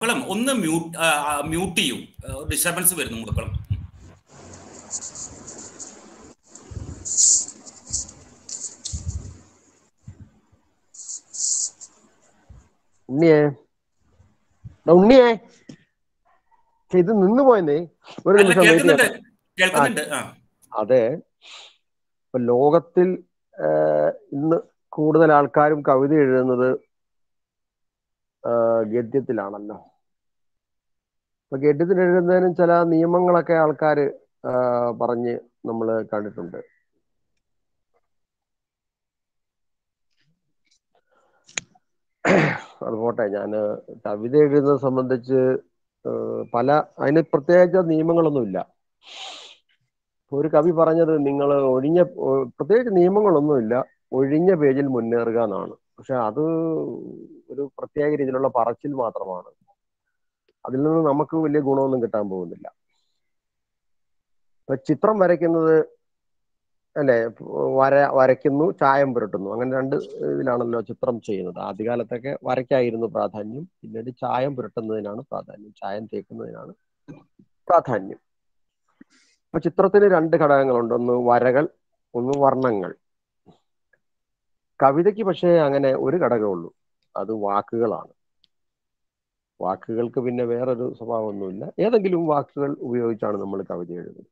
മുക്കളം ഒന്ന് mute mute ചെയ്യൂ disturbance വരുന്നു മുക്കളം ഉണ്ണിയേ എടാ ഉണ്ണിയേ ഛെ, ഇത് നിന്ന് പോയെന്നേ ഒരു അല്ല നിമിഷം wait കേൾക്കുന്നുണ്ട് ചെയ്യണം. കേൾക്കുന്നുണ്ട് ആ അതെ ഇപ്പൊ ലോകത്തിൽ ആ, ഇന്ന് കൂടുതൽ ആൾക്കാരും കവിത എഴുതുന്നത് ആ, ഗദ്യത്തിലാണല്ലോ അപ്പൊ ഗദ്യത്തിൽ എഴുതുന്നതിനും ചില നിയമങ്ങളൊക്കെ ആൾക്കാർ പറഞ്ഞ് നമ്മൾ കണ്ടിട്ടുണ്ട് അത് പോട്ടെ ഞാൻ കവിത എഴുതുന്നത് സംബന്ധിച്ച് ആ, പല അതിന് പ്രത്യേകിച്ച നിയമങ്ങളൊന്നുമില്ല ഒരു കവി പറഞ്ഞത് നിങ്ങൾ ഒഴിഞ്ഞ ഒ- പ്രത്യേകിച്ച് നിയമങ്ങളൊന്നുമില്ല ഒഴിഞ്ഞ പേജിൽ മുന്നേറുക എന്നാണ് പക്ഷെ അത് ഒരു പ്രത്യേക രീതിയിലുള്ള പറച്ചിൽ മാത്രമാണ് അതിൽ നിന്ന് നമുക്ക് വലിയ ഗുണമൊന്നും കിട്ടാൻ പോകുന്നില്ല ഇപ്പൊ ചിത്രം വരയ്ക്കുന്നത് അല്ലെ വര വരയ്ക്കുന്നു ചായം പുരട്ടുന്നു അങ്ങനെ രണ്ട് ഇതിലാണല്ലോ ചിത്രം ചെയ്യുന്നത് ആദ്യകാലത്തൊക്കെ വരയ്ക്കായിരുന്നു പ്രാധാന്യം പിന്നീട് ചായം പുരട്ടുന്നതിനാണ് പ്രാധാന്യം ചായം തേക്കുന്നതിനാണ് പ്രാധാന്യം അപ്പൊ ചിത്രത്തിന് രണ്ട് ഘടകങ്ങളുണ്ട് ഒന്ന് വരകൾ ഒന്ന് വർണ്ണങ്ങൾ കവിതയ്ക്ക് പക്ഷേ അങ്ങനെ ഒരു ഘടകമേ ഉള്ളൂ അത് വാക്കുകളാണ് വാക്കുകൾക്ക് പിന്നെ വേറൊരു സ്വഭാവമൊന്നുമില്ല ഏതെങ്കിലും വാക്കുകൾ ഉപയോഗിച്ചാണ് നമ്മൾ കവിത എഴുതുന്നത്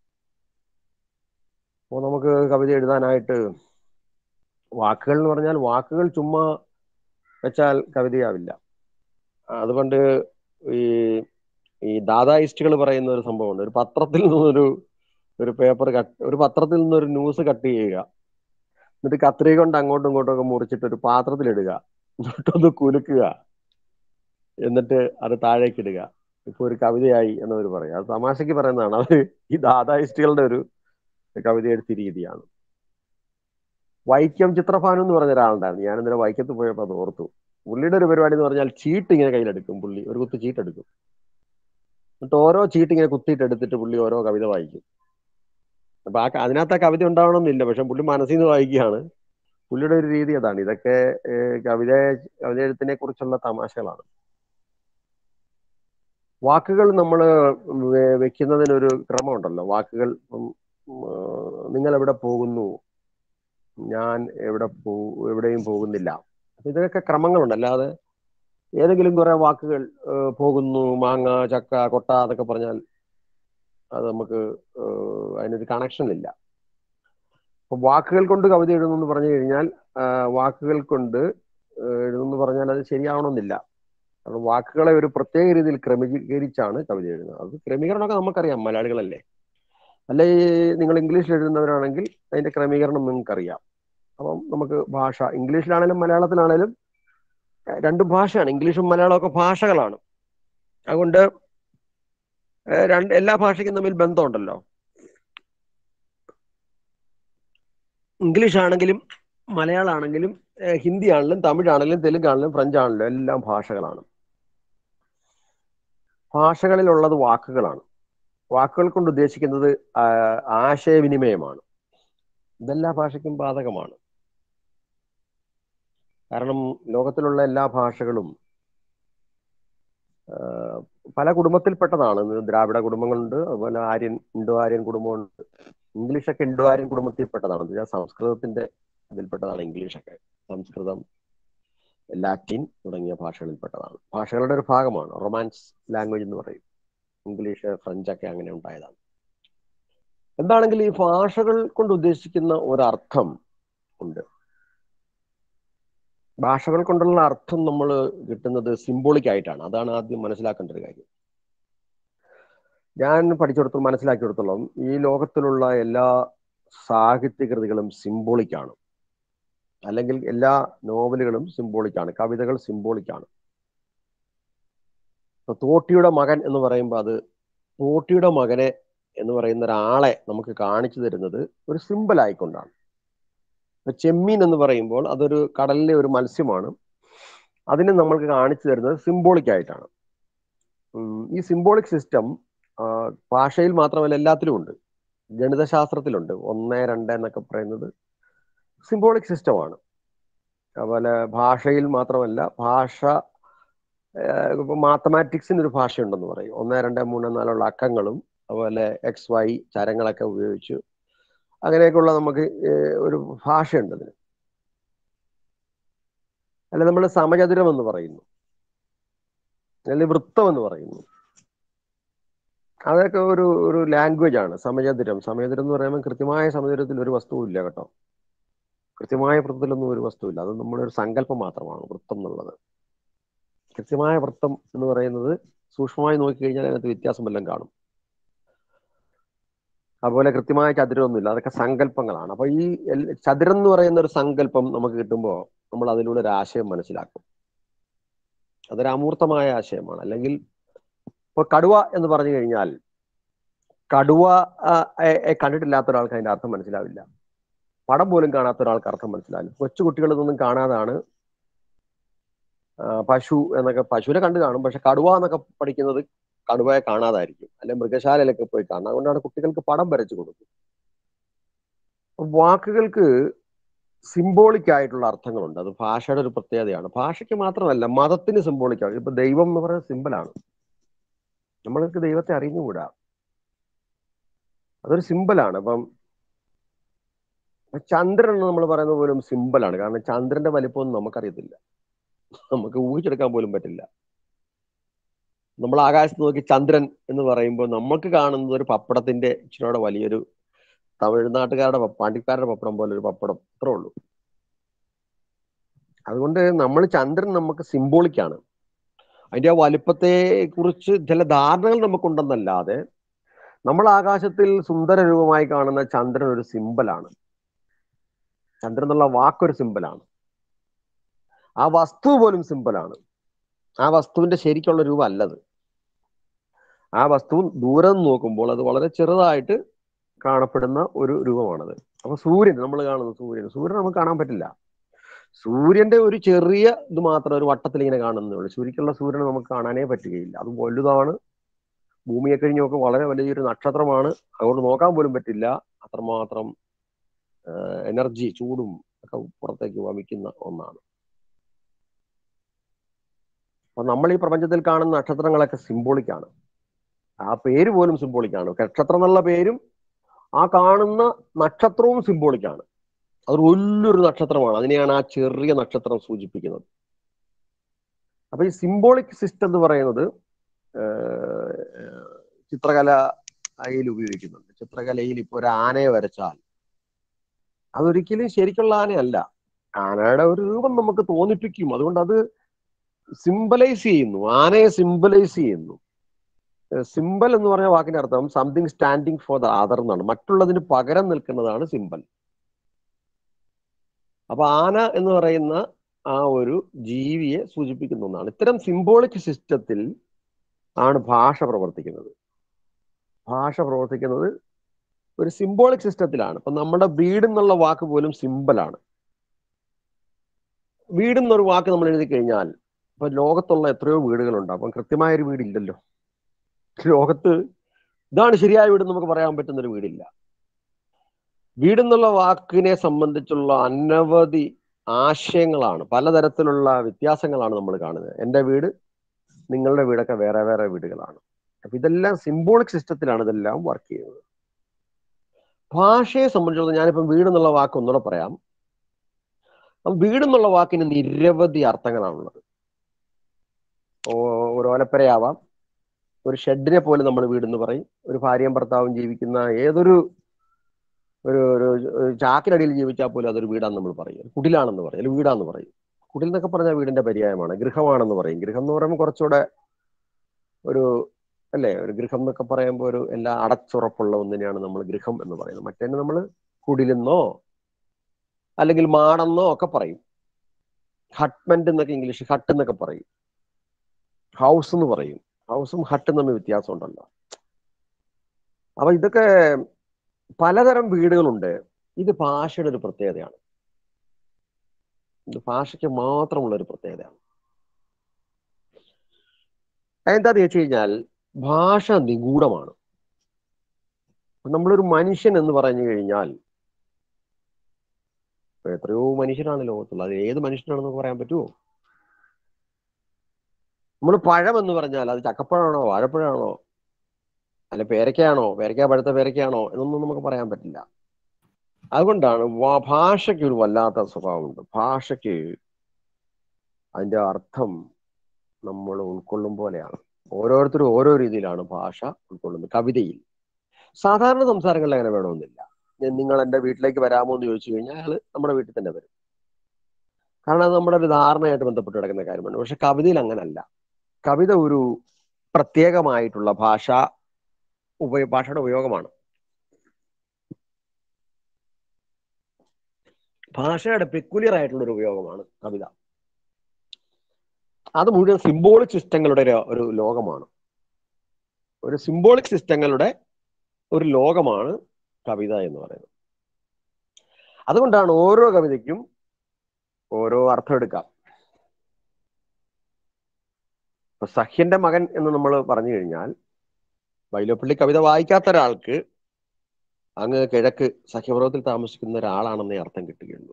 അപ്പോൾ നമുക്ക് കവിത എഴുതാനായിട്ട് വാക്കുകൾ എന്ന് പറഞ്ഞാൽ വാക്കുകൾ ചുമ്മാ വെച്ചാൽ കവിതയാവില്ല അതുകൊണ്ട് ഈ ഈ ദാദായിസ്റ്റുകൾ പറയുന്ന ഒരു സംഭവമുണ്ട് ഒരു പത്രത്തിൽ നിന്നൊരു ഒരു പേപ്പർ കട്ട് ഒരു പത്രത്തിൽ നിന്നൊരു ന്യൂസ് കട്ട് ചെയ്യുക എന്നിട്ട് കത്രിക കൊണ്ട് അങ്ങോട്ടും ഇങ്ങോട്ടും ഒക്കെ മുറിച്ചിട്ട് ഒരു പാത്രത്തിലിടുക എന്നിട്ടൊന്ന് കുലുക്കുക എന്നിട്ട് അത് താഴേക്ക് ഇടുക ഇപ്പൊ ഒരു കവിതയായി എന്നവർ പറയും അത് തമാശക്ക് പറയുന്നതാണ് അത് ഈ ദാദായിസ്റ്റുകളുടെ ഒരു കവിത എഴുത്ത് രീതിയാണ് വൈക്കം ചിത്രഭാനു എന്ന് പറഞ്ഞ ഒരാളുണ്ടായിരുന്നു ഞാൻ ഇന്നലെ വൈക്കത്ത് പോയപ്പോൾ അത് ഓർത്തു പുള്ളിയുടെ ഒരു പരിപാടി എന്ന് പറഞ്ഞാൽ ചീട്ട് ഇങ്ങനെ കയ്യിലെടുക്കും പുള്ളി ഒരു കുത്ത് ചീട്ടെടുക്കും എന്നിട്ട് ഓരോ ചീട്ട് ഇങ്ങനെ കുത്തിയിട്ട് എടുത്തിട്ട് പുള്ളി ഓരോ കവിത വായിക്കും അപ്പൊ ആ ക- അതിനകത്ത് ആ കവിത ഉണ്ടാവണമെന്നില്ല പക്ഷെ പുള്ളി മനസ്സിൽ നിന്ന് വായിക്കുകയാണ് പുള്ളിയുടെ ഒരു രീതി അതാണ് ഇതൊക്കെ ഏഹ്, കവിത കവിത എഴുത്തിനെ കുറിച്ചുള്ള തമാശകളാണ് വാക്കുകൾ നമ്മൾ വെക്കുന്നതിനൊരു ക്രമമുണ്ടല്ലോ വാക്കുകൾ ഇപ്പം, ഉം, ആ, നിങ്ങൾ എവിടെ പോകുന്നു ഞാൻ എവിടെ പോ എവിടെയും പോകുന്നില്ല അപ്പൊ ഇതിനൊക്കെ ക്രമങ്ങളുണ്ട് അല്ലാതെ ഏതെങ്കിലും കുറെ വാക്കുകൾ ഏഹ്, പോകുന്നു മാങ്ങ ചക്ക കൊട്ട എന്നൊക്കെ പറഞ്ഞാൽ അത് നമുക്ക് ഏഹ്, അതിനൊരു കണക്ഷൻ ഇല്ല അപ്പൊ വാക്കുകൾ കൊണ്ട് കവിത എഴുതുന്നു എന്ന് പറഞ്ഞു കഴിഞ്ഞാൽ ആ, വാക്കുകൾ കൊണ്ട് ഏഹ്, എഴുതുന്നു പറഞ്ഞാൽ അത് ശരിയാവണമെന്നില്ല കാരണം വാക്കുകളെ ഒരു പ്രത്യേക രീതിയിൽ ക്രമീകരിച്ചാണ് കവിത എഴുതുന്നത് അത് ക്രമീകരണമൊക്കെ നമുക്കറിയാം മലയാളികളല്ലേ അല്ലെ നിങ്ങൾ ഇംഗ്ലീഷിൽ എഴുതുന്നവരാണെങ്കിൽ അതിന്റെ ക്രമീകരണം നിങ്ങൾക്കറിയാം അപ്പം നമുക്ക് ഭാഷ ഇംഗ്ലീഷിലാണേലും മലയാളത്തിലാണേലും ഏഹ്, രണ്ട് ഭാഷയാണ് ഇംഗ്ലീഷും മലയാളവും ഒക്കെ ഭാഷകളാണ് അതുകൊണ്ട് ഏഹ്, രണ്ട് എല്ലാ ഭാഷയ്ക്കും തമ്മിൽ ബന്ധമുണ്ടല്ലോ ഇംഗ്ലീഷ് ആണെങ്കിലും മലയാളം ആണെങ്കിലും ഏഹ്, ഹിന്ദി ആണെങ്കിലും തമിഴാണെങ്കിലും തെലുങ്കാണെങ്കിലും ഫ്രഞ്ച് ആണെങ്കിലും എല്ലാം ഭാഷകളാണ് ഭാഷകളിലുള്ളത് വാക്കുകളാണ് വാക്കുകൾ കൊണ്ട് ഉദ്ദേശിക്കുന്നത് ആ, ആശയവിനിമയമാണ് ഇതെല്ലാ ഭാഷയ്ക്കും ബാധകമാണ് കാരണം ലോകത്തിലുള്ള എല്ലാ ഭാഷകളും ആ, പല കുടുംബത്തിൽപ്പെട്ടതാണ് ഇത് ദ്രാവിഡ കുടുംബങ്ങളുണ്ട് അതുപോലെ ആര്യൻ ഇൻഡോ ആര്യൻ കുടുംബമുണ്ട് ഇംഗ്ലീഷൊക്കെ ഇൻഡോ ആര്യൻ കുടുംബത്തിൽപ്പെട്ടതാണ് എന്ന് വെച്ചാൽ സംസ്കൃതത്തിന്റെ ഇതിൽപ്പെട്ടതാണ് ഇംഗ്ലീഷൊക്കെ സംസ്കൃതം ലാറ്റിൻ തുടങ്ങിയ ഭാഷകളിൽപ്പെട്ടതാണ് ഭാഷകളുടെ ഒരു ഭാഗമാണ് റൊമാൻസ് ലാംഗ്വേജ് എന്ന് പറയും ഇംഗ്ലീഷ് ഫ്രഞ്ച് ഒക്കെ അങ്ങനെ ഉണ്ടായതാണ് എന്താണെങ്കിലും ഈ ഭാഷകൾ കൊണ്ട് ഉദ്ദേശിക്കുന്ന ഒരർത്ഥം ഉണ്ട് ഭാഷകൾ കൊണ്ടുള്ള അർത്ഥം നമ്മൾ കിട്ടുന്നത് സിംബോളിക് ആയിട്ടാണ് അതാണ് ആദ്യം മനസ്സിലാക്കേണ്ട ഒരു കാര്യം ഞാൻ പഠിച്ചിടത്തോളം മനസ്സിലാക്കിയെടുത്തോളം ഈ ലോകത്തിലുള്ള എല്ലാ സാഹിത്യകൃതികളും സിംബോളിക് ആണ് അല്ലെങ്കിൽ എല്ലാ നോവലുകളും സിംബോളിക് ആണ് കവിതകൾ സിംബോളിക് ആണ് ഇപ്പൊ തോട്ടിയുടെ മകൻ എന്ന് പറയുമ്പോൾ അത് തോട്ടിയുടെ മകനെ എന്ന് പറയുന്ന ഒരാളെ നമുക്ക് കാണിച്ചു തരുന്നത് ഒരു സിമ്പിൾ ആയിക്കൊണ്ടാണ് ഇപ്പൊ ചെമ്മീൻ എന്ന് പറയുമ്പോൾ അതൊരു കടലിലെ ഒരു മത്സ്യമാണ് അതിനെ നമ്മൾക്ക് കാണിച്ചു തരുന്നത് സിംബോളിക് ആയിട്ടാണ് ഉം, ഈ സിംബോളിക് സിസ്റ്റം ഭാഷയിൽ മാത്രമല്ല എല്ലാത്തിലും ഉണ്ട് ഗണിതശാസ്ത്രത്തിലുണ്ട് ഒന്ന് രണ്ട് എന്നൊക്കെ പറയുന്നത് സിംബോളിക് സിസ്റ്റമാണ് അതുപോലെ ഭാഷയിൽ മാത്രമല്ല ഭാഷ ഇപ്പൊ മാത്തമാറ്റിക്സിന് ഒരു ഭാഷയുണ്ടെന്ന് പറയും ഒന്ന് രണ്ട് മൂന്ന് നാലുള്ള അക്കങ്ങളും അതുപോലെ എക്സ് വൈ ചരങ്ങളൊക്കെ ഉപയോഗിച്ച് അങ്ങനെയൊക്കെയുള്ള നമുക്ക് ഏഹ്, ഒരു ഭാഷയുണ്ട് അതിന് അല്ല നമ്മൾ സമചതുരം എന്ന് പറയുന്നു അല്ലെങ്കിൽ വൃത്തം എന്ന് പറയുന്നു അതൊക്കെ ഒരു ഒരു ലാംഗ്വേജ് ആണ് സമചതുരം സമചതുരം എന്ന് പറയുമ്പോൾ കൃത്യമായ സമചതുരത്തിൽ ഒരു വസ്തുവും ഇല്ല കേട്ടോ കൃത്യമായ വൃത്തത്തിലൊന്നും ഒരു വസ്തുവില്ല അത് നമ്മുടെ ഒരു സങ്കല്പം മാത്രമാണ് വൃത്തം എന്നുള്ളത് കൃത്യമായ വൃത്തം എന്ന് പറയുന്നത് സൂക്ഷ്മമായി നോക്കിക്കഴിഞ്ഞാൽ അതിനകത്ത് വ്യത്യാസം വല്ലതും കാണും അതുപോലെ കൃത്യമായ ചതുരമൊന്നുമില്ല അതൊക്കെ സങ്കല്പങ്ങളാണ് അപ്പൊ ഈ എൽ- ചതുരം എന്ന് പറയുന്ന ഒരു സങ്കല്പം നമുക്ക് കിട്ടുമ്പോൾ നമ്മൾ അതിലൂടെ ഒരു ആശയം മനസ്സിലാക്കും അതൊരു അമൂർത്തമായ ആശയമാണ് അല്ലെങ്കിൽ ഇപ്പൊ കടുവ എന്ന് പറഞ്ഞു കഴിഞ്ഞാൽ കടുവ ആ, എ- എ കണ്ടിട്ടില്ലാത്ത ഒരാൾക്ക് അതിന്റെ അർത്ഥം മനസ്സിലാവില്ല പടം പോലും കാണാത്ത ഒരാൾക്ക് അർത്ഥം മനസ്സിലാവില്ല കൊച്ചു കുട്ടികളിതൊന്നും കാണാതാണ് ആ, പശു എന്നൊക്കെ പശുവിനെ കണ്ടു കാണും പക്ഷെ കടുവ എന്നൊക്കെ പഠിക്കുന്നത് കടുവയെ കാണാതായിരിക്കും അല്ലെ മൃഗശാലയിലൊക്കെ പോയി കാണണം അതുകൊണ്ടാണ് കുട്ടികൾക്ക് പടം വരച്ചു കൊടുക്കും അപ്പൊ വാക്കുകൾക്ക് സിംബോളിക് ആയിട്ടുള്ള അർത്ഥങ്ങളുണ്ട് അത് ഭാഷയുടെ ഒരു പ്രത്യേകതയാണ് ഭാഷയ്ക്ക് മാത്രമല്ല മതത്തിന് സിംബോളിക് ആണ് ഇപ്പൊ ദൈവം എന്ന് പറയുന്നത് സിമ്പിളാണ് നമ്മൾക്ക് ദൈവത്തെ അറിഞ്ഞുകൂടാ അതൊരു സിമ്പിളാണ് അപ്പം ചന്ദ്രൻ എന്ന് നമ്മൾ പറയുന്നത് പോലും സിമ്പിളാണ് കാരണം ചന്ദ്രന്റെ വലിപ്പമൊന്നും നമുക്കറിയത്തില്ല നമുക്ക് ഊഹിച്ചെടുക്കാൻ പോലും പറ്റില്ല നമ്മൾ ആകാശത്ത് നോക്കി ചന്ദ്രൻ എന്ന് പറയുമ്പോൾ നമുക്ക് കാണുന്നത് ഒരു പപ്പടത്തിന്റെ ഇച്ചിരിയോടെ വലിയൊരു തമിഴ്നാട്ടുകാരുടെ പപ്പ- പാണ്ടിക്കാരുടെ പപ്പടം പോലെ ഒരു പപ്പടം അത്രേ ഉള്ളൂ അതുകൊണ്ട് നമ്മൾ ചന്ദ്രൻ നമുക്ക് സിംബോളിക്കാണ് അതിന്റെ ആ വലിപ്പത്തെ കുറിച്ച് ചില ധാരണകൾ നമുക്കുണ്ടെന്നല്ലാതെ നമ്മൾ ആകാശത്തിൽ സുന്ദര രൂപമായി കാണുന്ന ചന്ദ്രൻ ഒരു സിമ്പലാണ് ചന്ദ്രൻ എന്നുള്ള വാക്കൊരു സിമ്പലാണ് ആ വസ്തു പോലും സിമ്പലാണ് ആ വസ്തുവിന്റെ ശരിക്കുള്ള രൂപം അല്ലത് ആ വസ്തു ദൂരെ നിന്ന് നോക്കുമ്പോൾ അത് വളരെ ചെറുതായിട്ട് കാണപ്പെടുന്ന ഒരു രൂപമാണത് അപ്പൊ സൂര്യൻ നമ്മൾ കാണുന്ന സൂര്യൻ സൂര്യൻ നമുക്ക് കാണാൻ പറ്റില്ല സൂര്യന്റെ ഒരു ചെറിയ ഇത് മാത്രം ഒരു വട്ടത്തിൽ ഇങ്ങനെ കാണുന്നേ ഉള്ളൂ ശരിക്കുള്ള സൂര്യനെ നമുക്ക് കാണാനേ പറ്റുകയില്ല അത് വലുതാണ് ഭൂമിയെ കഴിഞ്ഞ് നോക്കുക വളരെ വലിയൊരു നക്ഷത്രമാണ് അതുകൊണ്ട് നോക്കാൻ പോലും പറ്റില്ല അത്രമാത്രം എനർജി ചൂടും ഒക്കെ പുറത്തേക്ക് വമിക്കുന്ന ഒന്നാണ് അപ്പൊ നമ്മൾ ഈ പ്രപഞ്ചത്തിൽ കാണുന്ന നക്ഷത്രങ്ങളൊക്കെ സിംബോളിക്കാണ് ആ പേര് പോലും സിംബോളിക്കാണ് നക്ഷത്രം എന്നുള്ള പേരും ആ കാണുന്ന നക്ഷത്രവും സിംബോളിക്കാണ് അതൊരു വലിയൊരു നക്ഷത്രമാണ് അതിനെയാണ് ആ ചെറിയ നക്ഷത്രം സൂചിപ്പിക്കുന്നത് അപ്പൊ ഈ സിംബോളിക് സിസ്റ്റം എന്ന് പറയുന്നത് ഏഹ്, ചിത്രകലയിൽ ഉപയോഗിക്കുന്നുണ്ട് ചിത്രകലയിൽ ഇപ്പൊ ഒരു ആനയെ വരച്ചാൽ അതൊരിക്കലും ശരിക്കുള്ള ആനയല്ല ആനയുടെ ഒരു രൂപം നമുക്ക് തോന്നിപ്പിക്കും അതുകൊണ്ട് അത് സിംബലൈസ് ചെയ്യുന്നു ആനയെ സിംബലൈസ് ചെയ്യുന്നു സിമ്പൽ എന്ന് പറഞ്ഞ വാക്കിന്റെ അർത്ഥം something standing for the other എന്നാണ് മറ്റുള്ളതിന് പകരം നിൽക്കുന്നതാണ് സിമ്പൽ അപ്പൊ ആന എന്ന് പറയുന്ന ആ ഒരു ജീവിയെ സൂചിപ്പിക്കുന്ന ഒന്നാണ് ഇത്തരം സിംബോളിക് സിസ്റ്റത്തിൽ ആണ് ഭാഷ പ്രവർത്തിക്കുന്നത് ഭാഷ പ്രവർത്തിക്കുന്നത് ഒരു സിംബോളിക് സിസ്റ്റത്തിലാണ് ഇപ്പൊ നമ്മുടെ വീട് എന്നുള്ള വാക്ക് പോലും സിമ്പലാണ് വീട് എന്നൊരു വാക്ക് നമ്മൾ എഴുതി കഴിഞ്ഞാൽ ഇപ്പൊ ലോകത്തുള്ള എത്രയോ വീടുകളുണ്ട് അപ്പം കൃത്യമായ ഒരു വീടില്ലല്ലോ ലോകത്ത് ഇതാണ് ശരിയായ വീട് നമുക്ക് പറയാൻ പറ്റുന്ന ഒരു വീടില്ല വീടെന്നുള്ള വാക്കിനെ സംബന്ധിച്ചുള്ള അനവധി ആശയങ്ങളാണ് പലതരത്തിലുള്ള വ്യത്യാസങ്ങളാണ് നമ്മൾ കാണുന്നത് എൻ്റെ വീട് നിങ്ങളുടെ വീടൊക്കെ വേറെ വേറെ വീടുകളാണ് അപ്പൊ ഇതെല്ലാം സിംബോളിക് സിസ്റ്റത്തിലാണ് ഇതെല്ലാം വർക്ക് ചെയ്യുന്നത് ഭാഷയെ സംബന്ധിച്ചിടത്തോളം ഞാനിപ്പം വീട് എന്നുള്ള വാക്ക് ഒന്നുകൂടെ പറയാം അപ്പം വീട് എന്നുള്ള വാക്കിന് നിരവധി അർത്ഥങ്ങളാണുള്ളത് ഓ- ഒരു ഓലപ്പരയാവാം ഒരു ഷെഡിനെ പോലെ നമ്മൾ വീടെന്ന് പറയും ഒരു ഭാര്യയും ഭർത്താവും ജീവിക്കുന്ന ഏതൊരു ഒരു ഒരു ഒരു ചാക്കിനടിയിൽ ജീവിച്ചാൽ പോലും അതൊരു വീടാന്ന് നമ്മൾ പറയും ഒരു കുടിലാണെന്ന് പറയും അല്ലെങ്കിൽ വീടാന്ന് പറയും കുടിൽ എന്നൊക്കെ പറഞ്ഞാൽ വീടിന്റെ പര്യായമാണ് ഗൃഹമാണെന്ന് പറയും ഗൃഹം എന്ന് പറയുമ്പോൾ കുറച്ചുകൂടെ ഒരു അല്ലേ ഒരു ഗൃഹം എന്നൊക്കെ പറയുമ്പോൾ ഒരു എല്ലാ അടച്ചുറപ്പുള്ള ഒന്നിനെയാണ് നമ്മൾ ഗൃഹം എന്ന് പറയുന്നത് മറ്റേ നമ്മൾ കുടിലെന്നോ അല്ലെങ്കിൽ മാടെന്നോ ഒക്കെ പറയും ഹട്ട്മെന്റ് എന്നൊക്കെ ഇംഗ്ലീഷ് ഹട്ട് എന്നൊക്കെ പറയും ഹൗസ് എന്ന് പറയും ഹൗസും ഹട്ടും തമ്മിൽ വ്യത്യാസം ഉണ്ടല്ലോ അപ്പൊ ഇതൊക്കെ പലതരം വീടുകളുണ്ട് ഇത് ഭാഷയുടെ ഒരു പ്രത്യേകതയാണ് ഇത് ഭാഷയ്ക്ക് മാത്രമുള്ള ഒരു പ്രത്യേകതയാണ് എന്താന്ന് വെച്ച് കഴിഞ്ഞാൽ ഭാഷ നിഗൂഢമാണ് നമ്മളൊരു മനുഷ്യൻ എന്ന് പറഞ്ഞു കഴിഞ്ഞാൽ ഇപ്പൊ എത്രയോ മനുഷ്യരാണ് ലോകത്തുള്ളത് അത് ഏത് മനുഷ്യനാണെന്ന് പറയാൻ പറ്റുമോ നമ്മൾ പഴം എന്ന് പറഞ്ഞാൽ അത് ചക്കപ്പഴമാണോ വാഴപ്പഴമാണോ അല്ല പേരയ്ക്കാണോ പേരയ്ക്ക പഴുത്ത പേരയ്ക്കാണോ എന്നൊന്നും നമുക്ക് പറയാൻ പറ്റില്ല അതുകൊണ്ടാണ് വാ- ഭാഷയ്ക്ക് ഒരു വല്ലാത്ത സ്വഭാവമുണ്ട് ഭാഷയ്ക്ക് അതിന്റെ അർത്ഥം നമ്മൾ ഉൾക്കൊള്ളും പോലെയാണ് ഓരോരുത്തരും ഓരോ രീതിയിലാണ് ഭാഷ ഉൾക്കൊള്ളുന്നത് കവിതയിൽ സാധാരണ സംസാരങ്ങളിൽ അങ്ങനെ വേണമെന്നില്ല ഞാൻ നിങ്ങൾ എൻ്റെ വീട്ടിലേക്ക് വരാമോ എന്ന് ചോദിച്ചു കഴിഞ്ഞാൽ അയാൾ നമ്മുടെ വീട്ടിൽ തന്നെ വരും കാരണം അത് നമ്മുടെ ഒരു ധാരണയായിട്ട് ബന്ധപ്പെട്ട് കിടക്കുന്ന കാര്യമാണ് പക്ഷെ കവിതയിൽ അങ്ങനല്ല കവിത ഒരു പ്രത്യേകമായിട്ടുള്ള ഭാഷ ഉപയോ ഭാഷയുടെ ഉപയോഗമാണ് ഭാഷയുടെ പെക്കുലിയർ ആയിട്ടുള്ള ഒരു ഉപയോഗമാണ് കവിത അത് മുഴുവൻ സിംബോളിക് സിസ്റ്റങ്ങളുടെ ഒരു ഒരു ലോകമാണ് ഒരു സിംബോളിക് സിസ്റ്റങ്ങളുടെ ഒരു ലോകമാണ് കവിത എന്ന് പറയുന്നത് അതുകൊണ്ടാണ് ഓരോ കവിതയ്ക്കും ഓരോ അർത്ഥം എടുക്കാം ഇപ്പൊ സഹ്യന്റെ മകൻ എന്ന് നമ്മൾ പറഞ്ഞു കഴിഞ്ഞാൽ വൈലോപ്പള്ളി കവിത വായിക്കാത്ത ഒരാൾക്ക് അങ്ങ് കിഴക്ക് സഖ്യപർവ്വത്തിൽ താമസിക്കുന്ന ഒരാളാണെന്നേ അർത്ഥം കിട്ടുകയുള്ളൂ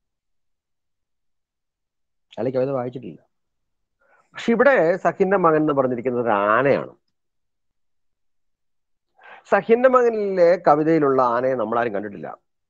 അയാൾ ഈ കവിത വായിച്ചിട്ടില്ല പക്ഷെ ഇവിടെ സഖ്യന്റെ മകൻ എന്ന് പറഞ്ഞിരിക്കുന്നത് ഒരു ആനയാണ് സഖ്യന്റെ മകനിലെ കവിതയിലുള്ള ആനയെ നമ്മളാരും കണ്ടിട്ടില്ല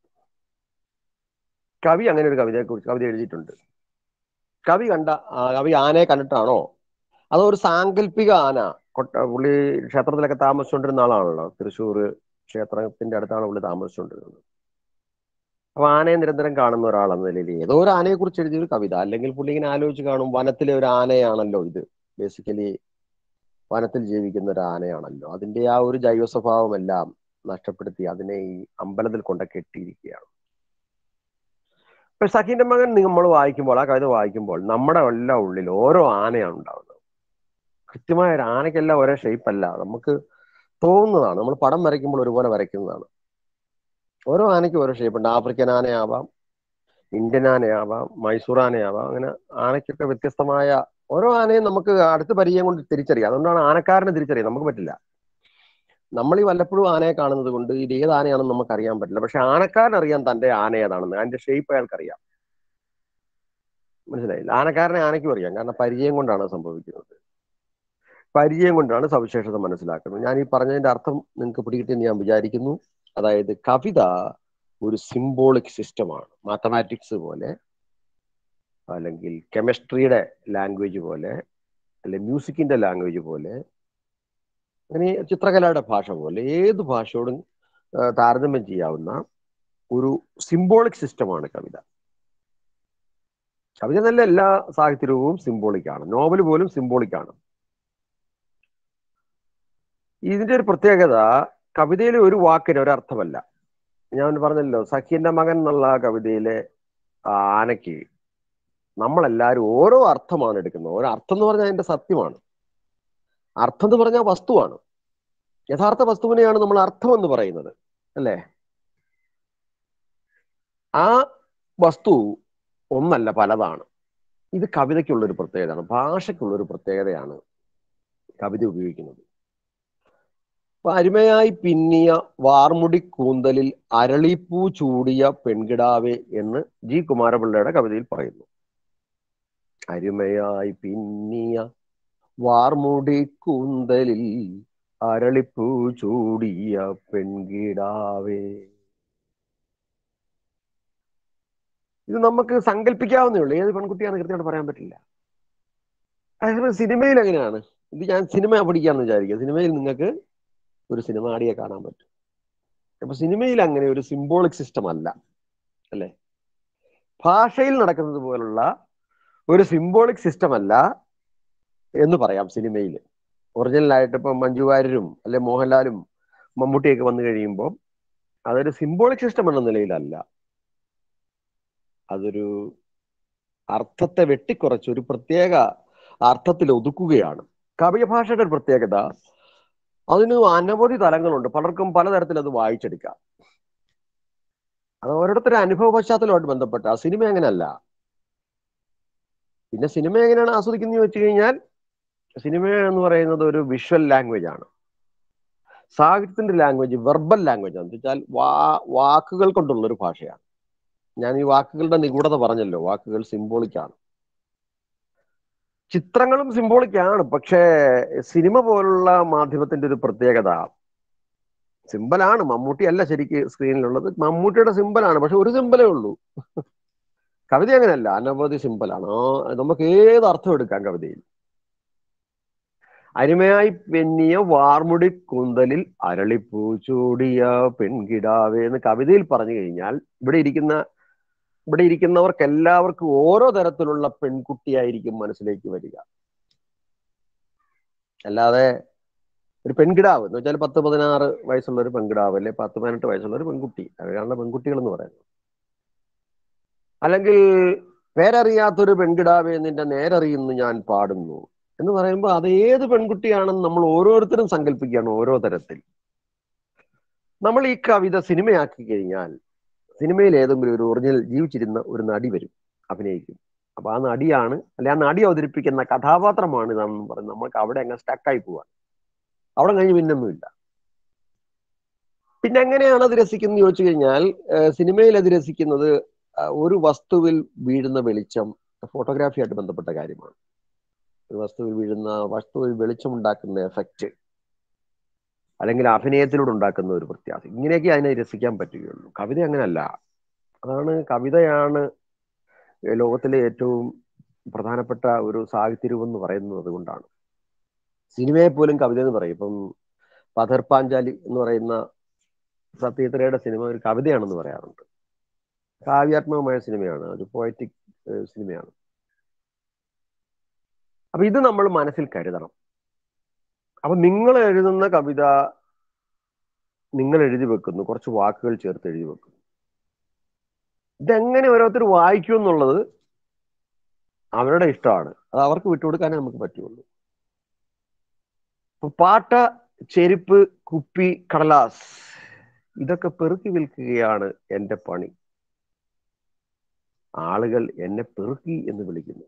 കവി അങ്ങനെ ഒരു കവിതയെ കുറിച്ച് കവിത എഴുതിയിട്ടുണ്ട് കവി കണ്ട ആ, കവി ആനയെ കണ്ടിട്ടാണോ അതോ ഒരു സാങ്കല്പിക ആന കൊട്ട പുള്ളി ക്ഷേത്രത്തിലൊക്കെ താമസിച്ചുകൊണ്ടിരുന്ന ആളാണല്ലോ തൃശ്ശൂർ ക്ഷേത്രത്തിന്റെ അടുത്താണ് പുള്ളി താമസിച്ചുകൊണ്ടിരുന്നത് അപ്പൊ ആനയെ നിരന്തരം കാണുന്ന ഒരാളെന്ന നിലയിൽ ഏതോ ഒരു ആനയെ കുറിച്ച് എഴുതിയൊരു കവിത അല്ലെങ്കിൽ പുള്ളി ഇങ്ങനെ ആലോചിച്ച് കാണും വനത്തിലെ ഒരു ആനയാണല്ലോ ഇത് ബേസിക്കലി വനത്തിൽ ജീവിക്കുന്ന ഒരു ആനയാണല്ലോ അതിന്റെ ആ ഒരു ജൈവ സ്വഭാവമെല്ലാം നഷ്ടപ്പെടുത്തി അതിനെ ഈ അമ്പലത്തിൽ കൊണ്ട് കെട്ടിയിരിക്കുകയാണ് ഇപ്പൊ സഖീന്റെ മകൻ നമ്മൾ വായിക്കുമ്പോൾ ആ കവിത വായിക്കുമ്പോൾ നമ്മുടെ എല്ലാ ഉള്ളിൽ ഓരോ ആനയാണ് ഉണ്ടാവുന്നത് കൃത്യമായ ഒരു ആനയ്ക്കെല്ലാം ഒരേ ഷേപ്പ് അല്ല നമുക്ക് തോന്നുന്നതാണ് നമ്മൾ പടം വരയ്ക്കുമ്പോൾ ഒരുപോലെ വരയ്ക്കുന്നതാണ് ഓരോ ആനയ്ക്കും ഓരോ ഷേപ്പ് ഉണ്ട് ആഫ്രിക്കൻ ആനയാവാം ഇന്ത്യൻ ആനയാവാം മൈസൂർ ആനയാവാം അങ്ങനെ ആനയ്ക്കൊക്കെ വ്യത്യസ്തമായ ഓരോ ആനയും നമുക്ക് അടുത്ത് പരിചയം കൊണ്ട് തിരിച്ചറിയാം അതുകൊണ്ടാണ് ആനക്കാരനെ തിരിച്ചറിയാം നമുക്ക് പറ്റില്ല നമ്മൾ ഈ വല്ലപ്പോഴും ആനയെ കാണുന്നത് കൊണ്ട് ഇത് ഏത് ആനയാണെന്ന് നമുക്ക് അറിയാൻ പറ്റില്ല പക്ഷെ ആനക്കാരൻ അറിയാൻ തന്റെ ആന ഏതാണെന്ന് അതിന്റെ ഷേപ്പ് അയാൾക്ക് അറിയാം മനസ്സിലായില്ല ആനക്കാരനെ ആനയ്ക്കും അറിയാം കാരണം പരിചയം കൊണ്ടാണ് സംഭവിക്കുന്നത് പരിചയം കൊണ്ടാണ് സവിശേഷത മനസ്സിലാക്കുന്നത് ഞാൻ ഈ പറഞ്ഞതിന്റെ അർത്ഥം നിങ്ങൾക്ക് പിടികിട്ടിയെന്ന് ഞാൻ വിചാരിക്കുന്നു അതായത് കവിത ഒരു സിംബോളിക് സിസ്റ്റമാണ് മാത്തമാറ്റിക്സ് പോലെ അല്ലെങ്കിൽ കെമിസ്ട്രിയുടെ ലാംഗ്വേജ് പോലെ അല്ലെങ്കിൽ മ്യൂസിക്കിന്റെ ലാംഗ്വേജ് പോലെ അങ്ങനെ ചിത്രകലയുടെ ഭാഷ പോലെ ഏത് ഭാഷയോടും ആ, താരതമ്യം ചെയ്യാവുന്ന ഒരു സിംബോളിക് സിസ്റ്റമാണ് കവിത കവിത നല്ല എല്ലാ സാഹിത്യരൂപവും സിംബോളിക് ആണ് നോവൽ പോലും സിംബോളിക് ആണ് ഇതിന്റെ ഒരു പ്രത്യേകത കവിതയിലെ ഒരു വാക്കിന് ഒരർത്ഥമല്ല ഞാൻ പറഞ്ഞല്ലോ സഖിന്റെ മകൻ എന്നുള്ള കവിതയിലെ ആ ആനയ്ക്ക് നമ്മളെല്ലാവരും ഓരോ അർത്ഥമാണ് എടുക്കുന്നത് ഓരോ അർത്ഥം എന്ന് പറഞ്ഞാൽ അതിന്റെ സത്യമാണ് അർത്ഥം എന്ന് പറഞ്ഞാൽ വസ്തുവാണ് യഥാർത്ഥ വസ്തുവിനെയാണ് നമ്മൾ അർത്ഥം എന്ന് പറയുന്നത് അല്ലേ ആ വസ്തു ഒന്നല്ല പലതാണ് ഇത് കവിതയ്ക്കുള്ള ഒരു പ്രത്യേകതയാണ് ഭാഷയ്ക്കുള്ള ഒരു പ്രത്യേകതയാണ് കവിത ഉപയോഗിക്കുന്നത് അപ്പൊ അരുമയായി പിന്നിയ വാർമുടി കൂന്തലിൽ അരളിപ്പൂ ചൂടിയ പെൺകിടാവേ എന്ന് ജി കുമാരപിള്ളയുടെ കവിതയിൽ പറയുന്നു അരുമയായി പിന്നിയ വാർമുടി കൂന്തലിൽ അരളിപ്പൂ ചൂടിയ പെൺകിടാവേ ഇത് നമുക്ക് സങ്കല്പിക്കാവുന്നേ ഉള്ളൂ ഏത് പെൺകുട്ടിയാന്ന് കൃത്യമായിട്ട് പറയാൻ പറ്റില്ല അതേസമയം സിനിമയിൽ എങ്ങനെയാണ് ഇത് ഞാൻ സിനിമ പഠിക്കാന്ന് വിചാരിക്കുക സിനിമയിൽ നിങ്ങൾക്ക് ഒരു സിനിമ ആടിയെ കാണാൻ പറ്റും അപ്പൊ സിനിമയിൽ അങ്ങനെ ഒരു സിംബോളിക് സിസ്റ്റം അല്ല അല്ലെ ഭാഷയിൽ നടക്കുന്നത് പോലുള്ള ഒരു സിംബോളിക് സിസ്റ്റം അല്ല എന്ന് പറയാം സിനിമയിൽ ഒറിജിനലായിട്ട് ഇപ്പം മഞ്ജു വാര്യരും അല്ലെ മോഹൻലാലും മമ്മൂട്ടിയൊക്കെ വന്നു കഴിയുമ്പോൾ അതൊരു സിംബോളിക് സിസ്റ്റം എന്ന നിലയിലല്ല അതൊരു അർത്ഥത്തെ വെട്ടിക്കുറച്ച് ഒരു പ്രത്യേക അർത്ഥത്തിൽ ഒതുക്കുകയാണ് കാവ്യ ഭാഷയുടെ ഒരു പ്രത്യേകത അതിന് അനവധി തലങ്ങളുണ്ട് പലർക്കും പലതരത്തിൽ അത് വായിച്ചെടുക്കാം അത് ഓരോരുത്തരുടെ അനുഭവ പശ്ചാത്തലമായിട്ട് ബന്ധപ്പെട്ട ആ സിനിമ അങ്ങനെയല്ല പിന്നെ സിനിമ എങ്ങനെയാണ് ആസ്വദിക്കുന്നത് വെച്ച് കഴിഞ്ഞാൽ സിനിമ എന്ന് പറയുന്നത് ഒരു വിഷ്വൽ ലാംഗ്വേജ് ആണ് സാഹിത്യത്തിന്റെ ലാംഗ്വേജ് വെർബൽ ലാംഗ്വേജ് ആണ് വെച്ചാൽ വാ വാക്കുകൾ കൊണ്ടുള്ള ഒരു ഭാഷയാണ് ഞാൻ ഈ വാക്കുകളുടെ നിഗൂഢത പറഞ്ഞല്ലോ വാക്കുകൾ സിംബോളിക് ആണ് ചിത്രങ്ങളും സിംബോളിക് ആണ് പക്ഷേ സിനിമ പോലുള്ള മാധ്യമത്തിന്റെ ഒരു പ്രത്യേകത സിമ്പലാണ് മമ്മൂട്ടി അല്ല ശരിക്ക് സ്ക്രീനിലുള്ളത് മമ്മൂട്ടിയുടെ സിമ്പലാണ് പക്ഷെ ഒരു സിമ്പലേ ഉള്ളൂ കവിത അങ്ങനെയല്ല അനവധി സിമ്പലാണ് ആ നമുക്ക് ഏത് അർത്ഥം എടുക്കാം കവിതയിൽ അരുമയായി പെന്നിയ വാർമുടി കുന്തലിൽ അരളിപ്പൂ ചൂടിയ പെൺകിടാവേ എന്ന് കവിതയിൽ പറഞ്ഞു കഴിഞ്ഞാൽ ഇവിടെ ഇരിക്കുന്ന ഇവിടെ ഇരിക്കുന്നവർക്ക് എല്ലാവർക്കും ഓരോ തരത്തിലുള്ള പെൺകുട്ടിയായിരിക്കും മനസ്സിലേക്ക് വരിക അല്ലാതെ ഒരു പെൺകിടാവ് എന്ന് വെച്ചാൽ പത്ത് പതിനാറ് വയസ്സുള്ള ഒരു പെൺകിടാവ് അല്ലെ പത്ത് പതിനെട്ട് വയസ്സുള്ള ഒരു പെൺകുട്ടി അവരാണ് പെൺകുട്ടികൾ എന്ന് പറയുന്നത് അല്ലെങ്കിൽ പേരറിയാത്തൊരു പെൺകിടാവെ നിന്റെ നേരറിയുന്നു ഞാൻ പാടുന്നു എന്ന് പറയുമ്പോൾ അത് ഏത് പെൺകുട്ടിയാണെന്ന് നമ്മൾ ഓരോരുത്തരും സങ്കല്പിക്കുകയാണ് ഓരോ തരത്തിൽ നമ്മൾ ഈ കവിത സിനിമയാക്കി കഴിഞ്ഞാൽ സിനിമയിൽ ഏതെങ്കിലും ഒരു ഒറിജിനൽ ജീവിച്ചിരുന്ന ഒരു നടി വരും അഭിനയിക്കും അപ്പൊ ആ നടിയാണ് അല്ലെ ആ നടി അവതരിപ്പിക്കുന്ന കഥാപാത്രമാണ് ഇതാണെന്ന് പറയുന്നത് നമുക്ക് അവിടെ അങ്ങ് സ്റ്റക്കായി പോവാൻ അവിടെ കഴിഞ്ഞ് പിന്നൊന്നുമില്ല പിന്നെ എങ്ങനെയാണ് അത് രസിക്കുന്നത് ചോദിച്ചു കഴിഞ്ഞാൽ സിനിമയിൽ അത് രസിക്കുന്നത് ഒരു വസ്തുവിൽ വീഴുന്ന വെളിച്ചം ഫോട്ടോഗ്രാഫി ആയിട്ട് ബന്ധപ്പെട്ട കാര്യമാണ് ഒരു വസ്തുവിൽ വീഴുന്ന വസ്തുവിൽ വെളിച്ചമുണ്ടാക്കുന്ന എഫക്റ്റ് അല്ലെങ്കിൽ അഭിനയത്തിലൂടെ ഉണ്ടാക്കുന്ന ഒരു പ്രത്യാസം ഇങ്ങനെയൊക്കെ അതിനെ രസിക്കാൻ പറ്റുകയുള്ളൂ കവിത അങ്ങനല്ല അതാണ് കവിതയാണ് ലോകത്തിലെ ഏറ്റവും പ്രധാനപ്പെട്ട ഒരു സാഹിത്യരൂപം എന്ന് പറയുന്നത് അതുകൊണ്ടാണ് സിനിമയെ പോലും കവിത എന്ന് പറയും ഇപ്പം പഥർ പാഞ്ചാലി എന്ന് പറയുന്ന സത്യത്രയുടെ സിനിമ ഒരു കവിതയാണെന്ന് പറയാറുണ്ട് കാവ്യാത്മകമായ സിനിമയാണ് ഒരു പോയറ്റിക് സിനിമയാണ് അപ്പൊ ഇത് നമ്മൾ മനസ്സിൽ കരുതണം അപ്പൊ നിങ്ങൾ എഴുതുന്ന കവിത നിങ്ങൾ എഴുതി വെക്കുന്നു കുറച്ച് വാക്കുകൾ ചേർത്ത് എഴുതി വെക്കുന്നു ഇതെങ്ങനെ ഓരോരുത്തർ വായിക്കും എന്നുള്ളത് അവരുടെ ഇഷ്ടമാണ് അത് അവർക്ക് വിട്ടുകൊടുക്കാനേ നമുക്ക് പറ്റുള്ളൂ പാട്ട ചെരുപ്പ് കുപ്പി കടലാസ് ഇതൊക്കെ പെറുക്കി വിൽക്കുകയാണ് എൻ്റെ പണി ആളുകൾ എന്നെ പെറുക്കി എന്ന് വിളിക്കുന്നു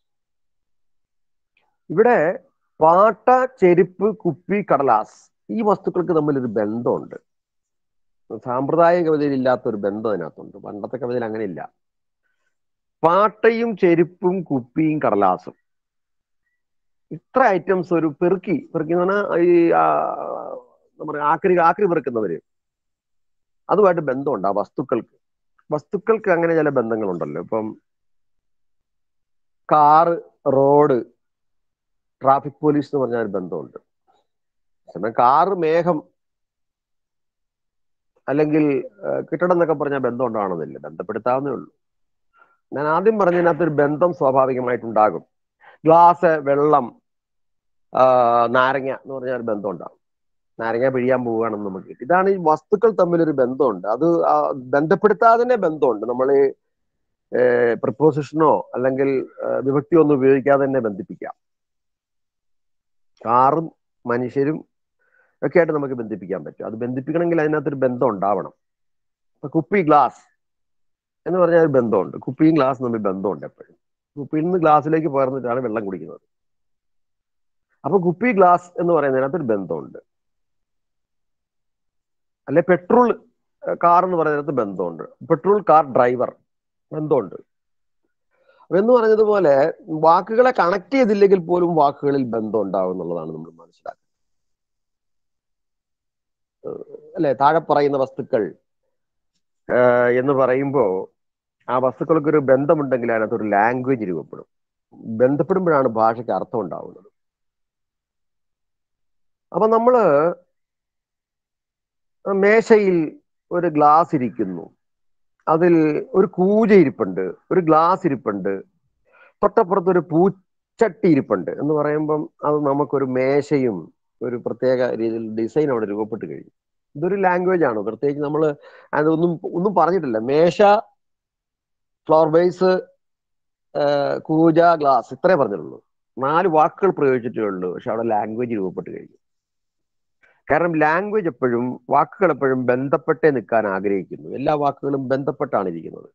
ഇവിടെ പാട്ട ചെരുപ്പ് കുപ്പി കടലാസ് ഈ വസ്തുക്കൾക്ക് തമ്മിൽ ഒരു ബന്ധമുണ്ട് സാമ്പ്രദായിക കവിതയിൽ ഇല്ലാത്ത ഒരു ബന്ധം അതിനകത്തുണ്ട് പണ്ടത്തെ കവിതയിൽ അങ്ങനെയില്ല പാട്ടയും ചെരുപ്പും കുപ്പിയും കടലാസും ഇത്ര ഐറ്റംസ് ഒരു പെറുക്കി പെറുക്കി എന്ന് പറഞ്ഞാൽ ഈ എന്താ പറയുക ആക്രി ആക്രി പെറുക്കുന്നവര് അതുമായിട്ട് ബന്ധമുണ്ട് ആ വസ്തുക്കൾക്ക് വസ്തുക്കൾക്ക് അങ്ങനെ ചില ബന്ധങ്ങളുണ്ടല്ലോ ഇപ്പം കാറ് റോഡ് ട്രാഫിക് പോലീസ് എന്ന് പറഞ്ഞ ഒരു ബന്ധമുണ്ട് സമയം കാറ് മേഘം അല്ലെങ്കിൽ കെട്ടിടം എന്നൊക്കെ പറഞ്ഞാൽ ബന്ധം ഉണ്ടാവണമെന്നില്ല ബന്ധപ്പെടുത്താവുന്നേ ഉള്ളൂ ഞാൻ ആദ്യം പറഞ്ഞതിനകത്തൊരു ബന്ധം സ്വാഭാവികമായിട്ടുണ്ടാകും ഗ്ലാസ് വെള്ളം നാരങ്ങ എന്ന് പറഞ്ഞ ഒരു ബന്ധം ഉണ്ടാകും നാരങ്ങ പിഴിയാൻ പോവുകയാണെന്ന് നമുക്ക് ഇതാണ് ഈ വസ്തുക്കൾ തമ്മിലൊരു ബന്ധമുണ്ട് അത് ബന്ധപ്പെടുത്താതെ തന്നെ ബന്ധമുണ്ട് നമ്മൾ പ്രപ്പോസിഷനോ അല്ലെങ്കിൽ വിഭക്തിയോ ഒന്നും ഉപയോഗിക്കാതെ തന്നെ ബന്ധിപ്പിക്കാം കാറും മനുഷ്യരും ഒക്കെ ആയിട്ട് നമുക്ക് ബന്ധിപ്പിക്കാൻ പറ്റും അത് ബന്ധിപ്പിക്കണമെങ്കിൽ അതിനകത്തൊരു ബന്ധം ഉണ്ടാവണം ഇപ്പൊ കുപ്പി ഗ്ലാസ് എന്ന് പറഞ്ഞാൽ ഒരു ബന്ധമുണ്ട് കുപ്പിയും ഗ്ലാസ് തമ്മിൽ ബന്ധമുണ്ട് എപ്പോഴും കുപ്പിയിൽ നിന്ന് ഗ്ലാസ്സിലേക്ക് പകർന്നിട്ടാണ് വെള്ളം കുടിക്കുന്നത് അപ്പൊ കുപ്പി ഗ്ലാസ് എന്ന് പറയുന്നതിനകത്തൊരു ബന്ധമുണ്ട് അല്ലെ പെട്രോൾ കാർ എന്ന് പറയുന്നതിനകത്ത് ബന്ധമുണ്ട് പെട്രോൾ കാർ ഡ്രൈവർ ബന്ധമുണ്ട് എന്ന് പറഞ്ഞതുപോലെ വാക്കുകളെ കണക്ട് ചെയ്തില്ലെങ്കിൽ പോലും വാക്കുകളിൽ ബന്ധം ഉണ്ടാവും എന്നുള്ളതാണ് നമ്മൾ മനസ്സിലാക്കുന്നത് അല്ലെ താഴെ പറയുന്ന വസ്തുക്കൾ എന്ന് പറയുമ്പോൾ ആ വസ്തുക്കൾക്ക് ഒരു ബന്ധമുണ്ടെങ്കിൽ അതിനകത്ത് ഒരു ലാംഗ്വേജ് രൂപപ്പെടും ബന്ധപ്പെടുമ്പോഴാണ് ഭാഷയ്ക്ക് അർത്ഥം ഉണ്ടാവുന്നത് അപ്പൊ നമ്മള് മേശയിൽ ഒരു ഗ്ലാസ് ഇരിക്കുന്നു അതിൽ ഒരു കൂജ ഇരിപ്പുണ്ട് ഒരു ഗ്ലാസ് ഇരിപ്പുണ്ട് തൊട്ടപ്പുറത്ത് ഒരു പൂച്ചട്ടി ഇരിപ്പുണ്ട് എന്ന് പറയുമ്പം അത് നമുക്കൊരു മേശയും ഒരു പ്രത്യേക രീതിയിൽ ഡിസൈൻ അവിടെ രൂപപ്പെട്ട് കഴിഞ്ഞു ഇതൊരു ലാംഗ്വേജ് ആണ് പ്രത്യേകിച്ച് നമ്മൾ അതൊന്നും ഒന്നും പറഞ്ഞിട്ടില്ല മേശ ഫ്ലവർ ബേസ് കൂജ ഗ്ലാസ് ഇത്രേ പറഞ്ഞിട്ടുള്ളൂ നാല് വാക്കുകൾ പ്രയോഗിച്ചിട്ടേ ഉള്ളൂ പക്ഷെ അവിടെ ലാംഗ്വേജ് രൂപപ്പെട്ട് കഴിഞ്ഞു കാരണം ലാംഗ്വേജ് എപ്പോഴും വാക്കുകൾ എപ്പോഴും ബന്ധപ്പെട്ടേ നിൽക്കാൻ ആഗ്രഹിക്കുന്നു എല്ലാ വാക്കുകളും ബന്ധപ്പെട്ടാണ് ഇരിക്കുന്നത്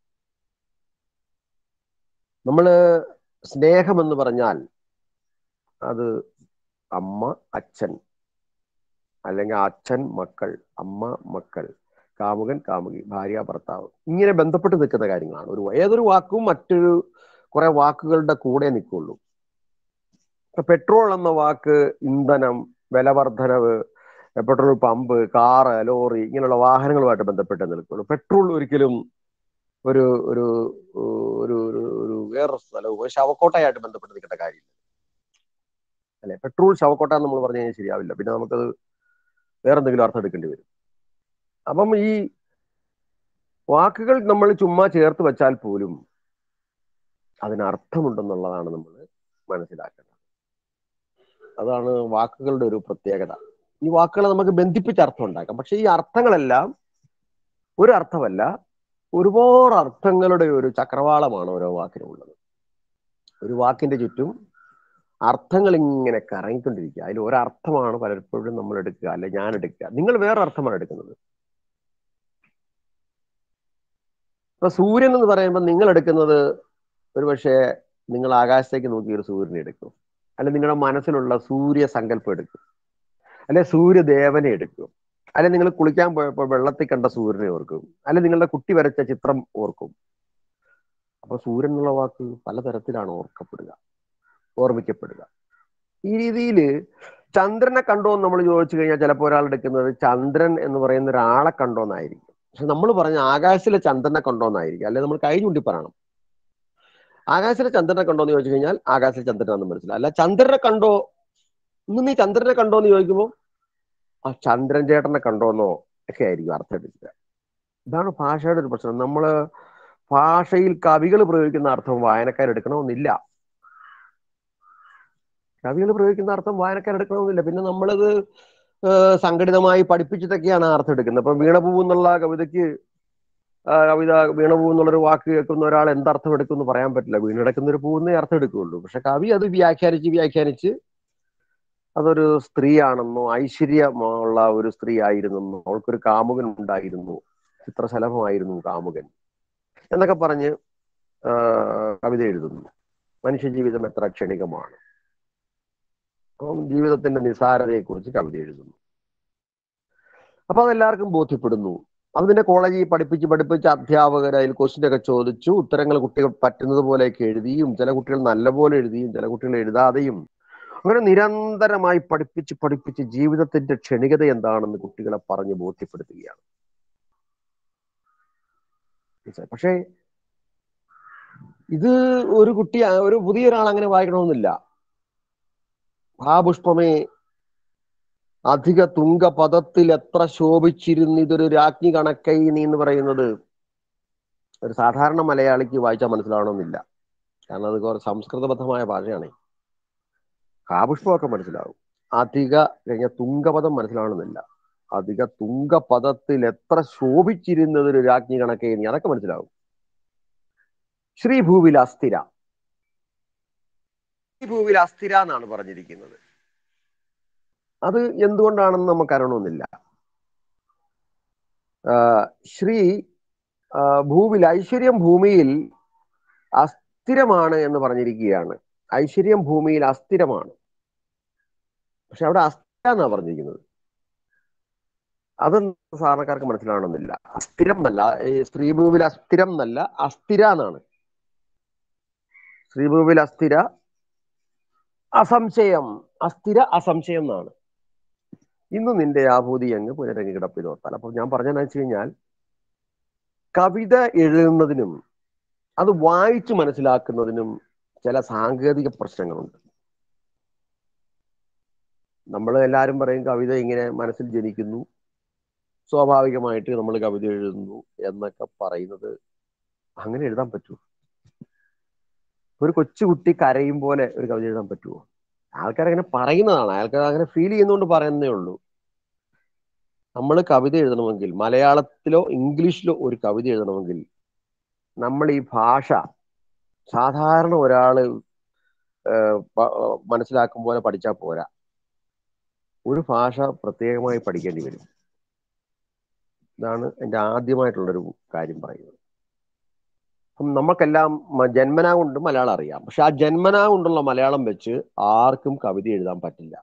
നമ്മൾ സ്നേഹം എന്ന് പറഞ്ഞാൽ അത് അമ്മ അച്ഛൻ അല്ലെങ്കിൽ അച്ഛൻ മക്കൾ അമ്മ മക്കൾ കാമുകൻ കാമുകി ഭാര്യ ഭർത്താവ് ഇങ്ങനെ ബന്ധപ്പെട്ട് നിൽക്കുന്ന കാര്യങ്ങളാണ് ഒരു ഏതൊരു വാക്കും മറ്റൊരു കുറെ വാക്കുകളുടെ കൂടെ നിൽക്കുള്ളൂ ഇപ്പൊ പെട്രോൾ എന്ന വാക്ക് ഇന്ധനം വിലവർദ്ധനവ് പെട്രോൾ പമ്പ് കാറ് ലോറി ഇങ്ങനെയുള്ള വാഹനങ്ങളുമായിട്ട് ബന്ധപ്പെട്ട് നിൽക്കുന്നു പെട്രോൾ ഒരിക്കലും ഒരു ഒരു ഒരു ഒരു ഒരു വേറൊരു സ്ഥലവും ഒരു ശവക്കോട്ടയായിട്ട് ബന്ധപ്പെട്ട് നിൽക്കേണ്ട കാര്യമില്ല അല്ലെ പെട്രോൾ ശവക്കോട്ട എന്ന് നമ്മൾ പറഞ്ഞു കഴിഞ്ഞാൽ ശരിയാവില്ല പിന്നെ നമുക്കത് വേറെ എന്തെങ്കിലും അർത്ഥം എടുക്കേണ്ടി വരും അപ്പം ഈ വാക്കുകൾ നമ്മൾ ചുമ്മാ ചേർത്ത് വെച്ചാൽ പോലും അതിന് അർത്ഥമുണ്ടെന്നുള്ളതാണ് നമ്മൾ മനസ്സിലാക്കേണ്ടത് അതാണ് വാക്കുകളുടെ ഒരു പ്രത്യേകത ഈ വാക്കുകളെ നമുക്ക് ബന്ധിപ്പിച്ച് അർത്ഥം ഉണ്ടാക്കാം പക്ഷെ ഈ അർത്ഥങ്ങളെല്ലാം ഒരു അർത്ഥമല്ല ഒരുപാട് അർത്ഥങ്ങളുടെ ഒരു ചക്രവാളമാണ് ഓരോ വാക്കിനും ഉള്ളത് ഒരു വാക്കിന്റെ ചുറ്റും അർത്ഥങ്ങൾ ഇങ്ങനെ കറങ്ങിക്കൊണ്ടിരിക്കുക അതിൽ ഒരർത്ഥമാണ് പലപ്പോഴും നമ്മൾ എടുക്കുക അല്ലെ ഞാൻ എടുക്കുക നിങ്ങൾ വേറെ അർത്ഥമാണ് എടുക്കുന്നത് ഇപ്പൊ സൂര്യൻ എന്ന് പറയുമ്പോൾ നിങ്ങൾ എടുക്കുന്നത് ഒരുപക്ഷെ നിങ്ങൾ ആകാശത്തേക്ക് നോക്കി ഒരു സൂര്യനെ എടുക്കും അല്ലെ നിങ്ങളുടെ മനസ്സിലുള്ള സൂര്യ സങ്കല്പം എടുക്കും അല്ലെ സൂര്യദേവനെ എടുക്കും അല്ലെ നിങ്ങൾ കുളിക്കാൻ പോയപ്പോൾ വെള്ളത്തിൽ കണ്ട സൂര്യനെ ഓർക്കും അല്ലെ നിങ്ങളുടെ കുട്ടി വരച്ച ചിത്രം ഓർക്കും അപ്പൊ സൂര്യൻ എന്നുള്ള വാക്ക് പലതരത്തിലാണ് ഓർക്കപ്പെടുക ഓർമ്മിക്കപ്പെടുക ഈ രീതിയിൽ ചന്ദ്രനെ കണ്ടോ എന്ന് നമ്മൾ ചോദിച്ചു കഴിഞ്ഞാൽ ചിലപ്പോൾ ഒരാൾ എടുക്കുന്നത് ചന്ദ്രൻ എന്ന് പറയുന്ന ഒരാളെ കണ്ടോന്നായിരിക്കും പക്ഷെ നമ്മൾ പറഞ്ഞ ആകാശത്തിലെ ചന്ദ്രനെ കണ്ടോന്നായിരിക്കും അല്ലെ നമ്മൾ കൈ ചൂണ്ടി പറയണം ആകാശത്തിലെ ചന്ദ്രനെ കണ്ടോ എന്ന് ചോദിച്ചു കഴിഞ്ഞാൽ ആകാശത്തിലെ ചന്ദ്രനാണെന്ന് മനസ്സിലായി അല്ല ചന്ദ്രനെ കണ്ടോ ഇന്ന് നീ ചന്ദ്രനെ കണ്ടോ എന്ന് ചോദിക്കുമ്പോൾ ആ ചന്ദ്രൻ ചേട്ടനെ കണ്ടോന്നോ ഒക്കെ ആയിരിക്കും അർത്ഥം എടുക്കുക ഇതാണ് ഭാഷയുടെ ഒരു പ്രശ്നം നമ്മള് ഭാഷയിൽ കവികൾ പ്രയോഗിക്കുന്ന അർത്ഥം വായനക്കാരെടുക്കണമെന്നില്ല കവികൾ പ്രയോഗിക്കുന്ന അർത്ഥം വായനക്കാരെടുക്കണമെന്നില്ല പിന്നെ നമ്മളത് സംഘടിതമായി പഠിപ്പിച്ചിട്ടൊക്കെയാണ് ആ അർത്ഥം എടുക്കുന്നത് ഇപ്പൊ വീണപൂ എന്നുള്ള കവിതയ്ക്ക് കവിത വീണപൂ എന്നുള്ളൊരു വാക്ക് കേൾക്കുന്ന ഒരാൾ എന്തർത്ഥം എടുക്കും എന്ന് പറയാൻ പറ്റില്ല വീണെടുക്കുന്ന ഒരു പൂന്നേ അർത്ഥം എടുക്കുകയുള്ളൂ പക്ഷെ കവി അത് വ്യാഖ്യാനിച്ച് വ്യാഖ്യാനിച്ച് അതൊരു സ്ത്രീയാണെന്നോ ഐശ്വര്യമുള്ള ഒരു സ്ത്രീ ആയിരുന്നെന്നോ അവൾക്കൊരു കാമുകൻ ഉണ്ടായിരുന്നു ചിത്രശലഭമായിരുന്നു കാമുകൻ എന്നൊക്കെ പറഞ്ഞ് കവിത എഴുതുന്നു മനുഷ്യജീവിതം എത്ര ക്ഷണികമാണ് അപ്പം ജീവിതത്തിന്റെ നിസാരതയെക്കുറിച്ച് കവിത എഴുതുന്നു അപ്പൊ അതെല്ലാവർക്കും ബോധ്യപ്പെടുന്നു അത് പിന്നെ കോളേജിൽ പഠിപ്പിച്ച് പഠിപ്പിച്ച് അധ്യാപകർ അതിൽ ക്വസ്റ്റ്യൻ ഒക്കെ ചോദിച്ചു ഉത്തരങ്ങൾ കുട്ടികൾ പറ്റുന്നത് പോലെയൊക്കെ എഴുതിയും ചില കുട്ടികൾ നല്ലപോലെ എഴുതിയും ചില കുട്ടികൾ എഴുതാതെയും അങ്ങനെ നിരന്തരമായി പഠിപ്പിച്ച് പഠിപ്പിച്ച് ജീവിതത്തിന്റെ ക്ഷണികത എന്താണെന്ന് കുട്ടികളെ പറഞ്ഞ് ബോധ്യപ്പെടുത്തുകയാണ് പക്ഷേ ഇത് ഒരു കുട്ടി ഒരു പുതിയ ഒരാൾ അങ്ങനെ വായിക്കണമെന്നില്ല ആ പുഷ്പമേ അധിക തുങ്ക പദത്തിൽ എത്ര ശോഭിച്ചിരുന്നു ഇതൊരു രാജ്ഞി കണക്കൈ നീ എന്ന് പറയുന്നത് ഒരു സാധാരണ മലയാളിക്ക് വായിച്ചാൽ മനസ്സിലാവണമെന്നില്ല കാരണം അത് കുറച്ച് സംസ്കൃതബദ്ധമായ ഭാഷയാണ് കാപുഷ്പമൊക്കെ മനസ്സിലാവും അധിക കഴിഞ്ഞ തുങ്കപദം മനസ്സിലാവണമെന്നില്ല അധിക തുങ്കപദത്തിൽ എത്ര ശോഭിച്ചിരുന്നത് ഒരു രാജ്ഞി കണക്കേ നീ അതൊക്കെ മനസ്സിലാവും ശ്രീഭൂവിൽ അസ്ഥിര ശ്രീഭൂവിൽ അസ്ഥിര എന്നാണ് പറഞ്ഞിരിക്കുന്നത് അത് എന്തുകൊണ്ടാണെന്ന് നമുക്ക് അറിയണമെന്നില്ല ശ്രീ ഭൂവിൽ ഐശ്വര്യം ഭൂമിയിൽ അസ്ഥിരമാണ് എന്ന് പറഞ്ഞിരിക്കുകയാണ് ഐശ്വര്യം ഭൂമിയിൽ അസ്ഥിരമാണ് പക്ഷെ അവിടെ അസ്ഥിര എന്നാ പറഞ്ഞിരിക്കുന്നത് അത് സാധാരണക്കാർക്ക് മനസ്സിലാവണമെന്നില്ല അസ്ഥിരം എന്നല്ല ഈ സ്ത്രീഭൂവിൽ അസ്ഥിരം എന്നല്ല അസ്ഥിര എന്നാണ് സ്ത്രീഭൂവിൽ അസ്ഥിര അസംശയം അസ്ഥിര അസംശയം എന്നാണ് ഇന്ന് നിന്റെ ആഭൂതി അങ്ങ് പുനരങ്ങി കിടപ്പിതോർത്താൽ അപ്പൊ ഞാൻ പറഞ്ഞതെന്ന് വെച്ച് കഴിഞ്ഞാൽ കവിത എഴുതുന്നതിനും അത് വായിച്ചു മനസ്സിലാക്കുന്നതിനും ചില സാങ്കേതിക പ്രശ്നങ്ങളുണ്ട് നമ്മൾ എല്ലാവരും പറയും കവിത ഇങ്ങനെ മനസ്സിൽ ജനിക്കുന്നു സ്വാഭാവികമായിട്ട് നമ്മൾ കവിത എഴുതുന്നു എന്നൊക്കെ പറയുന്നത് അങ്ങനെ എഴുതാൻ പറ്റുമോ ഒരു കൊച്ചുകുട്ടി കരയും പോലെ ഒരു കവിത എഴുതാൻ പറ്റുമോ ആൾക്കാരങ്ങനെ പറയുന്നതാണ് ആൾക്കാർ അങ്ങനെ ഫീൽ ചെയ്യുന്നതുകൊണ്ട് പറയുന്നേ ഉള്ളൂ നമ്മൾ കവിത എഴുതണമെങ്കിൽ മലയാളത്തിലോ ഇംഗ്ലീഷിലോ ഒരു കവിത എഴുതണമെങ്കിൽ നമ്മൾ ഈ ഭാഷ സാധാരണ ഒരാള് മനസ്സിലാക്കും പോലെ പഠിച്ചാൽ പോരാ ഒരു ഭാഷ പ്രത്യേകമായി പഠിക്കേണ്ടി വരും ഇതാണ് എൻ്റെ ആദ്യമായിട്ടുള്ളൊരു കാര്യം പറയുന്നത് അപ്പം നമുക്കെല്ലാം ജന്മനാ കൊണ്ട് മലയാളം അറിയാം പക്ഷെ ആ ജന്മനാ കൊണ്ടുള്ള മലയാളം വെച്ച് ആർക്കും കവിത എഴുതാൻ പറ്റില്ല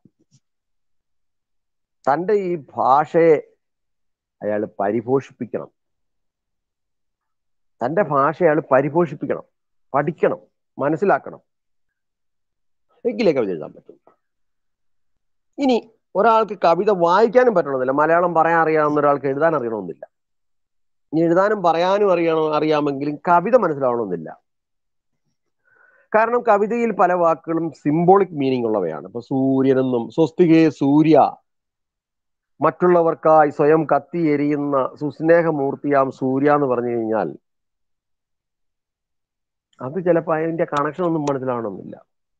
തൻ്റെ ഈ ഭാഷയെ അയാൾ പരിപോഷിപ്പിക്കണം തൻ്റെ ഭാഷ അയാൾ പരിപോഷിപ്പിക്കണം പഠിക്കണം മനസ്സിലാക്കണം എങ്കിലേ കവിത എഴുതാൻ പറ്റും ഇനി ഒരാൾക്ക് കവിത വായിക്കാനും പറ്റണമെന്നില്ല മലയാളം പറയാൻ അറിയാവുന്ന ഒരാൾക്ക് എഴുതാൻ അറിയണമെന്നില്ല ഇനി എഴുതാനും പറയാനും അറിയണോ അറിയാമെങ്കിലും കവിത മനസ്സിലാവണമെന്നില്ല കാരണം കവിതയിൽ പല വാക്കുകളും സിംബോളിക് മീനിങ് ഉള്ളവയാണ് ഇപ്പൊ സൂര്യനെന്നും സ്വസ്തികേ സൂര്യ മറ്റുള്ളവർക്കായി സ്വയം കത്തി എരിയുന്ന സുസ്നേഹമൂർത്തിയാം സൂര്യ എന്ന് പറഞ്ഞു കഴിഞ്ഞാൽ അത് ചിലപ്പോൾ അതിന്റെ കണക്ഷൻ ഒന്നും മനസ്സിലാവണമെന്നില്ല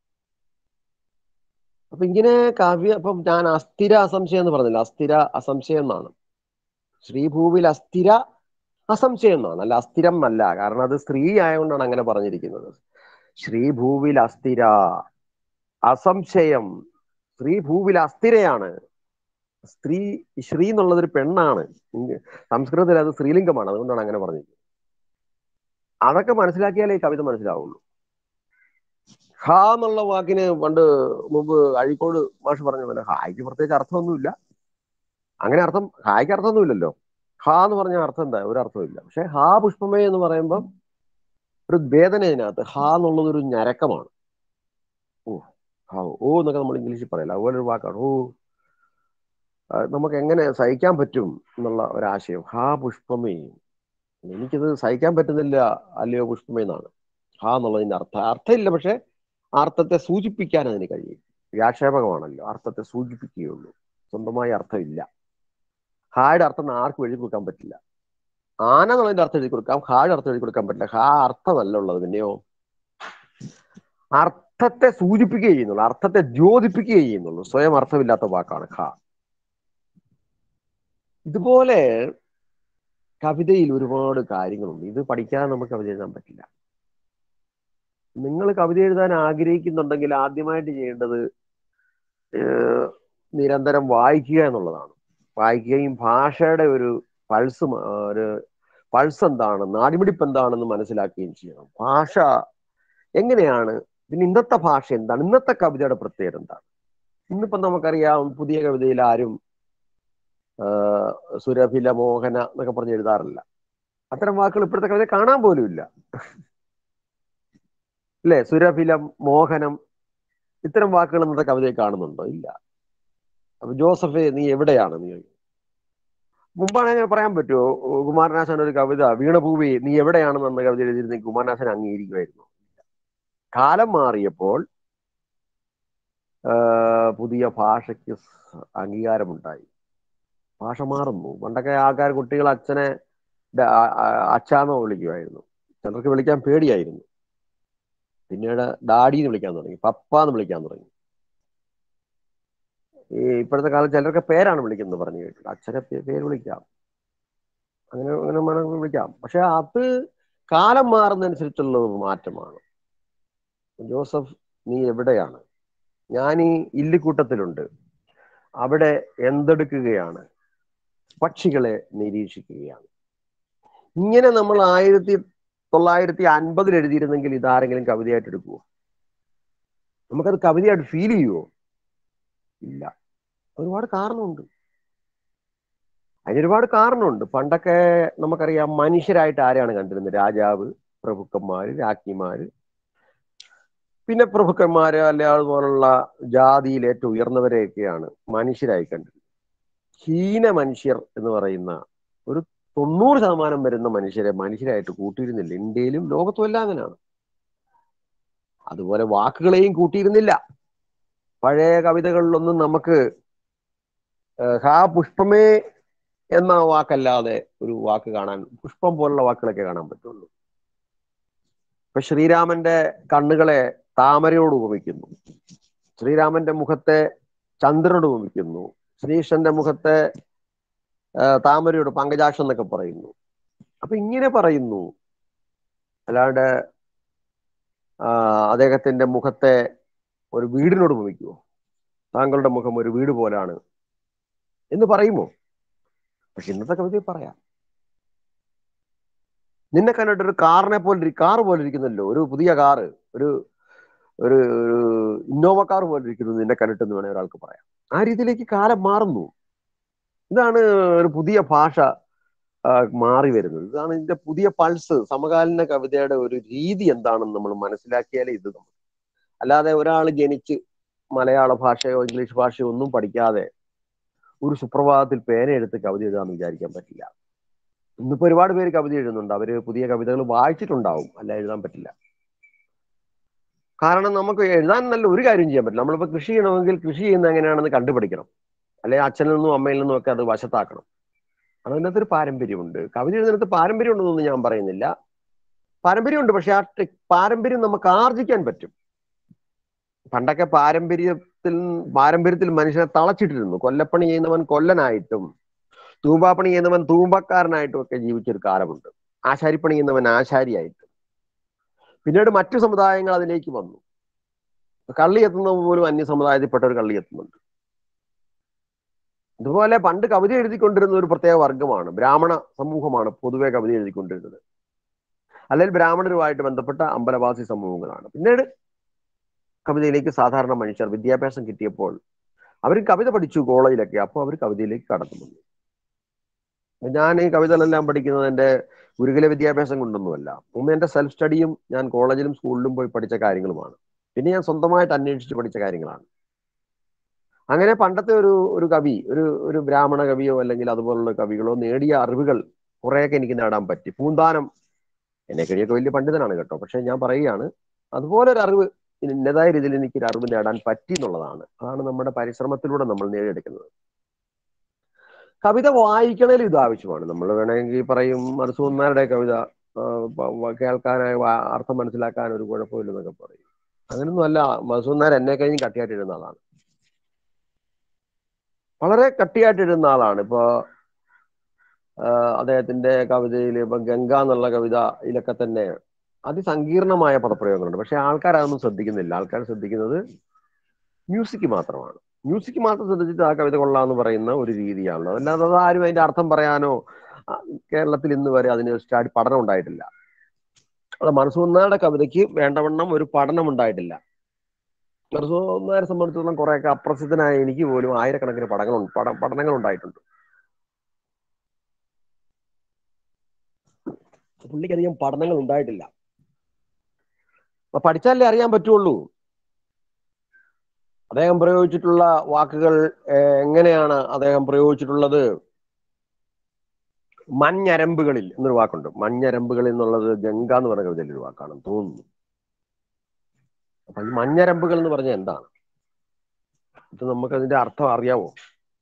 അപ്പൊ ഇങ്ങനെ കാവ്യ അപ്പം ഞാൻ അസ്ഥിര അസംശയം എന്ന് പറഞ്ഞില്ല അസ്ഥിര അസംശയം എന്നാണ് ശ്രീഭൂവിൽ അസ്ഥിര അസംശയം എന്നാണ് അല്ല അസ്ഥിരം അല്ല കാരണം അത് സ്ത്രീ ആയതുകൊണ്ടാണ് അങ്ങനെ പറഞ്ഞിരിക്കുന്നത് ശ്രീഭൂവിൽ അസ്ഥിര അസംശയം ശ്രീഭൂവിൽ അസ്ഥിരയാണ് സ്ത്രീ ശ്രീ എന്നുള്ളത് ഒരു പെണ്ണാണ് സംസ്കൃതത്തിൽ അത് സ്ത്രീലിംഗമാണ് അതുകൊണ്ടാണ് അങ്ങനെ പറഞ്ഞത് അതൊക്കെ മനസ്സിലാക്കിയാലേ ഈ കവിത മനസ്സിലാവുള്ളൂ ഹ എന്നുള്ള വാക്കിന് പണ്ട് മുമ്പ് അഴീക്കോട് മാഷ് പറഞ്ഞ പോലെ ഹായ്ക്ക് പ്രത്യേകിച്ച് അർത്ഥമൊന്നുമില്ല അങ്ങനെ അർത്ഥം ഹായ്ക്ക് അർത്ഥമൊന്നുമില്ലല്ലോ ഹ എന്ന് പറഞ്ഞ അർത്ഥം എന്താ ഒരു അർത്ഥമില്ല പക്ഷെ ഹാ പുഷ്പമേ എന്ന് പറയുമ്പം ഒരു വേദന ഇതിനകത്ത് ഹ എന്നുള്ളത് ഒരു ഞരക്കമാണ് ഓ ഹാ ഓ എന്നൊക്കെ നമ്മൾ ഇംഗ്ലീഷിൽ പറയില്ല അതുപോലെ ഒരു വാക്കാണ് ഓ നമുക്ക് എങ്ങനെ സഹിക്കാൻ പറ്റും എന്നുള്ള ഒരാശയം ഹാ പുഷ്പമേ എനിക്കിത് സഹിക്കാൻ പറ്റുന്നില്ല അല്ലയോ പുഷ്പമേ എന്നാണ് ഹാ എന്നുള്ളതിന്റെ അർത്ഥം അർത്ഥമില്ല പക്ഷെ അർത്ഥത്തെ സൂചിപ്പിക്കാൻ അതിന് കഴിയും വ്യാക്ഷേപകമാണല്ലോ അർത്ഥത്തെ സൂചിപ്പിക്കുകയുള്ളൂ സ്വന്തമായി അർത്ഥമില്ല ഹായുടെ അർത്ഥം ആർക്കും എഴുതി കൊടുക്കാൻ പറ്റില്ല ആന എന്നുള്ളതിന്റെ അർത്ഥം എഴുതി കൊടുക്കാം ഹായുടെ അർത്ഥം എഴുതി കൊടുക്കാൻ പറ്റില്ല ഹാ അർത്ഥമല്ല ഉള്ളത് പിന്നെയോ അർത്ഥത്തെ സൂചിപ്പിക്കുകയും ചെയ്യുന്നുള്ളൂ അർത്ഥത്തെ ദ്യോതിപ്പിക്കുകയും ചെയ്യുന്നുള്ളൂ സ്വയം അർത്ഥമില്ലാത്ത വാക്കാണ് ഖ ഇതുപോലെ കവിതയിൽ ഒരുപാട് കാര്യങ്ങളുണ്ട് ഇത് പഠിക്കാതെ നമുക്ക് കവിത എഴുതാൻ പറ്റില്ല നിങ്ങൾ കവിത എഴുതാൻ ആഗ്രഹിക്കുന്നുണ്ടെങ്കിൽ ആദ്യമായിട്ട് ചെയ്യേണ്ടത് നിരന്തരം വായിക്കുക എന്നുള്ളതാണ് വായിക്കുകയും ഭാഷയുടെ ഒരു പൾസ് ഒരു പൾസ് എന്താണ് നാടിമിടിപ്പ് എന്താണെന്ന് മനസ്സിലാക്കുകയും ചെയ്യണം ഭാഷ എങ്ങനെയാണ് പിന്നെ ഇന്നത്തെ ഭാഷ എന്താണ് ഇന്നത്തെ കവിതയുടെ പ്രത്യേകത എന്താണ് ഇന്നിപ്പം നമുക്കറിയാം പുതിയ കവിതയിൽ ആരും സുരഭില മോഹന എന്നൊക്കെ പറഞ്ഞ് എഴുതാറില്ല അത്തരം വാക്കുകൾ ഇപ്പോഴത്തെ കവിത കാണാൻ പോലും ഇല്ല അല്ലേ സുരഭിലം മോഹനം ഇത്തരം വാക്കുകൾ ഇന്നത്തെ കവിതയിൽ കാണുന്നുണ്ടോ ഇല്ല അപ്പൊ ജോസഫെ നീ എവിടെയാണ് നീ മുമ്പാണ് അങ്ങനെ പറയാൻ പറ്റുമോ കുമാരനാശൻ ഒരു കവിത വീണഭൂവി നീ എവിടെയാണെന്ന് കവിത എഴുതിയിരുന്നെങ്കിൽ കുമാരനാശൻ അംഗീകരിക്കുമായിരുന്നു കാലം മാറിയപ്പോൾ പുതിയ ഭാഷയ്ക്ക് അംഗീകാരമുണ്ടായി ഭാഷ മാറുന്നു പണ്ടൊക്കെ ആൾക്കാർ കുട്ടികൾ അച്ഛനെ അച്ഛാന്നോ വിളിക്കുമായിരുന്നു ചിലർക്ക് വിളിക്കാൻ പേടിയായിരുന്നു പിന്നീട് ഡാഡി എന്ന് വിളിക്കാൻ തുടങ്ങി പപ്പ എന്ന് വിളിക്കാൻ തുടങ്ങി ഈ ഇപ്പോഴത്തെ കാലത്ത് ചിലർക്ക് പേരാണ് വിളിക്കുന്നത് പറഞ്ഞു കേട്ടിട്ട് അച്ഛനെ പേര് വിളിക്കാം അങ്ങനെ അങ്ങനെ വേണമെങ്കിൽ വിളിക്കാം പക്ഷെ അത് കാലം മാറുന്നതനുസരിച്ചുള്ള മാറ്റമാണ് ജോസഫ് നീ എവിടെയാണ് ഞാൻ ഈ ഇല്ലിക്കൂട്ടത്തിലുണ്ട് അവിടെ എന്തെടുക്കുകയാണ് പക്ഷികളെ നിരീക്ഷിക്കുകയാണ് ഇങ്ങനെ നമ്മൾ ആയിരത്തി തൊള്ളായിരത്തി അൻപതിൽ എഴുതിയിരുന്നെങ്കിൽ ഇതാരെങ്കിലും കവിതയായിട്ട് എടുക്കുമോ നമുക്കത് കവിതയായിട്ട് ഫീൽ ചെയ്യുമോ ഇല്ല ഒരുപാട് കാരണമുണ്ട് അതിനൊരുപാട് കാരണമുണ്ട് പണ്ടൊക്കെ നമുക്കറിയാം മനുഷ്യരായിട്ട് ആരെയാണ് കണ്ടിരുന്നത് രാജാവ് പ്രഭുക്കന്മാര് രാജ്ഞിമാര് പിന്നെ പ്രഭുക്കന്മാര് അല്ലെ അതുപോലുള്ള ജാതിയിൽ ഏറ്റവും ഉയർന്നവരെയൊക്കെയാണ് മനുഷ്യരായി കണ്ടിരുന്നത് ഹീന മനുഷ്യർ എന്ന് പറയുന്ന ഒരു തൊണ്ണൂറ് ശതമാനം വരുന്ന മനുഷ്യരെ മനുഷ്യരായിട്ട് കൂട്ടിയിരുന്നില്ല ഇന്ത്യയിലും ലോകത്തും എല്ലാം അങ്ങനെയാണ് അതുപോലെ വാക്കുകളെയും കൂട്ടിയിരുന്നില്ല പഴയ കവിതകളിലൊന്നും നമുക്ക് ഹാ പുഷ്പമേ എന്ന വാക്കല്ലാതെ ഒരു വാക്ക് കാണാൻ പുഷ്പം പോലുള്ള വാക്കുകളൊക്കെ കാണാൻ പറ്റുള്ളൂ ഇപ്പൊ ശ്രീരാമന്റെ കണ്ണുകളെ താമരയോട് ഉപമിക്കുന്നു ശ്രീരാമന്റെ മുഖത്തെ ചന്ദ്രനോട് ഉപമിക്കുന്നു ശ്രീകൃഷ്ണന്റെ മുഖത്തെ താമരയോട് പങ്കജാക്ഷം എന്നൊക്കെ പറയുന്നു അപ്പൊ ഇങ്ങനെ പറയുന്നു അല്ലാണ്ട് അദ്ദേഹത്തിന്റെ മുഖത്തെ ഒരു വീടിനോട് ഉപമിക്കുമോ താങ്കളുടെ മുഖം ഒരു വീട് പോലാണ് എന്ന് പറയുമോ പക്ഷെ ഇന്നത്തെ കവിതയിൽ പറയാം നിന്നെ കണ്ടിട്ട് ഒരു കാറിനെ പോലെ കാർ പോലെ ഇരിക്കുന്നല്ലോ ഒരു പുതിയ കാറ് ഒരു ഒരു ഇന്നോവ കാർ പോലെ ഇരിക്കുന്നു നിന്നെ കണ്ടിട്ടെന്ന് വേണേൽ ഒരാൾക്ക് പറയാം ആ രീതിയിലേക്ക് കാലം മാറുന്നു ഇതാണ് ഒരു പുതിയ ഭാഷ മാറി വരുന്നത് ഇതാണ് ഇതിന്റെ പുതിയ പൾസ് സമകാലീന കവിതയുടെ ഒരു രീതി എന്താണെന്ന് നമ്മൾ മനസ്സിലാക്കിയാലേ ഇത് നമുക്ക് അല്ലാതെ ഒരാൾ ജനിച്ച് മലയാള ഭാഷയോ ഇംഗ്ലീഷ് ഭാഷയോ ഒന്നും പഠിക്കാതെ ഒരു സുപ്രഭാതത്തിൽ പേനയെടുത്ത് കവിത എഴുതാമെന്ന് വിചാരിക്കാൻ പറ്റില്ല ഇന്നിപ്പോ ഒരുപാട് പേര് കവിത എഴുതുന്നുണ്ട് അവര് പുതിയ കവിതകൾ വായിച്ചിട്ടുണ്ടാവും അല്ല എഴുതാൻ പറ്റില്ല കാരണം നമുക്ക് എഴുതാൻ നല്ല ഒരു കാര്യം ചെയ്യാൻ പറ്റില്ല നമ്മളിപ്പോ കൃഷി ചെയ്യണമെങ്കിൽ കൃഷി ചെയ്യുന്നത് എങ്ങനെയാണെന്ന് കണ്ടുപിടിക്കണം അല്ലെങ്കിൽ അച്ഛനിൽ നിന്നും അമ്മയിൽ നിന്നും ഒക്കെ അത് വശത്താക്കണം അതിനകത്ത് ഒരു പാരമ്പര്യമുണ്ട് കവിത എഴുതുന്നതിനകത്ത് പാരമ്പര്യം ഉണ്ടെന്നൊന്നും ഞാൻ പറയുന്നില്ല പാരമ്പര്യമുണ്ട് പക്ഷെ ആ ടെ- പാരമ്പര്യം നമുക്ക് ആർജിക്കാൻ പറ്റും പണ്ടൊക്കെ പാരമ്പര്യത്തിൽ പാരമ്പര്യത്തിൽ മനുഷ്യനെ തളച്ചിട്ടിരുന്നു കൊല്ലപ്പണി ചെയ്യുന്നവൻ കൊല്ലനായിട്ടും തൂമ്പാപ്പണി ചെയ്യുന്നവൻ തൂമ്പക്കാരനായിട്ടും ഒക്കെ ജീവിച്ചൊരു കാലമുണ്ട് ആശാരിപ്പണി ചെയ്യുന്നവൻ ആശാരിയായിട്ടും പിന്നീട് മറ്റു സമുദായങ്ങൾ അതിലേക്ക് വന്നു കള്ളി എത്തുന്ന പോലും അന്യ സമുദായത്തിൽപ്പെട്ട ഒരു കള്ളി എത്തുന്നുണ്ട് ഇതുപോലെ പണ്ട് കവിത എഴുതിക്കൊണ്ടിരുന്ന ഒരു പ്രത്യേക വർഗമാണ് ബ്രാഹ്മണ സമൂഹമാണ് പൊതുവെ കവിത എഴുതിക്കൊണ്ടിരുന്നത് അല്ലെങ്കിൽ ബ്രാഹ്മണരുമായിട്ട് ബന്ധപ്പെട്ട അമ്പലവാസി സമൂഹങ്ങളാണ് പിന്നീട് കവിതയിലേക്ക് സാധാരണ മനുഷ്യർ വിദ്യാഭ്യാസം കിട്ടിയപ്പോൾ അവർ കവിത പഠിച്ചു കോളേജിലൊക്കെ അപ്പോൾ അവർ കവിതയിലേക്ക് കടന്നു വന്നു ഞാൻ ഈ കവിതകളെല്ലാം പഠിക്കുന്നത് എൻ്റെ ഗുരുകുല വിദ്യാഭ്യാസം കൊണ്ടൊന്നുമല്ല മുമ്പ് എൻ്റെ സെൽഫ് സ്റ്റഡിയും ഞാൻ കോളേജിലും സ്കൂളിലും പോയി പഠിച്ച കാര്യങ്ങളുമാണ് പിന്നെ ഞാൻ സ്വന്തമായിട്ട് അന്വേഷിച്ച് പഠിച്ച കാര്യങ്ങളാണ് അങ്ങനെ പണ്ടത്തെ ഒരു ഒരു കവി ഒരു ഒരു ബ്രാഹ്മണ കവിയോ അല്ലെങ്കിൽ അതുപോലുള്ള കവികളോ നേടിയ അറിവുകൾ കുറേയൊക്കെ എനിക്ക് നേടാൻ പറ്റി പൂന്താനം എന്നെ കഴിയൊക്കെ വലിയ പണ്ഡിതനാണ് കേട്ടോ പക്ഷെ ഞാൻ പറയുകയാണ് അതുപോലെ ഒരു അറിവ് ഇന്നതായ രീതിയിൽ എനിക്ക് ഒരു അറിവ് നേടാൻ പറ്റി എന്നുള്ളതാണ് അതാണ് നമ്മുടെ പരിശ്രമത്തിലൂടെ നമ്മൾ നേടിയെടുക്കുന്നത് കവിത വായിക്കണേലും ഇത് ആവശ്യമാണ് നമ്മൾ വേണമെങ്കിൽ പറയും മനസ്സുമാരുടെ കവിത ആ, പ- വ- കേൾക്കാനായി വാ- അർത്ഥം മനസ്സിലാക്കാൻ ഒരു കുഴപ്പമില്ലെന്നൊക്കെ പറയും അങ്ങനൊന്നും അല്ല മസൂന്നാർ എന്നെ കഴിഞ്ഞ് കട്ടിയായിട്ട് എഴുതുന്ന ആളാണ് വളരെ കട്ടിയായിട്ട് എഴുതുന്ന ആളാണ് ഇപ്പോ ആ, അദ്ദേഹത്തിന്റെ കവിതയിൽ ഇപ്പൊ ഗംഗ എന്നുള്ള കവിതയിലൊക്കെ തന്നെ അതിസങ്കീർണമായ പദപ്രയോഗങ്ങളുണ്ട് പക്ഷെ ആൾക്കാർ അതൊന്നും ശ്രദ്ധിക്കുന്നില്ല ആൾക്കാർ ശ്രദ്ധിക്കുന്നത് മ്യൂസിക് മാത്രമാണ് മ്യൂസിക് മാത്രം ശ്രദ്ധിച്ചിട്ട് ആ കവിത കൊള്ളാന്ന് പറയുന്ന ഒരു രീതിയാണല്ലോ അല്ലാതെ അത് ആരും അതിന്റെ അർത്ഥം പറയാനോ ആ, കേരളത്തിൽ ഇന്ന് വരെ അതിന് സ്റ്റാഡി പഠനം ഉണ്ടായിട്ടില്ല അത് മനസ്സുന്നാരുടെ കവിതയ്ക്ക് വേണ്ടവണ്ണം ഒരു പഠനം ഉണ്ടായിട്ടില്ല മനസ്സുന്നാരെ സംബന്ധിച്ചിടത്തോളം കുറെയൊക്കെ അപ്രസിദ്ധനായ എനിക്ക് പോലും ആയിരക്കണക്കിന് പഠനങ്ങൾ പഠ പഠനങ്ങൾ ഉണ്ടായിട്ടുണ്ട് പുള്ളിക്കധികം പഠനങ്ങൾ ഉണ്ടായിട്ടില്ല അപ്പൊ പഠിച്ചാലേ അറിയാൻ പറ്റുള്ളൂ അദ്ദേഹം പ്രയോഗിച്ചിട്ടുള്ള വാക്കുകൾ ഏഹ്, എങ്ങനെയാണ് അദ്ദേഹം പ്രയോഗിച്ചിട്ടുള്ളത് മഞ്ഞരമ്പുകളിൽ എന്നൊരു വാക്കുണ്ട് മഞ്ഞരമ്പുകളിൽ എന്നുള്ളത് ഗംഗ എന്ന് പറയുന്ന കവിതയിൽ ഒരു വാക്കാണെന്ന് തോന്നുന്നു അപ്പൊ ഈ മഞ്ഞരമ്പുകൾ എന്ന് പറഞ്ഞാൽ എന്താണ് ഇത് നമുക്ക് അതിന്റെ അർത്ഥം അറിയാവോ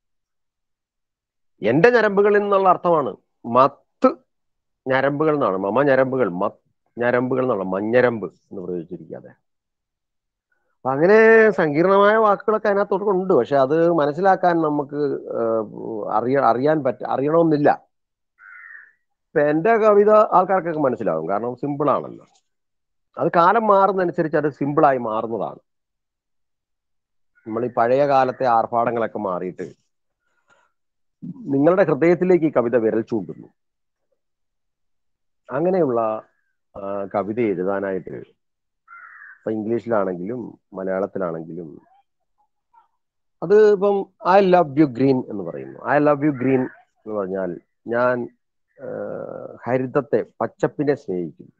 എന്റെ ഞരമ്പുകളിൽ നിന്നുള്ള അർത്ഥമാണ് മത്ത് ഞരമ്പുകൾ എന്നാണ് മമ ഞരമ്പുകൾ മത്ത് ഞരമ്പുകൾ എന്നാണ് മഞ്ഞരമ്പ് എന്ന് പ്രയോഗിച്ചിരിക്കാതെ അപ്പൊ അങ്ങനെ സങ്കീർണമായ വാക്കുകളൊക്കെ അതിനകത്തോട്ട് ഉണ്ട് പക്ഷെ അത് മനസ്സിലാക്കാൻ നമുക്ക് ഏഹ്, അറിയ അറിയാൻ പറ്റ അറിയണമെന്നില്ല ഇപ്പൊ എന്റെ കവിത ആൾക്കാർക്കൊക്കെ മനസ്സിലാവും കാരണം സിമ്പിൾ ആണല്ലോ അത് കാലം മാറുന്നതനുസരിച്ച് അത് സിമ്പിളായി മാറുന്നതാണ് നമ്മൾ ഈ പഴയ കാലത്തെ ആർഭാടങ്ങളൊക്കെ മാറിയിട്ട് നിങ്ങളുടെ ഹൃദയത്തിലേക്ക് ഈ കവിത വിരൽ ചൂണ്ടുന്നു അങ്ങനെയുള്ള ആ, കവിത എഴുതാനായിട്ട് ഇപ്പൊ ഇംഗ്ലീഷിലാണെങ്കിലും മലയാളത്തിലാണെങ്കിലും അത് ഇപ്പം ഐ ലവ് യു ഗ്രീൻ എന്ന് പറയുന്നു ഐ ലവ് യു ഗ്രീൻ എന്ന് പറഞ്ഞാൽ ഞാൻ ആ, ഹരിതത്തെ പച്ചപ്പിനെ സ്നേഹിക്കുന്നു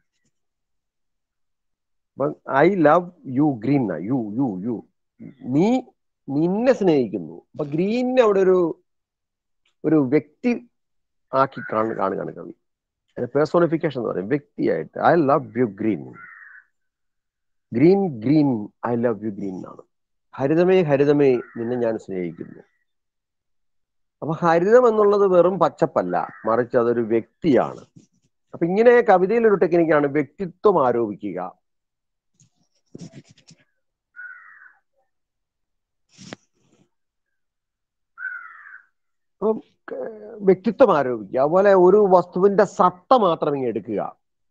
അപ്പം I love you green you you you നീ നിന്നെ സ്നേഹിക്കുന്നു അപ്പൊ ഗ്രീനിനെ അവിടെ ഒരു ഒരു വ്യക്തി ആക്കി കാണു കാണുകയാണ് കവി പേഴ്സോണിഫിക്കേഷൻ എന്ന് പറയും വ്യക്തിയായിട്ട് I love you green green green I love you green എന്നാണ് ഹരിതമേ ഹരിതമേ നിന്നെ ഞാൻ സ്നേഹിക്കുന്നു അപ്പൊ ഹരിതം എന്നുള്ളത് വെറും പച്ചപ്പല്ല മറിച്ച് അതൊരു വ്യക്തിയാണ് അപ്പൊ ഇങ്ങനെ കവിതയിൽ ഒരു ടെക്നിക്കാണ് വ്യക്തിത്വം ആരോപിക്കുക അപ്പം ഏഹ്, വ്യക്തിത്വം ആരോപിക്കുക അതുപോലെ ഒരു വസ്തുവിന്റെ സത്ത മാത്രം ഇങ്ങ് എടുക്കുക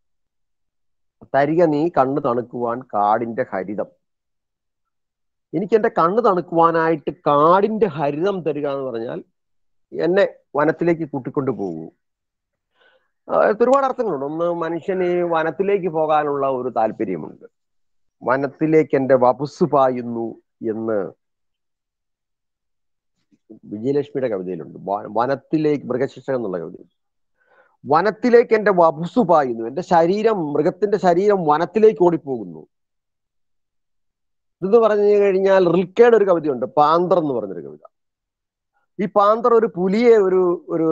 തരിക നീ കണ്ണ് തണുക്കുവാൻ കാടിന്റെ ഹരിതം എനിക്ക് എന്റെ കണ്ണ് തണുക്കുവാനായിട്ട് കാടിന്റെ ഹരിതം തരിക എന്ന് പറഞ്ഞാൽ എന്നെ വനത്തിലേക്ക് കൂട്ടിക്കൊണ്ടു പോകൂ അതായത് ഒരുപാട് അർത്ഥങ്ങളുണ്ട് ഒന്ന് മനുഷ്യന് വനത്തിലേക്ക് പോകാനുള്ള ഒരു താല്പര്യമുണ്ട് വനത്തിലേക്ക് എന്റെ വപുസ് പായുന്നു എന്ന് വിജയലക്ഷ്മിയുടെ കവിതയിലുണ്ട് വ- വനത്തിലേക്ക് മൃഗശിക്ഷ എന്നുള്ള കവിതയിൽ വനത്തിലേക്ക് എന്റെ വപുസ് പായുന്നു എന്റെ ശരീരം മൃഗത്തിന്റെ ശരീരം വനത്തിലേക്ക് ഓടിപ്പോകുന്നു ഇതെന്ന് പറഞ്ഞു കഴിഞ്ഞാൽ റിൽക്കയുടെ ഒരു കവിതയുണ്ട് പാന്തർ എന്ന് പറഞ്ഞൊരു കവിത ഈ പാന്തർ ഒരു പുലിയെ ഒരു ഒരു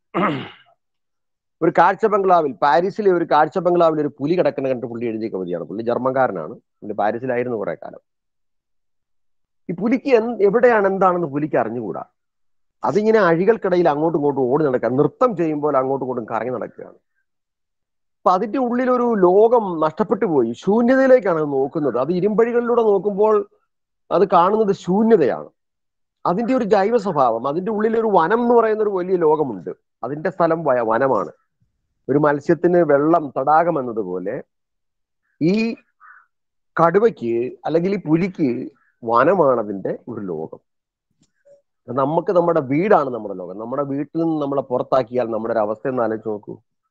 ഒരു കാഴ്ച ബംഗ്ലാവിൽ പാരീസിലെ ഒരു കാഴ്ച ബംഗ്ലാവിൽ ഒരു പുലി കിടക്കുന്ന കണ്ട് പുള്ളി എഴുതിയ കവിതയാണ് പുള്ളി ജർമ്മൻകാരനാണ് പുള്ളി പാരീസിലായിരുന്നു കുറെ കാലം ഈ പുലിക്ക് എന്ത് എവിടെയാണ് എന്താണെന്ന് പുലിക്ക് അറിഞ്ഞുകൂടാ അതിങ്ങനെ അഴികൾക്കിടയിൽ അങ്ങോട്ടും ഇങ്ങോട്ടും ഓടി നടക്കുക നൃത്തം ചെയ്യുമ്പോൾ അങ്ങോട്ടും ഇങ്ങോട്ടും കറങ്ങി നടക്കുകയാണ് അപ്പൊ അതിന്റെ ഉള്ളിൽ ഒരു ലോകം നഷ്ടപ്പെട്ടു പോയി ശൂന്യതയിലേക്കാണ് അത് നോക്കുന്നത് അത് ഇരുമ്പഴികളിലൂടെ നോക്കുമ്പോൾ അത് കാണുന്നത് ശൂന്യതയാണ് അതിന്റെ ഒരു ജൈവ സ്വഭാവം അതിന്റെ ഉള്ളിൽ ഒരു വനം എന്ന് പറയുന്ന ഒരു വലിയ ലോകമുണ്ട് അതിന്റെ സ്ഥലം വയ- വനമാണ് ഒരു മത്സ്യത്തിന് വെള്ളം തടാകം എന്നതുപോലെ ഈ കടുവയ്ക്ക് അല്ലെങ്കിൽ ഈ പുലിക്ക് വനമാണ് അതിന്റെ ഒരു ലോകം നമുക്ക് നമ്മുടെ വീടാണ് നമ്മുടെ ലോകം നമ്മുടെ വീട്ടിൽ നിന്ന് നമ്മളെ പുറത്താക്കിയാൽ നമ്മുടെ ഒരു അവസ്ഥ ഒന്ന് ആലോചിച്ച് നോക്കൂ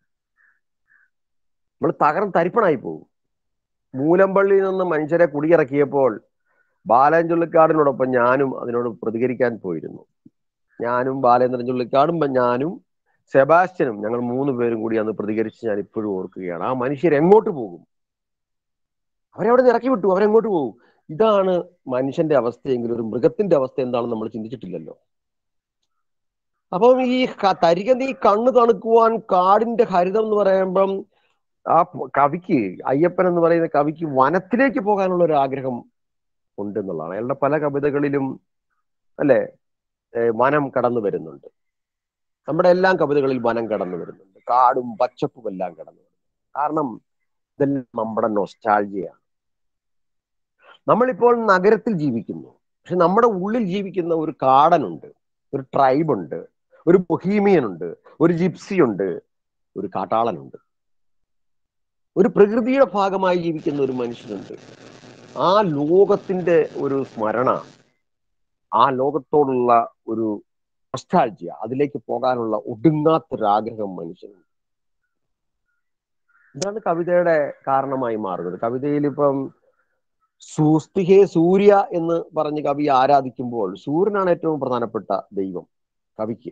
നമ്മൾ തകർന്ന് തരിപ്പണായി പോകും മൂലമ്പള്ളിയിൽ നിന്ന് മനുഷ്യരെ കുടിയിറക്കിയപ്പോൾ ബാലൻ ചുള്ളിക്കാടിനോടൊപ്പം ഞാനും അതിനോട് പ്രതികരിക്കാൻ പോയിരുന്നു ഞാനും ബാലേന്ദ്രൻ ചുള്ളിക്കാടും ഞാനും സെബാസ്റ്റ്യനും ഞങ്ങൾ മൂന്ന് പേരും കൂടി അന്ന് പ്രതികരിച്ച് ഞാൻ ഇപ്പോഴും ഓർക്കുകയാണ് ആ മനുഷ്യർ എങ്ങോട്ട് പോകും അവരവിടെ നിന്ന് ഇറക്കി വിട്ടു അവരെങ്ങോട്ട് പോകും ഇതാണ് മനുഷ്യന്റെ അവസ്ഥയെങ്കിൽ ഒരു മൃഗത്തിന്റെ അവസ്ഥ എന്താണെന്ന് നമ്മൾ ചിന്തിച്ചിട്ടില്ലല്ലോ അപ്പം ഈ ക- തരികന്റെ ഈ കണ്ണ് തണുക്കുവാൻ കാടിന്റെ ഹരിതം എന്ന് പറയുമ്പം ആ കവിക്ക് അയ്യപ്പൻ എന്ന് പറയുന്ന കവിക്ക് വനത്തിലേക്ക് പോകാനുള്ള ഒരു ആഗ്രഹം ഉണ്ട് എന്നുള്ളതാണ് അയാളുടെ പല കവിതകളിലും അല്ലെ ഏഹ് വനം കടന്നു വരുന്നുണ്ട് നമ്മുടെ എല്ലാം കവിതകളിൽ വനം കടന്നു വരുന്നുണ്ട് കാടും പച്ചപ്പും എല്ലാം കടന്നു വരുന്നുണ്ട് കാരണം ഇതെല്ലാം നമ്മുടെ നൊസ്റ്റാൾജിയാണ് നമ്മളിപ്പോൾ നഗരത്തിൽ ജീവിക്കുന്നു പക്ഷെ നമ്മുടെ ഉള്ളിൽ ജീവിക്കുന്ന ഒരു കാടനുണ്ട് ഒരു ട്രൈബ് ഉണ്ട് ഒരു ബൊഹീമിയൻ ഉണ്ട് ഒരു ജിപ്സി ഉണ്ട് ഒരു കാട്ടാളനുണ്ട് ഒരു പ്രകൃതിയുടെ ഭാഗമായി ജീവിക്കുന്ന ഒരു മനുഷ്യനുണ്ട് ആ ലോകത്തിന്റെ ഒരു സ്മരണ ആ ലോകത്തോടുള്ള ഒരു നൊസ്റ്റാൾജിയ അതിലേക്ക് പോകാനുള്ള ഒടുങ്ങാത്തൊരാഗ്രഹം മനുഷ്യനുണ്ട് ഇതാണ് കവിതയുടെ കാരണമായി മാറുന്നത് കവിതയിൽ ഇപ്പം സൂസ്തിഹേ സൂര്യ എന്ന് പറഞ്ഞ് കവി ആരാധിക്കുമ്പോൾ സൂര്യനാണ് ഏറ്റവും പ്രധാനപ്പെട്ട ദൈവം കവിക്ക്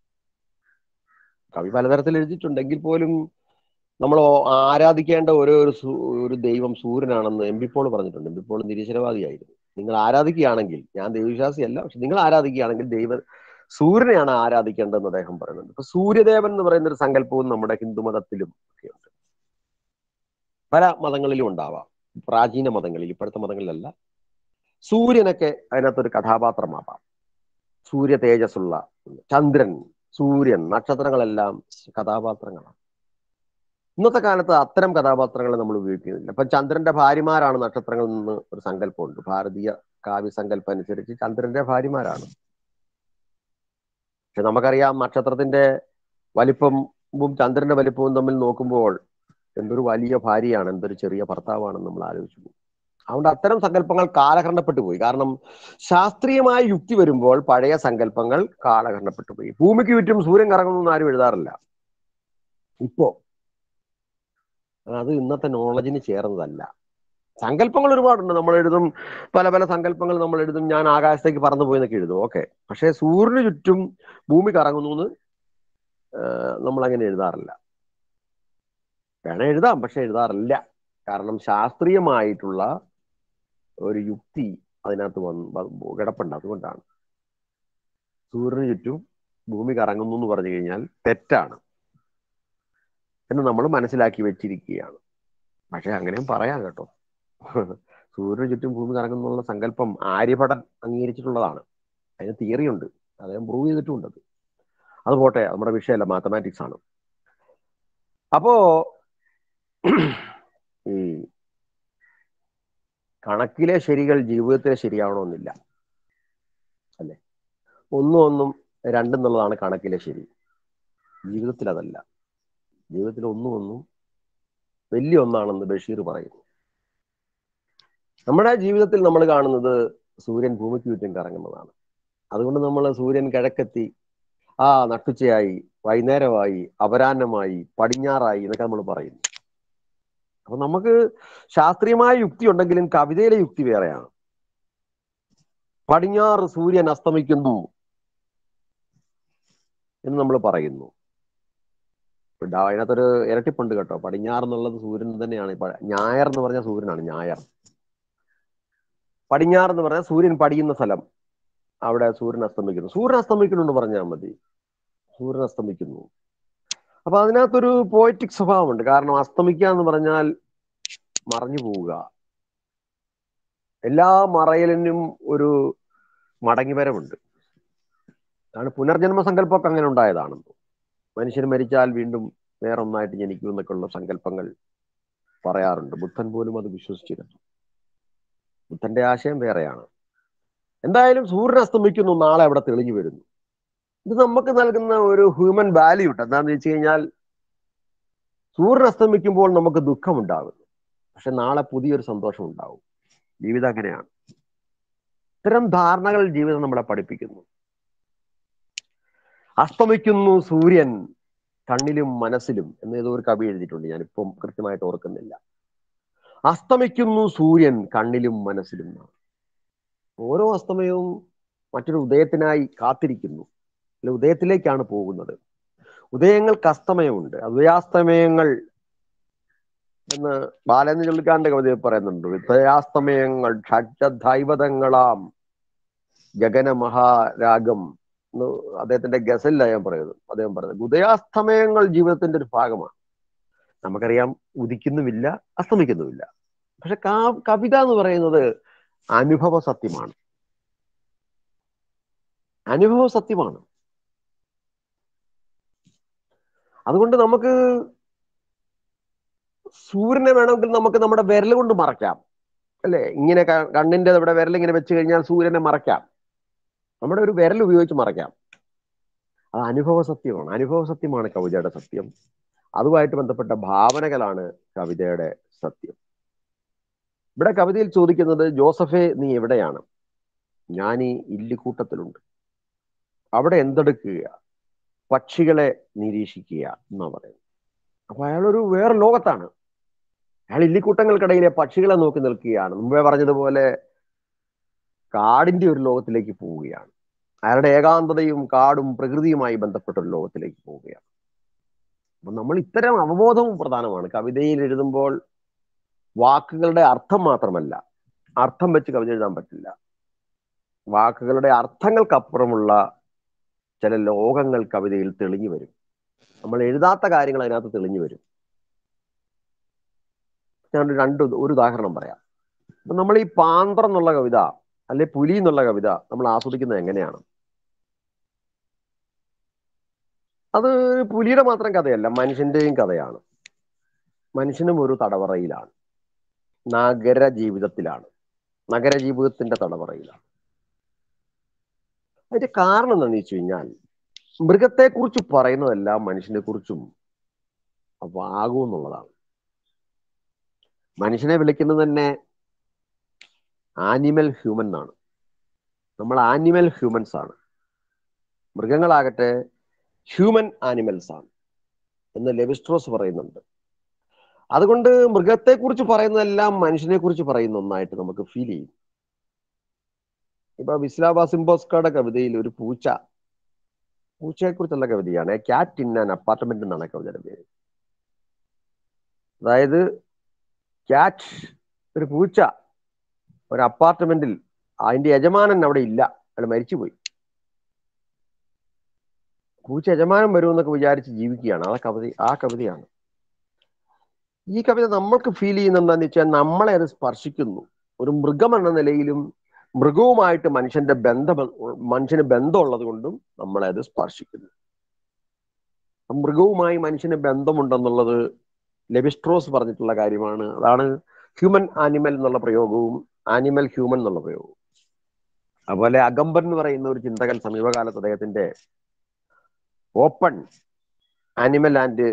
കവി പലതരത്തിൽ എഴുതിയിട്ടുണ്ടെങ്കിൽ പോലും നമ്മൾ ആരാധിക്കേണ്ട ഓരോ ഒരു സൂ- ഒരു ദൈവം സൂര്യനാണെന്ന് എം പി പോൾ പറഞ്ഞിട്ടുണ്ട് എം പി പോൾ നിരീശ്വരവാദിയായിരുന്നു നിങ്ങൾ ആരാധിക്കുകയാണെങ്കിൽ ഞാൻ ദൈവവിശ്വാസിയല്ല പക്ഷെ നിങ്ങൾ ആരാധിക്കുകയാണെങ്കിൽ ദൈവ സൂര്യനെയാണ് ആരാധിക്കേണ്ടതെന്ന് അദ്ദേഹം പറയുന്നുണ്ട് ഇപ്പൊ സൂര്യദേവൻ എന്ന് പറയുന്ന ഒരു സങ്കല്പവും നമ്മുടെ ഹിന്ദു മതത്തിലും ഒക്കെ ഉണ്ട് പല മതങ്ങളിലും ഉണ്ടാവാം പ്രാചീന മതങ്ങളിൽ ഇപ്പോഴത്തെ മതങ്ങളിലല്ല സൂര്യനൊക്കെ അതിനകത്തൊരു കഥാപാത്രമാവാം സൂര്യ തേജസ്സുള്ള ചന്ദ്രൻ സൂര്യൻ നക്ഷത്രങ്ങളെല്ലാം കഥാപാത്രങ്ങളാണ് ഇന്നത്തെ കാലത്ത് അത്തരം കഥാപാത്രങ്ങളെ നമ്മൾ ഉപയോഗിക്കുന്നില്ല ഇപ്പൊ ചന്ദ്രന്റെ ഭാര്യമാരാണ് നക്ഷത്രങ്ങളിൽ നിന്ന് ഒരു സങ്കല്പമുണ്ട് ഭാരതീയ കാവ്യ സങ്കല്പം അനുസരിച്ച് ചന്ദ്രന്റെ ഭാര്യമാരാണ് പക്ഷെ നമുക്കറിയാം നക്ഷത്രത്തിന്റെ വലിപ്പവും ചന്ദ്രന്റെ വലിപ്പവും തമ്മിൽ നോക്കുമ്പോൾ എന്തൊരു വലിയ ഭാര്യയാണ് എന്തൊരു ചെറിയ ഭർത്താവാണെന്ന് നമ്മൾ ആലോചിച്ചു പോകും അതുകൊണ്ട് അത്തരം സങ്കല്പങ്ങൾ കാലഹരണപ്പെട്ടു പോയി കാരണം ശാസ്ത്രീയമായ യുക്തി വരുമ്പോൾ പഴയ സങ്കല്പങ്ങൾ കാലഹരണപ്പെട്ടു പോയി ഭൂമിക്ക് ചുറ്റും സൂര്യൻ കറങ്ങുന്നു ആരും എഴുതാറില്ല ഇപ്പോ അത് ഇന്നത്തെ നോളജിന് ചേർന്നതല്ല സങ്കല്പങ്ങൾ ഒരുപാടുണ്ട് നമ്മൾ എഴുതും പല പല സങ്കല്പങ്ങൾ നമ്മൾ എഴുതും ഞാൻ ആകാശത്തേക്ക് പറന്നു പോയി എന്നൊക്കെ എഴുതും ഓക്കെ പക്ഷെ സൂര്യന് ചുറ്റും ഭൂമി കറങ്ങുന്നു എന്ന് നമ്മൾ അങ്ങനെ എഴുതാറില്ല വേണേ എഴുതാം പക്ഷെ എഴുതാറില്ല കാരണം ശാസ്ത്രീയമായിട്ടുള്ള ഒരു യുക്തി അതിനകത്ത് വന്ന് വ- കിടപ്പുണ്ട് അതുകൊണ്ടാണ് സൂര്യന് ചുറ്റും ഭൂമി കറങ്ങുന്നു എന്ന് പറഞ്ഞു കഴിഞ്ഞാൽ തെറ്റാണ് എന്ന് നമ്മൾ മനസ്സിലാക്കി വെച്ചിരിക്കുകയാണ് പക്ഷെ അങ്ങനെയും പറയാം കേട്ടോ സൂര്യന് ചുറ്റും ഭൂമി കറങ്ങുന്നുള്ള സങ്കല്പം ആര്യഭടൻ അംഗീകരിച്ചിട്ടുള്ളതാണ് അതിന് തിയറി ഉണ്ട് അദ്ദേഹം പ്രൂവ് ചെയ്തിട്ടുമുണ്ട് അത് അത് പോട്ടെ നമ്മുടെ വിഷയമല്ല മാത്തമാറ്റിക്സ് ആണ് അപ്പോ ഈ കണക്കിലെ ശരികൾ ജീവിതത്തിലെ ശരിയാവണമെന്നില്ല അല്ലെ ഒന്നും ഒന്നും രണ്ടെന്നുള്ളതാണ് കണക്കിലെ ശരി ജീവിതത്തിൽ അതല്ല ജീവിതത്തിൽ ഒന്നും ഒന്നും വലിയ ഒന്നാണെന്ന് ബഷീർ പറയുന്നു നമ്മുടെ ജീവിതത്തിൽ നമ്മൾ കാണുന്നത് സൂര്യൻ ഭൂമിക്ക് ചുറ്റും കറങ്ങുന്നതാണ് അതുകൊണ്ട് നമ്മൾ സൂര്യൻ കിഴക്കെത്തി ആ നട്ടുച്ചയായി വൈകുന്നേരമായി അപരാഹ്നമായി പടിഞ്ഞാറായി എന്നൊക്കെ നമ്മൾ പറയുന്നു അപ്പൊ നമുക്ക് ശാസ്ത്രീയമായ യുക്തി ഉണ്ടെങ്കിലും കവിതയിലെ യുക്തി വേറെയാണ് പടിഞ്ഞാറ് സൂര്യൻ അസ്തമിക്കുന്നു എന്ന് നമ്മൾ പറയുന്നു ഇപ്പൊ അതിനകത്തൊരു ഇരട്ടിപ്പുണ്ട് കേട്ടോ പടിഞ്ഞാറ് എന്നുള്ളത് സൂര്യൻ തന്നെയാണ് ഇപ്പൊ ഞായർ എന്ന് പറഞ്ഞ സൂര്യനാണ് ഞായർ പടിഞ്ഞാറ് എന്ന് പറഞ്ഞാൽ സൂര്യൻ പടിയുന്ന സ്ഥലം അവിടെ സൂര്യൻ അസ്തമിക്കുന്നു സൂര്യൻ അസ്തമിക്കുന്നു എന്ന് പറഞ്ഞാൽ മതി സൂര്യൻ അസ്തമിക്കുന്നു അപ്പൊ അതിനകത്തൊരു പോയറ്റിക് സ്വഭാവമുണ്ട് കാരണം അസ്തമിക്കുക എന്ന് പറഞ്ഞാൽ മറഞ്ഞു പോവുക എല്ലാ മറയലിനും ഒരു മടങ്ങിവരവുണ്ട് അതാണ് പുനർജന്മ സങ്കല്പമൊക്കെ അങ്ങനെ ഉണ്ടായതാണെന്ന് മനുഷ്യൻ മരിച്ചാൽ വീണ്ടും വേറൊന്നായിട്ട് ജനിക്കും എന്നൊക്കെയുള്ള സങ്കല്പങ്ങൾ പറയാറുണ്ട് ബുദ്ധൻ പോലും അത് വിശ്വസിച്ചിരുന്നു ബുദ്ധന്റെ ആശയം വേറെയാണ് എന്തായാലും സൂര്യൻ അസ്തമിക്കുന്നു നാളെ അവിടെ തെളിഞ്ഞു വരുന്നു ഇത് നമുക്ക് നൽകുന്ന ഒരു ഹ്യൂമൻ വാല്യൂ ഉണ്ട് എന്താന്ന് വെച്ച് കഴിഞ്ഞാൽ സൂര്യൻ അസ്തമിക്കുമ്പോൾ നമുക്ക് ദുഃഖമുണ്ടാകുന്നു പക്ഷെ നാളെ പുതിയൊരു സന്തോഷം ഉണ്ടാവും ജീവിതം അങ്ങനെയാണ് ഇത്തരം ധാരണകൾ ജീവിതം നമ്മളെ പഠിപ്പിക്കുന്നു അസ്തമിക്കുന്നു സൂര്യൻ കണ്ണിലും മനസ്സിലും എന്ന് ഏതോ ഒരു കവി എഴുതിയിട്ടുണ്ട് ഞാനിപ്പം കൃത്യമായിട്ട് ഓർക്കുന്നില്ല അസ്തമിക്കുന്നു സൂര്യൻ കണ്ണിലും മനസ്സിലും എന്നാണ്. ഓരോ അസ്തമയവും മറ്റൊരു ഉദയത്തിനായി കാത്തിരിക്കുന്നു അല്ലെ ഉദയത്തിലേക്കാണ് പോകുന്നത് ഉദയങ്ങൾക്ക് അസ്തമയമുണ്ട് ഉദയാസ്തമയങ്ങൾ എന്ന് ബാലേന്ദ്ര ചുള്ളിക്കാരന്റെ കവിതയിൽ പറയുന്നുണ്ട് ഉദയാസ്തമയങ്ങൾ ഷഡ്ജൈവതങ്ങളാം ഗഗന മഹാരാഗം എന്ന് അദ്ദേഹത്തിന്റെ ഗസലിലാണ് ഞാൻ പറയുന്നത് അദ്ദേഹം പറയുന്നത് ഉദയാസ്തമയങ്ങൾ ജീവിതത്തിന്റെ ഒരു ഭാഗമാണ് നമുക്കറിയാം ഉദിക്കുന്നുമില്ല അസ്തമിക്കുന്നുമില്ല പക്ഷെ കാ- കവിത എന്ന് പറയുന്നത് അനുഭവ സത്യമാണ് അനുഭവ സത്യമാണ് അതുകൊണ്ട് നമുക്ക് സൂര്യനെ വേണമെങ്കിൽ നമുക്ക് നമ്മുടെ വിരൽ കൊണ്ട് മറയ്ക്കാം അല്ലെ ഇങ്ങനെ ക- കണ്ണിന്റെ ഇവിടെ വിരൽ ഇങ്ങനെ വെച്ച് കഴിഞ്ഞാൽ സൂര്യനെ മറയ്ക്കാം നമ്മുടെ ഒരു വിരൽ ഉപയോഗിച്ച് മറയ്ക്കാം അത് അനുഭവ സത്യമാണ് അനുഭവ സത്യമാണ് കവിതയുടെ സത്യം അതുമായിട്ട് ബന്ധപ്പെട്ട ഭാവനകളാണ് കവിതയുടെ സത്യം ഇവിടെ കവിതയിൽ ചോദിക്കുന്നത് ജോസഫെ നീ എവിടെയാണ് ഞാൻ ഈ ഇല്ലിക്കൂട്ടത്തിലുണ്ട് അവിടെ എന്തെടുക്കുക പക്ഷികളെ നിരീക്ഷിക്കുക എന്നാ പറയുന്നത് അപ്പൊ അയാളൊരു വേറെ ലോകത്താണ് അയാൾ ഇല്ലിക്കൂട്ടങ്ങൾക്കിടയിലെ പക്ഷികളെ നോക്കി നിൽക്കുകയാണ് മുമ്പേ പറഞ്ഞതുപോലെ കാടിന്റെ ഒരു ലോകത്തിലേക്ക് പോവുകയാണ് അയാളുടെ ഏകാന്തതയും കാടും പ്രകൃതിയുമായി ബന്ധപ്പെട്ട ഒരു ലോകത്തിലേക്ക് പോവുകയാണ് അപ്പൊ നമ്മൾ ഇത്തരം അവബോധവും പ്രധാനമാണ് കവിതയിൽ എഴുതുമ്പോൾ വാക്കുകളുടെ അർത്ഥം മാത്രമല്ല അർത്ഥം വെച്ച് കവിത എഴുതാൻ പറ്റില്ല വാക്കുകളുടെ അർത്ഥങ്ങൾക്കപ്പുറമുള്ള ചില ലോകങ്ങൾ കവിതയിൽ തെളിഞ്ഞു വരും നമ്മൾ എഴുതാത്ത കാര്യങ്ങൾ അതിനകത്ത് തെളിഞ്ഞു വരും ഞാൻ രണ്ട് ഉദ- ഒരു ഉദാഹരണം പറയാം അപ്പൊ നമ്മൾ ഈ പാന്ത്രം എന്നുള്ള കവിത അല്ലെ പുലി എന്നുള്ള കവിത നമ്മൾ ആസ്വദിക്കുന്നത് എങ്ങനെയാണ് അത് പുലിയുടെ മാത്രം കഥയല്ല മനുഷ്യന്റെയും കഥയാണ് മനുഷ്യനും ഒരു തടവറയിലാണ് നഗര ജീവിതത്തിലാണ് നഗര ജീവിതത്തിന്റെ തടവറയിലാണ് അതിന്റെ കാരണം എന്താണെന്ന് വെച്ച് കഴിഞ്ഞാൽ മൃഗത്തെ കുറിച്ച് പറയുന്നതെല്ലാം മനുഷ്യനെ കുറിച്ചും ആകും എന്നുള്ളതാണ് മനുഷ്യനെ വിളിക്കുന്നത് തന്നെ ആനിമൽ ഹ്യൂമൻ എന്നാണ് നമ്മൾ ആനിമൽ ഹ്യൂമൻസ് ആണ് മൃഗങ്ങളാകട്ടെ ഹ്യൂമൻ ആനിമൽസ് ആണ് എന്ന് ലെവിസ്ട്രോസ് പറയുന്നുണ്ട് അതുകൊണ്ട് മൃഗത്തെ കുറിച്ച് പറയുന്നതെല്ലാം മനുഷ്യനെ കുറിച്ച് പറയുന്ന ഒന്നായിട്ട് നമുക്ക് ഫീൽ ചെയ്യും ഇപ്പൊ വിസ്ലാബ സിംബോസ്കയുടെ കവിതയിൽ ഒരു പൂച്ച പൂച്ചയെ കുറിച്ചുള്ള കവിതയാണ് ക്യാറ്റ് ഇൻ ആൻ അപ്പാർട്ട്മെന്റ് എന്നാണ് കവിതയുടെ പേര് അതായത് ക്യാറ്റ് ഒരു പൂച്ച ഒരു അപ്പാർട്ട്മെന്റിൽ അതിന്റെ യജമാനൻ അവിടെ ഇല്ല അയാൾ മരിച്ചുപോയി പൂച്ച യജമാനൻ വരുമെന്നൊക്കെ വിചാരിച്ച് ജീവിക്കുകയാണ് ആ കവിത ആ കവിതയാണ് ഈ കവിത നമ്മൾക്ക് ഫീൽ ചെയ്യുന്ന എന്താണെന്ന് വെച്ചാൽ നമ്മളെ അത് സ്പർശിക്കുന്നു ഒരു മൃഗം എന്ന നിലയിലും മൃഗവുമായിട്ട് മനുഷ്യന്റെ ബന്ധം മനുഷ്യന് ബന്ധമുള്ളത് കൊണ്ടും നമ്മളെ അത് സ്പർശിക്കുന്നു മൃഗവുമായി മനുഷ്യന് ബന്ധമുണ്ടെന്നുള്ളത് ലെബിസ്ട്രോസ് പറഞ്ഞിട്ടുള്ള കാര്യമാണ് അതാണ് ഹ്യൂമൻ ആനിമൽ എന്നുള്ള പ്രയോഗവും ആനിമൽ ഹ്യൂമൻ എന്നുള്ള പ്രയോഗവും അതുപോലെ അഗംബൻ എന്ന് പറയുന്ന ഒരു ചിന്തകൻ സമീപകാലത്ത് അദ്ദേഹത്തിന്റെ ഓപ്പൺ ആനിമൽ ആൻഡ്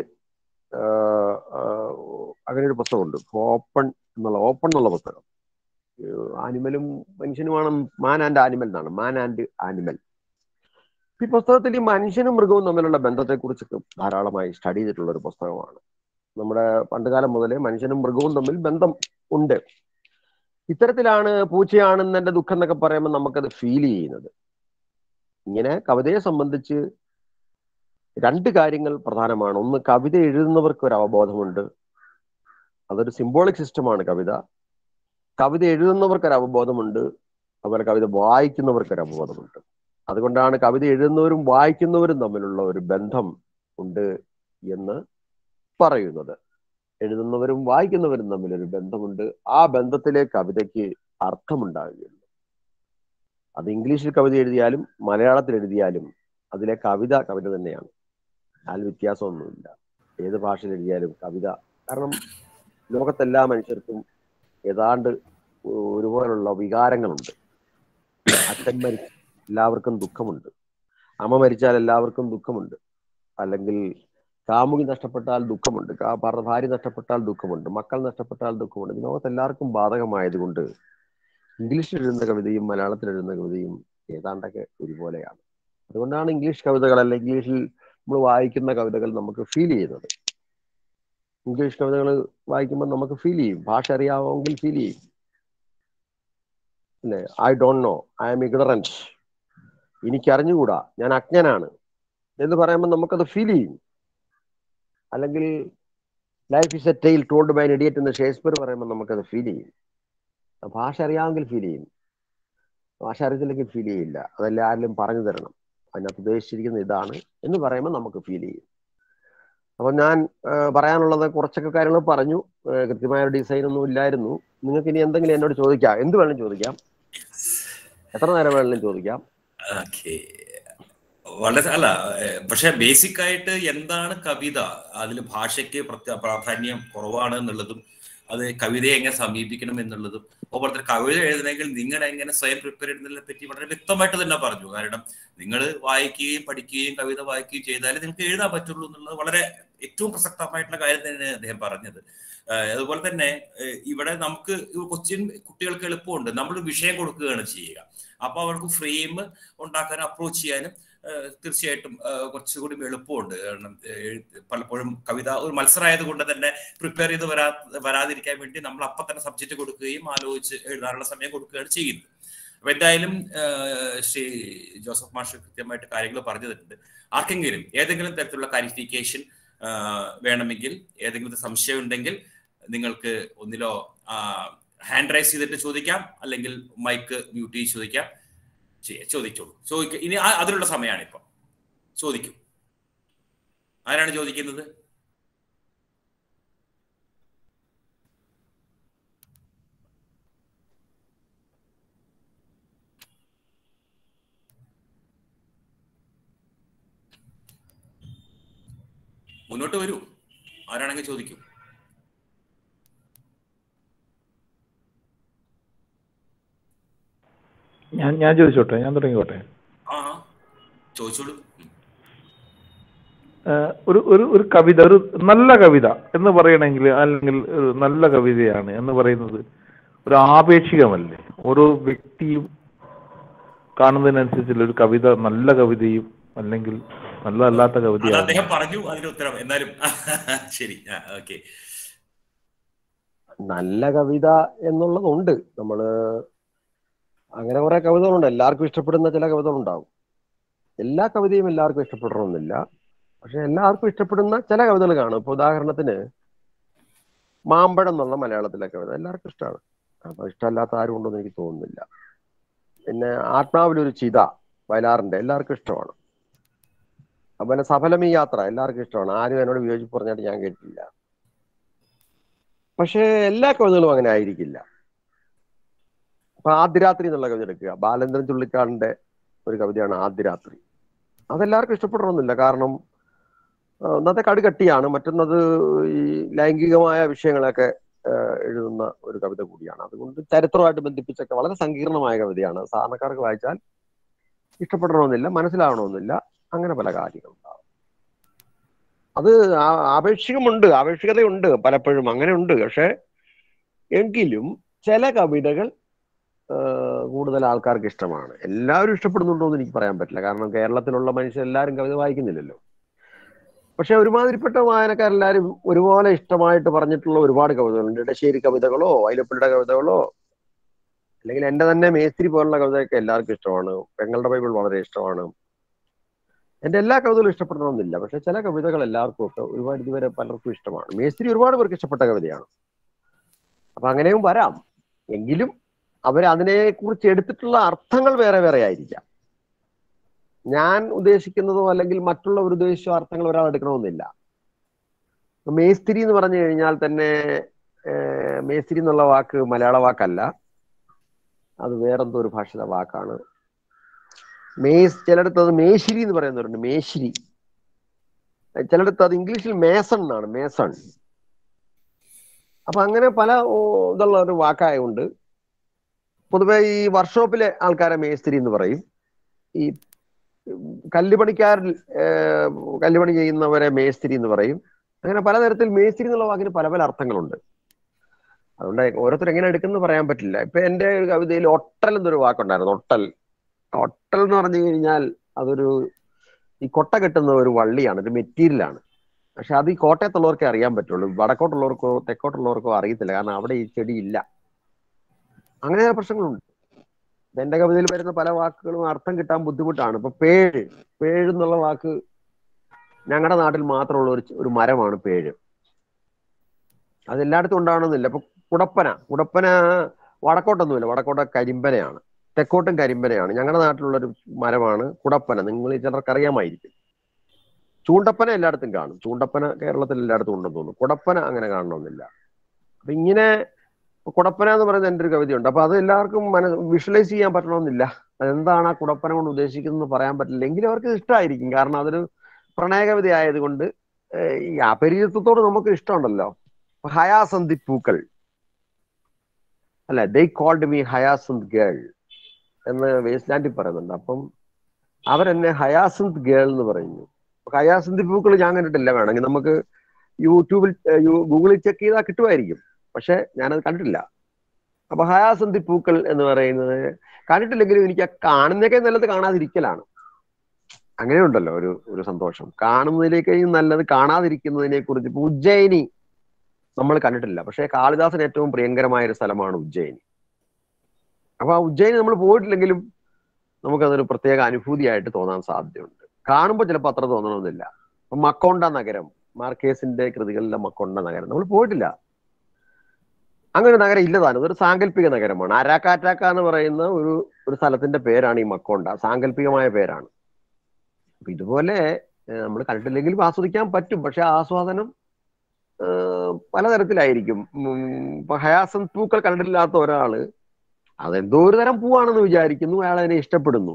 അങ്ങനെ ഒരു പുസ്തകമുണ്ട് ഓപ്പൺ എന്നുള്ള ഓപ്പൺ എന്നുള്ള പുസ്തകം ആനിമലും മനുഷ്യനുമാണ് മാൻ ആൻഡ് ആനിമൽ എന്നാണ് മാൻ ആൻഡ് ആനിമൽ ഈ പുസ്തകത്തിൽ ഈ മനുഷ്യനും മൃഗവും തമ്മിലുള്ള ബന്ധത്തെക്കുറിച്ചൊക്കെ ധാരാളമായി സ്റ്റഡി ചെയ്തിട്ടുള്ള ഒരു പുസ്തകമാണ് നമ്മുടെ പണ്ടുകാലം മുതലേ മനുഷ്യനും മൃഗവും തമ്മിൽ ബന്ധം ഉണ്ട് ഇത്തരത്തിലാണ് പൂച്ചയാണെന്ന് എന്റെ ദുഃഖം എന്നൊക്കെ പറയുമ്പോൾ നമുക്കത് ഫീൽ ചെയ്യുന്നത് ഇങ്ങനെ കവിതയെ സംബന്ധിച്ച് രണ്ട് കാര്യങ്ങൾ പ്രധാനമാണ് ഒന്ന് കവിത എഴുതുന്നവർക്ക് ഒരു അവബോധമുണ്ട് അതൊരു സിംബോളിക് സിസ്റ്റമാണ് കവിത കവിത എഴുതുന്നവർക്ക് ഒരു അവബോധമുണ്ട് അതുപോലെ കവിത വായിക്കുന്നവർക്ക് ഒരു അവബോധമുണ്ട് അതുകൊണ്ടാണ് കവിത എഴുതുന്നവരും വായിക്കുന്നവരും തമ്മിലുള്ള ഒരു ബന്ധം ഉണ്ട് എന്ന് പറയുന്നത് എഴുതുന്നവരും വായിക്കുന്നവരും തമ്മിലൊരു ബന്ധമുണ്ട് ആ ബന്ധത്തിലെ കവിതയ്ക്ക് അർത്ഥമുണ്ടാകുകയുള്ളൂ അത് ഇംഗ്ലീഷിൽ കവിത എഴുതിയാലും മലയാളത്തിൽ എഴുതിയാലും അതിലെ കവിത കവിത തന്നെയാണ് അതിൽ വ്യത്യാസമൊന്നുമില്ല ഏത് ഭാഷയിൽ എഴുതിയാലും കവിത കാരണം ലോകത്തെല്ലാ മനുഷ്യർക്കും ഏതാണ്ട് ഒരുപോലുള്ള വികാരങ്ങളുണ്ട് അച്ഛൻ മരിച്ച എല്ലാവർക്കും ദുഃഖമുണ്ട് അമ്മ മരിച്ചാൽ എല്ലാവർക്കും ദുഃഖമുണ്ട് അല്ലെങ്കിൽ കാമുകി നഷ്ടപ്പെട്ടാൽ ദുഃഖമുണ്ട് കാ- ഭർത്ത- ഭാര്യ നഷ്ടപ്പെട്ടാൽ ദുഃഖമുണ്ട് മക്കൾ നഷ്ടപ്പെട്ടാൽ ദുഃഖമുണ്ട് ഇത് ലോകത്ത് എല്ലാവർക്കും ബാധകമായതുകൊണ്ട് ഇംഗ്ലീഷിൽ എഴുതുന്ന കവിതയും മലയാളത്തിൽ എഴുതുന്ന കവിതയും ഏതാണ്ടൊക്കെ ഒരുപോലെയാണ് അതുകൊണ്ടാണ് ഇംഗ്ലീഷ് കവിതകൾ അല്ലെങ്കിൽ ഇംഗ്ലീഷിൽ നമ്മൾ വായിക്കുന്ന കവിതകൾ നമുക്ക് ഫീൽ ചെയ്യുന്നത് ഇംഗ്ലീഷ് കവിതകൾ വായിക്കുമ്പോൾ നമുക്ക് ഫീൽ ചെയ്യും ഭാഷ അറിയാമെങ്കിൽ ഫീൽ ചെയ്യും അല്ലേ I don't know I am ignorant എനിക്ക് അറിഞ്ഞുകൂടാ ഞാൻ അജ്ഞനാണ് എന്ന് പറയുമ്പോൾ നമുക്കത് ഫീൽ ചെയ്യും അല്ലെങ്കിൽ life is a tale told by idiot എന്ന് ഷേക്സ്പിയർ പറയുമ്പോൾ നമുക്കത് ഫീൽ ചെയ്യും ഭാഷ അറിയാമെങ്കിൽ ഫീൽ ചെയ്യും ഭാഷ അറിയത്തില്ലെങ്കിൽ ഫീൽ ചെയ്യില്ല അതെല്ലാം ആരെങ്കിലും പറഞ്ഞു തരണം അതിനകത്ത് ഉദ്ദേശിച്ചിരിക്കുന്ന ഇതാണ് എന്ന് പറയുമ്പോൾ നമുക്ക് ഫീൽ ചെയ്യും അപ്പൊ ഞാൻ ആ, പറയാനുള്ളത് കുറച്ചൊക്കെ കാര്യങ്ങൾ പറഞ്ഞു ആ, കൃത്യമായ ഒരു ഡിസൈൻ ഒന്നും ഇല്ലായിരുന്നു നിങ്ങൾക്ക് ഇനി എന്തെങ്കിലും എന്നോട് ചോദിക്കാം എന്ത് വേണമെങ്കിലും ചോദിക്കാം എത്ര നേരം വേണമെങ്കിലും ചോദിക്കാം ഓക്കെ വളരെ അല്ല ഏഹ്, പക്ഷെ ബേസിക് ആയിട്ട് എന്താണ് കവിത അതിൽ ഭാഷയ്ക്ക് പ്രത്യ പ്രാധാന്യം കുറവാണ് എന്നുള്ളതും അത് കവിതയെ എങ്ങനെ സമീപിക്കണം എന്നുള്ളതും അതുപോലെ തന്നെ കവിത എഴുതണമെങ്കിൽ നിങ്ങൾ എങ്ങനെ സ്വയം പ്രിപ്പയർ ചെയ്യുന്നതിനെ പറ്റി വളരെ വ്യക്തമായിട്ട് തന്നെ പറഞ്ഞു കാരണം നിങ്ങൾ വായിക്കുകയും പഠിക്കുകയും കവിത വായിക്കുകയും ചെയ്താലേ നിങ്ങൾക്ക് എഴുതാൻ പറ്റുള്ളൂ എന്നുള്ളത് വളരെ ഏറ്റവും പ്രസക്തമായിട്ടുള്ള കാര്യം തന്നെയാണ് അദ്ദേഹം പറഞ്ഞത് ഏഹ്, അതുപോലെ തന്നെ ഏഹ്, ഇവിടെ നമുക്ക് കൊച്ചിൻ കുട്ടികൾക്ക് എളുപ്പമുണ്ട് നമ്മൾ വിഷയം കൊടുക്കുകയാണ് ചെയ്യുക അപ്പൊ അവർക്ക് ഫ്രെയിം ഉണ്ടാക്കാനും അപ്രോച്ച് ചെയ്യാനും ഏഹ്, തീർച്ചയായിട്ടും ഏഹ്, കുറച്ചുകൂടി എളുപ്പമുണ്ട് കാരണം ഏഹ്, പലപ്പോഴും കവിത ഒരു മത്സരമായത് കൊണ്ട് തന്നെ പ്രിപ്പയർ ചെയ്ത് വരാ വരാതിരിക്കാൻ വേണ്ടി നമ്മൾ അപ്പം തന്നെ സബ്ജക്റ്റ് കൊടുക്കുകയും ആലോചിച്ച് എഴുതാനുള്ള സമയം കൊടുക്കുകയാണ് ചെയ്യുന്നത് അപ്പൊ എന്തായാലും ഏഹ്, ശ്രീ ജോസഫ് മാഷ് കൃത്യമായിട്ട് കാര്യങ്ങൾ പറഞ്ഞു തരുന്നുണ്ട് ആർക്കെങ്കിലും ഏതെങ്കിലും തരത്തിലുള്ള ക്ലാരിഫിക്കേഷൻ വേണമെങ്കിൽ ഏതെങ്കിലും സംശയം ഉണ്ടെങ്കിൽ നിങ്ങൾക്ക് ഒന്നിലോ ഹാൻഡ് റൈസ് ചെയ്തിട്ട് ചോദിക്കാം അല്ലെങ്കിൽ മൈക്ക് മ്യൂട്ട് ചെയ്ത് ചോദിക്കാം ചെയ്യാം ചോദിച്ചോളൂ ചോദിക്ക ഇനി ആ- അതിനുള്ള സമയമാണ് ഇപ്പൊ ചോദിക്കും ആരാണ് ചോദിക്കുന്നത് മുന്നോട്ട് വരൂ ആരാണെങ്കിൽ ചോദിക്കൂ ഞാൻ ഞാൻ ചോദിച്ചോട്ടെ ഞാൻ തുടങ്ങിക്കോട്ടെ ആ ആ. ചോദിച്ചോളൂ ഉം. ഏഹ് ഒരു ഒരു ഒരു കവിത ഒരു നല്ല കവിത എന്ന് പറയണമെങ്കിൽ അല്ലെങ്കിൽ ഒരു നല്ല കവിതയാണ് എന്ന് പറയുന്നത് ഒരു ആപേക്ഷികമല്ലേ ഓരോ വ്യക്തിയും കാണുന്നതിനനുസരിച്ചുള്ള ഒരു കവിത നല്ല കവിതയും അല്ലെങ്കിൽ നല്ലതല്ലാത്ത അത് കവിതയാണ് അദ്ദേഹം പറഞ്ഞു അതിന് ഉത്തരം എന്നാലും ശരി ആ ഓക്കെ നല്ല കവിത എന്നുള്ളതുണ്ട് നമ്മള് അങ്ങനെ കുറെ കവിതകളുണ്ട് എല്ലാവർക്കും ഇഷ്ടപ്പെടുന്ന ചില കവിതകളുണ്ടാവും എല്ലാ കവിതയും എല്ലാവർക്കും ഇഷ്ടപ്പെടണമെന്നില്ല പക്ഷെ എല്ലാവർക്കും ഇഷ്ടപ്പെടുന്ന ചില കവിതകൾ കാണും ഇപ്പൊ ഉദാഹരണത്തിന് മാമ്പഴം എന്നുള്ള മലയാളത്തിലെ കവിത എല്ലാവർക്കും ഇഷ്ടമാണ് അപ്പൊ ഇഷ്ടമല്ലാത്ത ആരും ഉണ്ടെന്ന് എനിക്ക് തോന്നുന്നില്ല പിന്നെ ആത്മാവിലൊരു ചിത വയലാറിന്റെ എല്ലാവർക്കും ഇഷ്ടമാണ് അതുപോലെ സഫലമീ യാത്ര എല്ലാവർക്കും ഇഷ്ടമാണ് ആരും എന്നോട് വിയോജിപ്പ് പറഞ്ഞായിട്ട് ഞാൻ കേട്ടിട്ടില്ല പക്ഷേ എല്ലാ കവിതകളും അങ്ങനെ ആയിരിക്കില്ല അപ്പൊ ആദ്യരാത്രി എന്നുള്ള കവിത എടുക്കുക ബാലേന്ദ്രൻ ചുള്ളിക്കാടിന്റെ ഒരു കവിതയാണ് ആദ്യരാത്രി അതെല്ലാവർക്കും ഇഷ്ടപ്പെടണമെന്നില്ല കാരണം ആ, ഒന്നത്തെ കടുകട്ടിയാണ് മറ്റൊന്നത് ഈ ലൈംഗികമായ വിഷയങ്ങളൊക്കെ ആ, എഴുതുന്ന ഒരു കവിത കൂടിയാണ് അതുകൊണ്ട് ചരിത്രമായിട്ട് ബന്ധിപ്പിച്ചൊക്കെ വളരെ സങ്കീർണമായ കവിതയാണ് സാധാരണക്കാർക്ക് വായിച്ചാൽ ഇഷ്ടപ്പെടണമെന്നില്ല മനസ്സിലാവണമെന്നില്ല അങ്ങനെ പല കാര്യങ്ങളുണ്ടാവും അത് ആ- ആപേക്ഷികമുണ്ട് ആപേക്ഷികതയുണ്ട് പലപ്പോഴും അങ്ങനെ ഉണ്ട് പക്ഷെ എങ്കിലും ചില കവിതകൾ ആ, കൂടുതൽ ആൾക്കാർക്ക് ഇഷ്ടമാണ് എല്ലാവരും ഇഷ്ടപ്പെടുന്നുണ്ടോ എന്ന് എനിക്ക് പറയാൻ പറ്റില്ല കാരണം കേരളത്തിലുള്ള മനുഷ്യർ എല്ലാവരും കവിത വായിക്കുന്നില്ലല്ലോ പക്ഷെ ഒരുമാതിരിപ്പെട്ട വായനക്കാരെല്ലാവരും ഒരുപോലെ ഇഷ്ടമായിട്ട് പറഞ്ഞിട്ടുള്ള ഒരുപാട് കവിതകളുണ്ട് ഇടശ്ശേരി കവിതകളോ വൈലപ്പള്ളിയുടെ കവിതകളോ അല്ലെങ്കിൽ എന്റെ തന്നെ മേസ്ത്രി പോലുള്ള കവിതയൊക്കെ എല്ലാവർക്കും ഇഷ്ടമാണ് പെങ്ങളുടെ ബൈബിൾ വളരെ ഇഷ്ടമാണ് എന്റെ എല്ലാ കവിതകളും ഇഷ്ടപ്പെടണമെന്നില്ല പക്ഷെ ചില കവിതകൾ എല്ലാവർക്കും ഒക്കെ ഒരുപാട് ഇതുവരെ പലർക്കും ഇഷ്ടമാണ് മേസ്ത്രി ഒരുപാട് പേർക്ക് ഇഷ്ടപ്പെട്ട കവിതയാണ് അപ്പൊ അങ്ങനെയും വരാം എങ്കിലും അവർ അതിനെ കുറിച്ച് എടുത്തിട്ടുള്ള അർത്ഥങ്ങൾ വേറെ വേറെ ആയിരിക്കാം ഞാൻ ഉദ്ദേശിക്കുന്നതോ അല്ലെങ്കിൽ മറ്റുള്ളവർ ഉദ്ദേശിച്ച അർത്ഥങ്ങൾ ഒരാൾ എടുക്കണമെന്നില്ല ഇപ്പൊ മേസ്തിരി എന്ന് പറഞ്ഞു കഴിഞ്ഞാൽ തന്നെ ഏർ, മേസ്തിരി എന്നുള്ള വാക്ക് മലയാള വാക്കല്ല അത് വേറെന്തോ ഒരു ഭാഷയുടെ വാക്കാണ് മേസ് ചിലയിടത്ത് അത് മേശിരി എന്ന് പറയുന്നവരുണ്ട് മേശിരി ചിലയിടത്ത് അത് ഇംഗ്ലീഷിൽ മേസൺ എന്നാണ് മേസൺ അപ്പൊ അങ്ങനെ പല ഓ, ഇതുള്ള ഒരു വാക്കായതുകൊണ്ട് പൊതുവെ ഈ വർക്ക്ഷോപ്പിലെ ആൾക്കാരെ മേസ്തിരി എന്ന് പറയും ഈ ഉം, കല്ലുപണിക്കാരിൽ ഏർ, കല്ലുപണി ചെയ്യുന്നവരെ മേസ്തിരി എന്ന് പറയും അങ്ങനെ പലതരത്തിൽ മേസ്തിരി എന്നുള്ള വാക്കിന് പല പല അർത്ഥങ്ങളുണ്ട് അതുകൊണ്ട് ഓരോരുത്തർ എങ്ങനെ എടുക്കുന്നത് പറയാൻ പറ്റില്ല ഇപ്പൊ എന്റെ ഒരു കവിതയിൽ ഒട്ടൽ എന്നൊരു വാക്കുണ്ടായിരുന്നു ഒട്ടൽ ഒട്ടൽ എന്ന് പറഞ്ഞു കഴിഞ്ഞാൽ അതൊരു ഈ കൊട്ട കെട്ടുന്ന ഒരു വള്ളിയാണ് ഒരു മെറ്റീരിയലാണ് പക്ഷെ അത് ഈ കോട്ടയത്തുള്ളവർക്കേ അറിയാൻ പറ്റുള്ളൂ വടക്കോട്ടുള്ളവർക്കോ തെക്കോട്ടുള്ളവർക്കോ അറിയത്തില്ല കാരണം അവിടെ ഈ ചെടി ഇല്ല അങ്ങനെ ചില പ്രശ്നങ്ങളുണ്ട് ഇപ്പൊ എന്റെ കവിതയിൽ വരുന്ന പല വാക്കുകളും അർത്ഥം കിട്ടാൻ ബുദ്ധിമുട്ടാണ് ഇപ്പൊ പേഴ് പേഴ് എന്നുള്ള വാക്ക് ഞങ്ങളുടെ നാട്ടിൽ മാത്രമുള്ള ഒരു ഒരു മരമാണ് പേഴ് അത് എല്ലായിടത്തും ഉണ്ടാവണമെന്നില്ല ഇപ്പൊ കുടപ്പന കുടപ്പന വടക്കോട്ടൊന്നുമില്ല വടക്കോട്ട കരിമ്പനയാണ് തെക്കോട്ടും കരിമ്പനയാണ് ഞങ്ങളുടെ നാട്ടിലുള്ള ഒരു മരമാണ് കുടപ്പന നിങ്ങൾ ചിലർക്ക് അറിയാമായിരിക്കും ചൂണ്ടപ്പന എല്ലായിടത്തും കാണും ചൂണ്ടപ്പന കേരളത്തിൽ എല്ലായിടത്തും ഉണ്ടെന്ന് തോന്നുന്നു കുടപ്പന അങ്ങനെ കാണണമെന്നില്ല അപ്പൊ ഇങ്ങനെ കുടപ്പന എന്ന് പറയുന്ന എൻ്റെ ഒരു കവിതയുണ്ട് അപ്പൊ അത് എല്ലാവർക്കും മന വിഷ്വലൈസ് ചെയ്യാൻ പറ്റണമെന്നില്ല അതെന്താണ് ആ കുടപ്പന കൊണ്ട് ഉദ്ദേശിക്കുന്നത് പറയാൻ പറ്റില്ല എങ്കിലും അവർക്ക് ഇഷ്ടമായിരിക്കും കാരണം അതൊരു പ്രണയ കവിത ആയതുകൊണ്ട് ഏഹ് ഈ അപരിചിതത്തോട് നമുക്ക് ഇഷ്ടമുണ്ടല്ലോ അപ്പൊ ഹയാസന്ധി പൂക്കൾ അല്ല they called me hyacinth girl എന്ന് വേസ്റ്റ്ലാൻഡിൽ പറയുന്നുണ്ട് അപ്പം അവരെന്നെ ഹയാസന്ത് ഗേൾ എന്ന് പറയുന്നു അപ്പൊ ഹയാസന്തി പൂക്കൾ ഞാൻ കണ്ടിട്ടില്ല വേണമെങ്കിൽ നമുക്ക് യൂട്യൂബിൽ ഏഹ് യു- ഗൂഗിളിൽ ചെക്ക് ചെയ്താൽ കിട്ടുമായിരിക്കും പക്ഷെ ഞാനത് കണ്ടിട്ടില്ല അപ്പൊ ഹയാസന്തി പൂക്കൾ എന്ന് പറയുന്നത് കണ്ടിട്ടില്ലെങ്കിലും എനിക്ക് ആ കാണുന്നതൊക്കെ നല്ലത് കാണാതിരിക്കലാണ് അങ്ങനെയുണ്ടല്ലോ ഒരു ഒരു സന്തോഷം കാണുന്നതിലേക്കും നല്ലത് കാണാതിരിക്കുന്നതിനെ കുറിച്ച് ഇപ്പൊ ഉജ്ജയിനി നമ്മൾ കണ്ടിട്ടില്ല പക്ഷേ കാളിദാസന് ഏറ്റവും പ്രിയങ്കരമായ ഒരു സ്ഥലമാണ് ഉജ്ജയിനി അപ്പൊ ആ ഉജ്ജയിനി നമ്മൾ പോയിട്ടില്ലെങ്കിലും നമുക്കതൊരു പ്രത്യേക അനുഭൂതിയായിട്ട് തോന്നാൻ സാധ്യതയുണ്ട് കാണുമ്പോൾ ചിലപ്പോൾ അത്ര തോന്നണമെന്നില്ല അപ്പൊ മക്കോണ്ട നഗരം മാർക്കേസിന്റെ കൃതികളിലെ മക്കോണ്ട നഗരം നമ്മൾ പോയിട്ടില്ല അങ്ങനെ ഒരു നഗരം ഇല്ലതാണ് ഇതൊരു സാങ്കല്പിക നഗരമാണ് അരാക്കാറ്റാക്ക എന്ന് പറയുന്ന ഒരു ഒരു സ്ഥലത്തിന്റെ പേരാണ് ഈ മക്കോണ്ട സാങ്കല്പികമായ പേരാണ് അപ്പൊ ഇതുപോലെ നമ്മൾ കണ്ടിട്ടില്ലെങ്കിലും ആസ്വദിക്കാൻ പറ്റും പക്ഷെ ആസ്വാദനം ഏഹ് പലതരത്തിലായിരിക്കും ഉം, ഇപ്പൊ ഹയാസൻ പൂക്കൾ കണ്ടിട്ടില്ലാത്ത ഒരാള് അതെന്തോ ഒരു തരം പൂവാണെന്ന് വിചാരിക്കുന്നു അയാൾ അതിനെ ഇഷ്ടപ്പെടുന്നു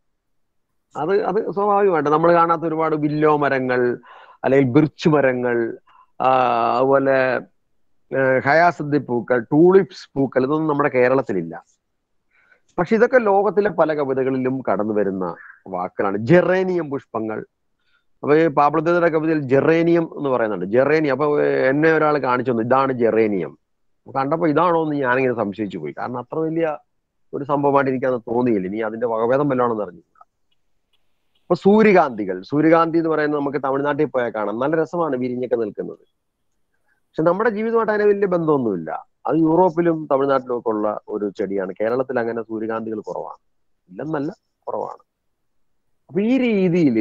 അത് അത് സ്വാഭാവികമായിട്ട് നമ്മൾ കാണാത്ത ഒരുപാട് വില്ലോ മരങ്ങൾ അല്ലെങ്കിൽ ബിർച്ച് മരങ്ങൾ ആ, അതുപോലെ ഹയാസന്തി പൂക്കൾ ടൂളിപ്സ് പൂക്കൾ ഇതൊന്നും നമ്മുടെ കേരളത്തിലില്ല പക്ഷെ ഇതൊക്കെ ലോകത്തിലെ പല കവിതകളിലും കടന്നു വരുന്ന വാക്കുകളാണ് ജെറേനിയം പുഷ്പങ്ങൾ അപ്പൊ ഈ പാബ്ലതയുടെ കവിതയിൽ ജെറേനിയം എന്ന് പറയുന്നുണ്ട് ജെറേനിയം അപ്പൊ എന്നെ ഒരാൾ കാണിച്ചു തന്നു ഇതാണ് ജെറേനിയം കണ്ടപ്പോ ഇതാണോ എന്ന് ഞാനിങ്ങനെ സംശയിച്ചു പോയി കാരണം അത്ര വലിയ ഒരു സംഭവമായിട്ട് എനിക്കത് തോന്നിയില്ല ഇനി അതിന്റെ വകഭേദം വല്ലതാണെന്ന് അറിഞ്ഞില്ല അപ്പൊ സൂര്യകാന്തികൾ സൂര്യകാന്തി എന്ന് പറയുന്നത് നമുക്ക് തമിഴ്നാട്ടിൽ പോയാൽ കാണാം നല്ല രസമാണ് വിരിഞ്ഞൊക്കെ നിൽക്കുന്നത് പക്ഷെ നമ്മുടെ ജീവിതമായിട്ട് അതിന് വലിയ ബന്ധമൊന്നുമില്ല അത് യൂറോപ്പിലും തമിഴ്നാട്ടിലും ഒക്കെ ഉള്ള ഒരു ചെടിയാണ് കേരളത്തിൽ അങ്ങനെ സൂര്യകാന്തികൾ കുറവാണ് ഇല്ലെന്നല്ല കുറവാണ് അപ്പൊ ഈ രീതിയിൽ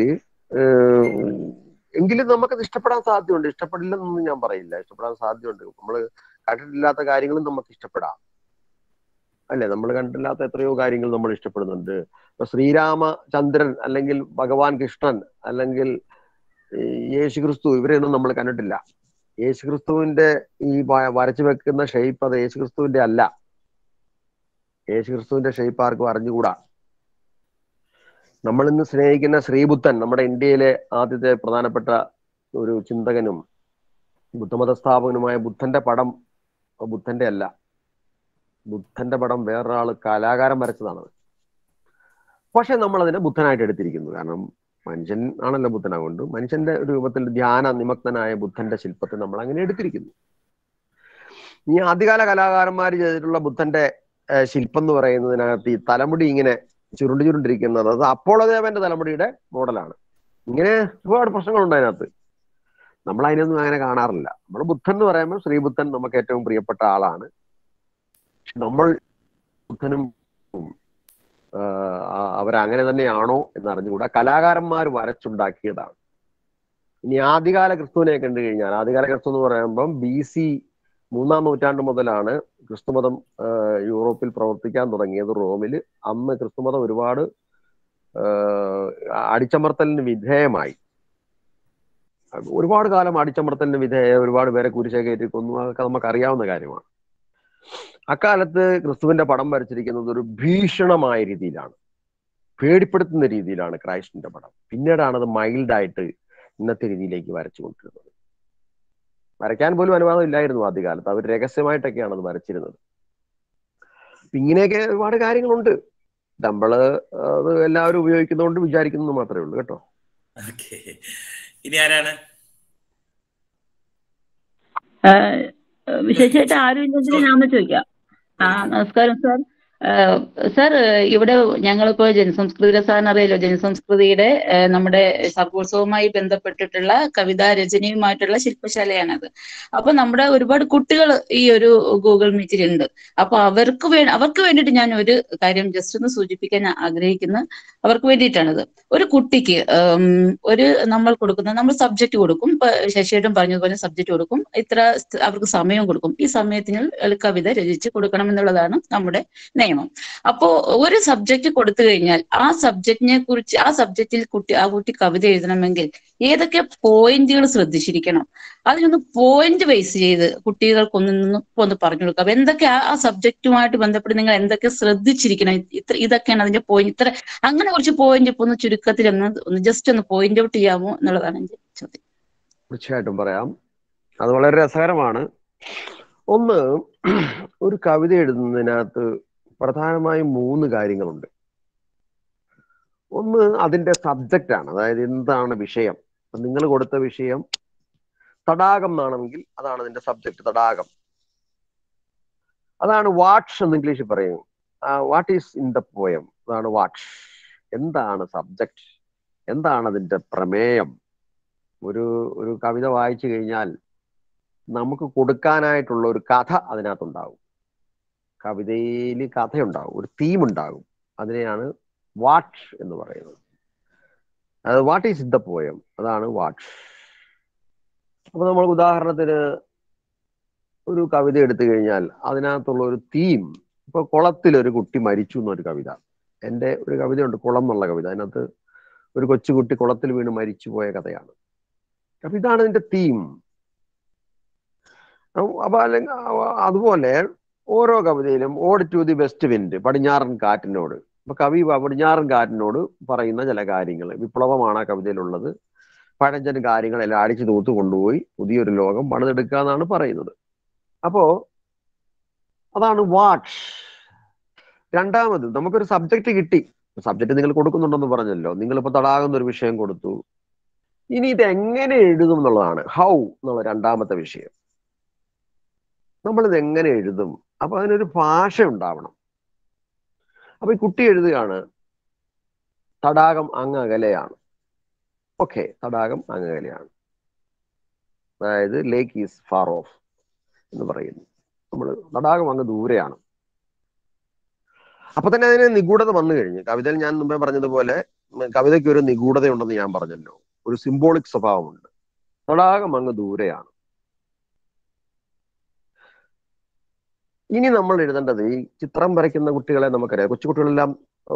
എങ്കിലും നമുക്കത് ഇഷ്ടപ്പെടാൻ സാധ്യതയുണ്ട് ഇഷ്ടപ്പെടില്ലെന്നൊന്നും ഞാൻ പറയില്ല ഇഷ്ടപ്പെടാൻ സാധ്യതയുണ്ട് നമ്മൾ കണ്ടിട്ടില്ലാത്ത കാര്യങ്ങളും നമുക്ക് ഇഷ്ടപ്പെടാം അല്ലെ നമ്മൾ കണ്ടിട്ടില്ലാത്ത എത്രയോ കാര്യങ്ങൾ നമ്മൾ ഇഷ്ടപ്പെടുന്നുണ്ട് ഇപ്പൊ ശ്രീരാമചന്ദ്രൻ അല്ലെങ്കിൽ ഭഗവാൻ കൃഷ്ണൻ അല്ലെങ്കിൽ ഈ യേശുക്രിസ്തു ഇവരെയൊന്നും നമ്മൾ കണ്ടിട്ടില്ല യേശുക്രിസ്തുവിന്റെ ഈ വ- വരച്ചു വെക്കുന്ന ഷേപ്പ് അത് യേശുക്രിസ്തുവിന്റെ അല്ല യേശുക്രിസ്തുവിന്റെ ഷേപ്പ് ആർക്കും അറിഞ്ഞുകൂടാ നമ്മൾ ഇന്ന് സ്നേഹിക്കുന്ന ശ്രീബുദ്ധൻ നമ്മുടെ ഇന്ത്യയിലെ ആദ്യത്തെ പ്രധാനപ്പെട്ട ഒരു ചിന്തകനും ബുദ്ധമത സ്ഥാപകനുമായ ബുദ്ധന്റെ പടം ബുദ്ധന്റെ അല്ല ബുദ്ധന്റെ പടം വേറൊരാൾ കലാകാരൻ വരച്ചതാണ് പക്ഷെ നമ്മൾ അതിനെ ബുദ്ധനായിട്ട് എടുത്തിരിക്കുന്നു കാരണം മനുഷ്യൻ ആണല്ലോ ബുദ്ധൻ അതുകൊണ്ട് മനുഷ്യന്റെ ഒരു രൂപത്തിൽ ധ്യാന നിമഗ്നനായ ബുദ്ധന്റെ ശില്പത്തെ നമ്മൾ അങ്ങനെ എടുത്തിരിക്കുന്നു ഈ ആദ്യകാല കലാകാരന്മാർ ചെയ്തിട്ടുള്ള ബുദ്ധന്റെ ഏഹ്, ശില്പം എന്ന് പറയുന്നതിനകത്ത് ഈ തലമുടി ഇങ്ങനെ ചുരുണ്ട് ചുരുണ്ടിരിക്കുന്നത് അത് അപ്പോളദേവന്റെ തലമുടിയുടെ മോഡലാണ് ഇങ്ങനെ ഒരുപാട് പ്രശ്നങ്ങളുണ്ട് അതിനകത്ത് നമ്മൾ അതിനൊന്നും അങ്ങനെ കാണാറില്ല നമ്മൾ ബുദ്ധൻ എന്ന് പറയുമ്പോൾ ശ്രീബുദ്ധൻ നമുക്ക് ഏറ്റവും പ്രിയപ്പെട്ട ആളാണ് പക്ഷെ നമ്മൾ ബുദ്ധനും ആഹ് അവരങ്ങനെ തന്നെയാണോ എന്ന് അറിഞ്ഞുകൂടാ കലാകാരന്മാർ വരച്ചുണ്ടാക്കിയതാണ് ഇനി ആദ്യകാല ക്രിസ്തുവിനെ കണ്ടു കഴിഞ്ഞാൽ ആദ്യകാല ക്രിസ്തു എന്ന് പറയുമ്പം ബി സി മൂന്നാം നൂറ്റാണ്ട് മുതലാണ് ക്രിസ്തുമതം ആ, യൂറോപ്പിൽ പ്രവർത്തിക്കാൻ തുടങ്ങിയത് റോമിൽ അന്ന് ക്രിസ്തുമതം ഒരുപാട് ആ, അടിച്ചമർത്തലിന് വിധേയമായി ഒരുപാട് കാലം അടിച്ചമർത്തലിന് വിധേയ ഒരുപാട് പേരെ കുരിശേ കയറ്റി കൊന്നു അതൊക്കെ നമുക്ക് അറിയാവുന്ന കാര്യമാണ് അക്കാലത്ത് ക്രിസ്തുവിന്റെ പടം വരച്ചിരിക്കുന്നത് ഒരു ഭീഷണമായ രീതിയിലാണ് പേടിപ്പെടുത്തുന്ന രീതിയിലാണ് ക്രൈസ്റ്റിന്റെ പടം പിന്നീടാണ് അത് മൈൽഡായിട്ട് ഇന്നത്തെ രീതിയിലേക്ക് വരച്ചു കൊണ്ടിരുന്നത് വരയ്ക്കാൻ പോലും അനുവാദം ഇല്ലായിരുന്നു ആദ്യകാലത്ത് അവർ രഹസ്യമായിട്ടൊക്കെയാണ് അത് വരച്ചിരുന്നത് അപ്പൊ ഇങ്ങനെയൊക്കെ ഒരുപാട് കാര്യങ്ങളുണ്ട് നമ്മള് അത് എല്ലാവരും ഉപയോഗിക്കുന്നതുകൊണ്ട് വിചാരിക്കുന്നത് മാത്രമേ ഉള്ളൂ കേട്ടോ ഓക്കെ ഇനി ആരാണ് വിശേഷമായിട്ട് ആരും ഇല്ലെങ്കിൽ ഞാൻ ഒന്ന് ചോദിക്കാം ആ നമസ്കാരം സാർ സാർ ഇവിടെ ഞങ്ങളിപ്പോൾ ജനസംസ്കൃതിയുടെ സാറിന് അറിയാലോ ജനസംസ്കൃതിയുടെ ആ, നമ്മുടെ സർഗോത്സവവുമായി ബന്ധപ്പെട്ടിട്ടുള്ള കവിതാ രചനയുമായിട്ടുള്ള ശില്പശാലയാണത് അപ്പൊ നമ്മുടെ ഒരുപാട് കുട്ടികൾ ഈ ഒരു ഗൂഗിൾ മീറ്റിലുണ്ട് അപ്പൊ അവർക്ക് വേ അവർക്ക് വേണ്ടിയിട്ട് ഞാൻ ഒരു കാര്യം ജസ്റ്റ് ഒന്ന് സൂചിപ്പിക്കാൻ ആഗ്രഹിക്കുന്ന അവർക്ക് വേണ്ടിയിട്ടാണിത് ഒരു കുട്ടിക്ക് ഉം, ഒരു നമ്മൾ കൊടുക്കുന്ന നമ്മൾ സബ്ജക്റ്റ് കൊടുക്കും ഇപ്പൊ ശശിയേട്ടൻ പറഞ്ഞതുപോലെ സബ്ജക്റ്റ് കൊടുക്കും ഇത്ര സ് അവർക്ക് സമയം കൊടുക്കും ഈ സമയത്തിനുള്ളിൽ കവിത രചിച്ച് കൊടുക്കണം എന്നുള്ളതാണ് നമ്മുടെ നിയമം അപ്പോ ഒരു സബ്ജക്റ്റ് കൊടുത്തു കഴിഞ്ഞാൽ ആ സബ്ജക്റ്റിനെ കുറിച്ച് ആ സബ്ജക്റ്റിൽ കുട്ടി ആ കുട്ടി കവിത എഴുതണമെങ്കിൽ ഏതൊക്കെ പോയിന്റുകൾ ശ്രദ്ധിച്ചിരിക്കണം അതിനൊന്ന് പോയിന്റ് ബേസ് ചെയ്ത് കുട്ടികൾക്കൊന്ന് ഒന്ന് പറഞ്ഞു കൊടുക്കുക അപ്പൊ എന്തൊക്കെ ആ- ആ സബ്ജക്റ്റുമായിട്ട് ബന്ധപ്പെട്ട് നിങ്ങൾ എന്തൊക്കെ ശ്രദ്ധിച്ചിരിക്കണം ഇത്ര ഇതൊക്കെയാണ് അതിന്റെ പോയിന്റ് ഇത്ര അങ്ങനെ കുറച്ച് പോയിന്റ് ഇപ്പൊ ഒന്ന് ചുരുക്കത്തിൽ ഒന്ന് ഒന്ന് ജസ്റ്റ് ഒന്ന് പോയിന്റ് ഔട്ട് ചെയ്യാമോ എന്നുള്ളതാണ് എന്റെ ചോദ്യം തീർച്ചയായിട്ടും പറയാം അത് വളരെ രസകരമാണ് ഒന്ന് ഒരു കവിത എഴുതുന്നതിനകത്ത് പ്രധാനമായും മൂന്ന് കാര്യങ്ങളുണ്ട് ഒന്ന് അതിന്റെ സബ്ജക്റ്റ് ആണ് അതായത് എന്താണ് വിഷയം നിങ്ങൾ കൊടുത്ത വിഷയം തടാകം എന്നാണെങ്കിൽ അതാണ് അതിന്റെ സബ്ജക്റ്റ് തടാകം അതാണ് വാട്ട്സ് എന്ന് ഇംഗ്ലീഷിൽ പറയും what is in the poem അതാണ് വാട്ട്സ് എന്താണ് സബ്ജക്റ്റ് എന്താണ് അതിന്റെ പ്രമേയം ഒരു ഒരു കവിത വായിച്ചു കഴിഞ്ഞാൽ നമുക്ക് കൊടുക്കാനായിട്ടുള്ള ഒരു കഥ അതിനകത്തുണ്ടാകും കവിതയിൽ കഥയുണ്ടാകും ഒരു തീം ഉണ്ടാകും അതിനെയാണ് വാട്ട് എന്ന് പറയുന്നത് അത് വാട്ട് ഈസ് ദ പോയം അതാണ് വാട്ട് അപ്പൊ നമ്മൾ ഉദാഹരണത്തിന് ഒരു കവിത എടുത്തു കഴിഞ്ഞാൽ അതിനകത്തുള്ള ഒരു തീം ഇപ്പൊ കുളത്തിൽ ഒരു കുട്ടി മരിച്ചു എന്നൊരു കവിത എൻ്റെ ഒരു കവിതയുണ്ട് കുളം എന്നുള്ള കവിത അതിനകത്ത് ഒരു കൊച്ചുകുട്ടി കുളത്തിൽ വീണ് മരിച്ചു പോയ കഥയാണ് അപ്പൊ ഇതാണ് ഇതിന്റെ തീം അപ്പൊ അല്ലെങ്കിൽ അതുപോലെ ഓരോ കവിതയിലും ഓട് ടു ദി വെസ്റ്റ് വിൻഡ് പടിഞ്ഞാറൻ കാറ്റിനോട് അപ്പൊ കവി പടിഞ്ഞാറൻ കാറ്റിനോട് പറയുന്ന ചില കാര്യങ്ങൾ വിപ്ലവമാണ് ആ കവിതയിലുള്ളത് പഴഞ്ചൻ കാര്യങ്ങളെല്ലാം അടിച്ചു തൂത്ത് കൊണ്ടുപോയി പുതിയൊരു ലോകം പണിതെടുക്കുക എന്നാണ് പറയുന്നത് അപ്പോ അതാണ് വാട്ട് രണ്ടാമത് നമുക്കൊരു സബ്ജക്റ്റ് കിട്ടി സബ്ജക്റ്റ് നിങ്ങൾ കൊടുക്കുന്നുണ്ടെന്ന് പറഞ്ഞല്ലോ നിങ്ങളിപ്പോ തടാകുന്ന ഒരു വിഷയം കൊടുത്തു ഇനി ഇത് എങ്ങനെ എഴുതും എന്നുള്ളതാണ് ഹൗ എന്നുള്ള രണ്ടാമത്തെ വിഷയം നമ്മളിത് എങ്ങനെ എഴുതും അപ്പൊ അതിനൊരു ഭാഷ ഉണ്ടാവണം അപ്പൊ ഈ കുട്ടി എഴുതുകയാണ് തടാകം അങ്ങ് അകലെയാണ് ഓക്കെ തടാകം അങ്ങ് അകലെയാണ് അതായത് ലേക്ക് ഈസ് ഫാർ ഓഫ് എന്ന് പറയുന്നു നമ്മൾ തടാകം അങ്ങ് ദൂരെയാണ് അപ്പൊ തന്നെ അതിന് നിഗൂഢത വന്നു കഴിഞ്ഞു കവിതയിൽ ഞാൻ മുമ്പേ പറഞ്ഞതുപോലെ കവിതയ്ക്ക് ഒരു നിഗൂഢതയുണ്ടെന്ന് ഞാൻ പറഞ്ഞല്ലോ ഒരു സിംബോളിക് സ്വഭാവമുണ്ട് തടാകം അങ്ങ് ദൂരെയാണ് ഇനി നമ്മൾ എഴുതേണ്ടത് ഈ ചിത്രം വരയ്ക്കുന്ന കുട്ടികളെ നമുക്കറിയാം കൊച്ചുകുട്ടികളെല്ലാം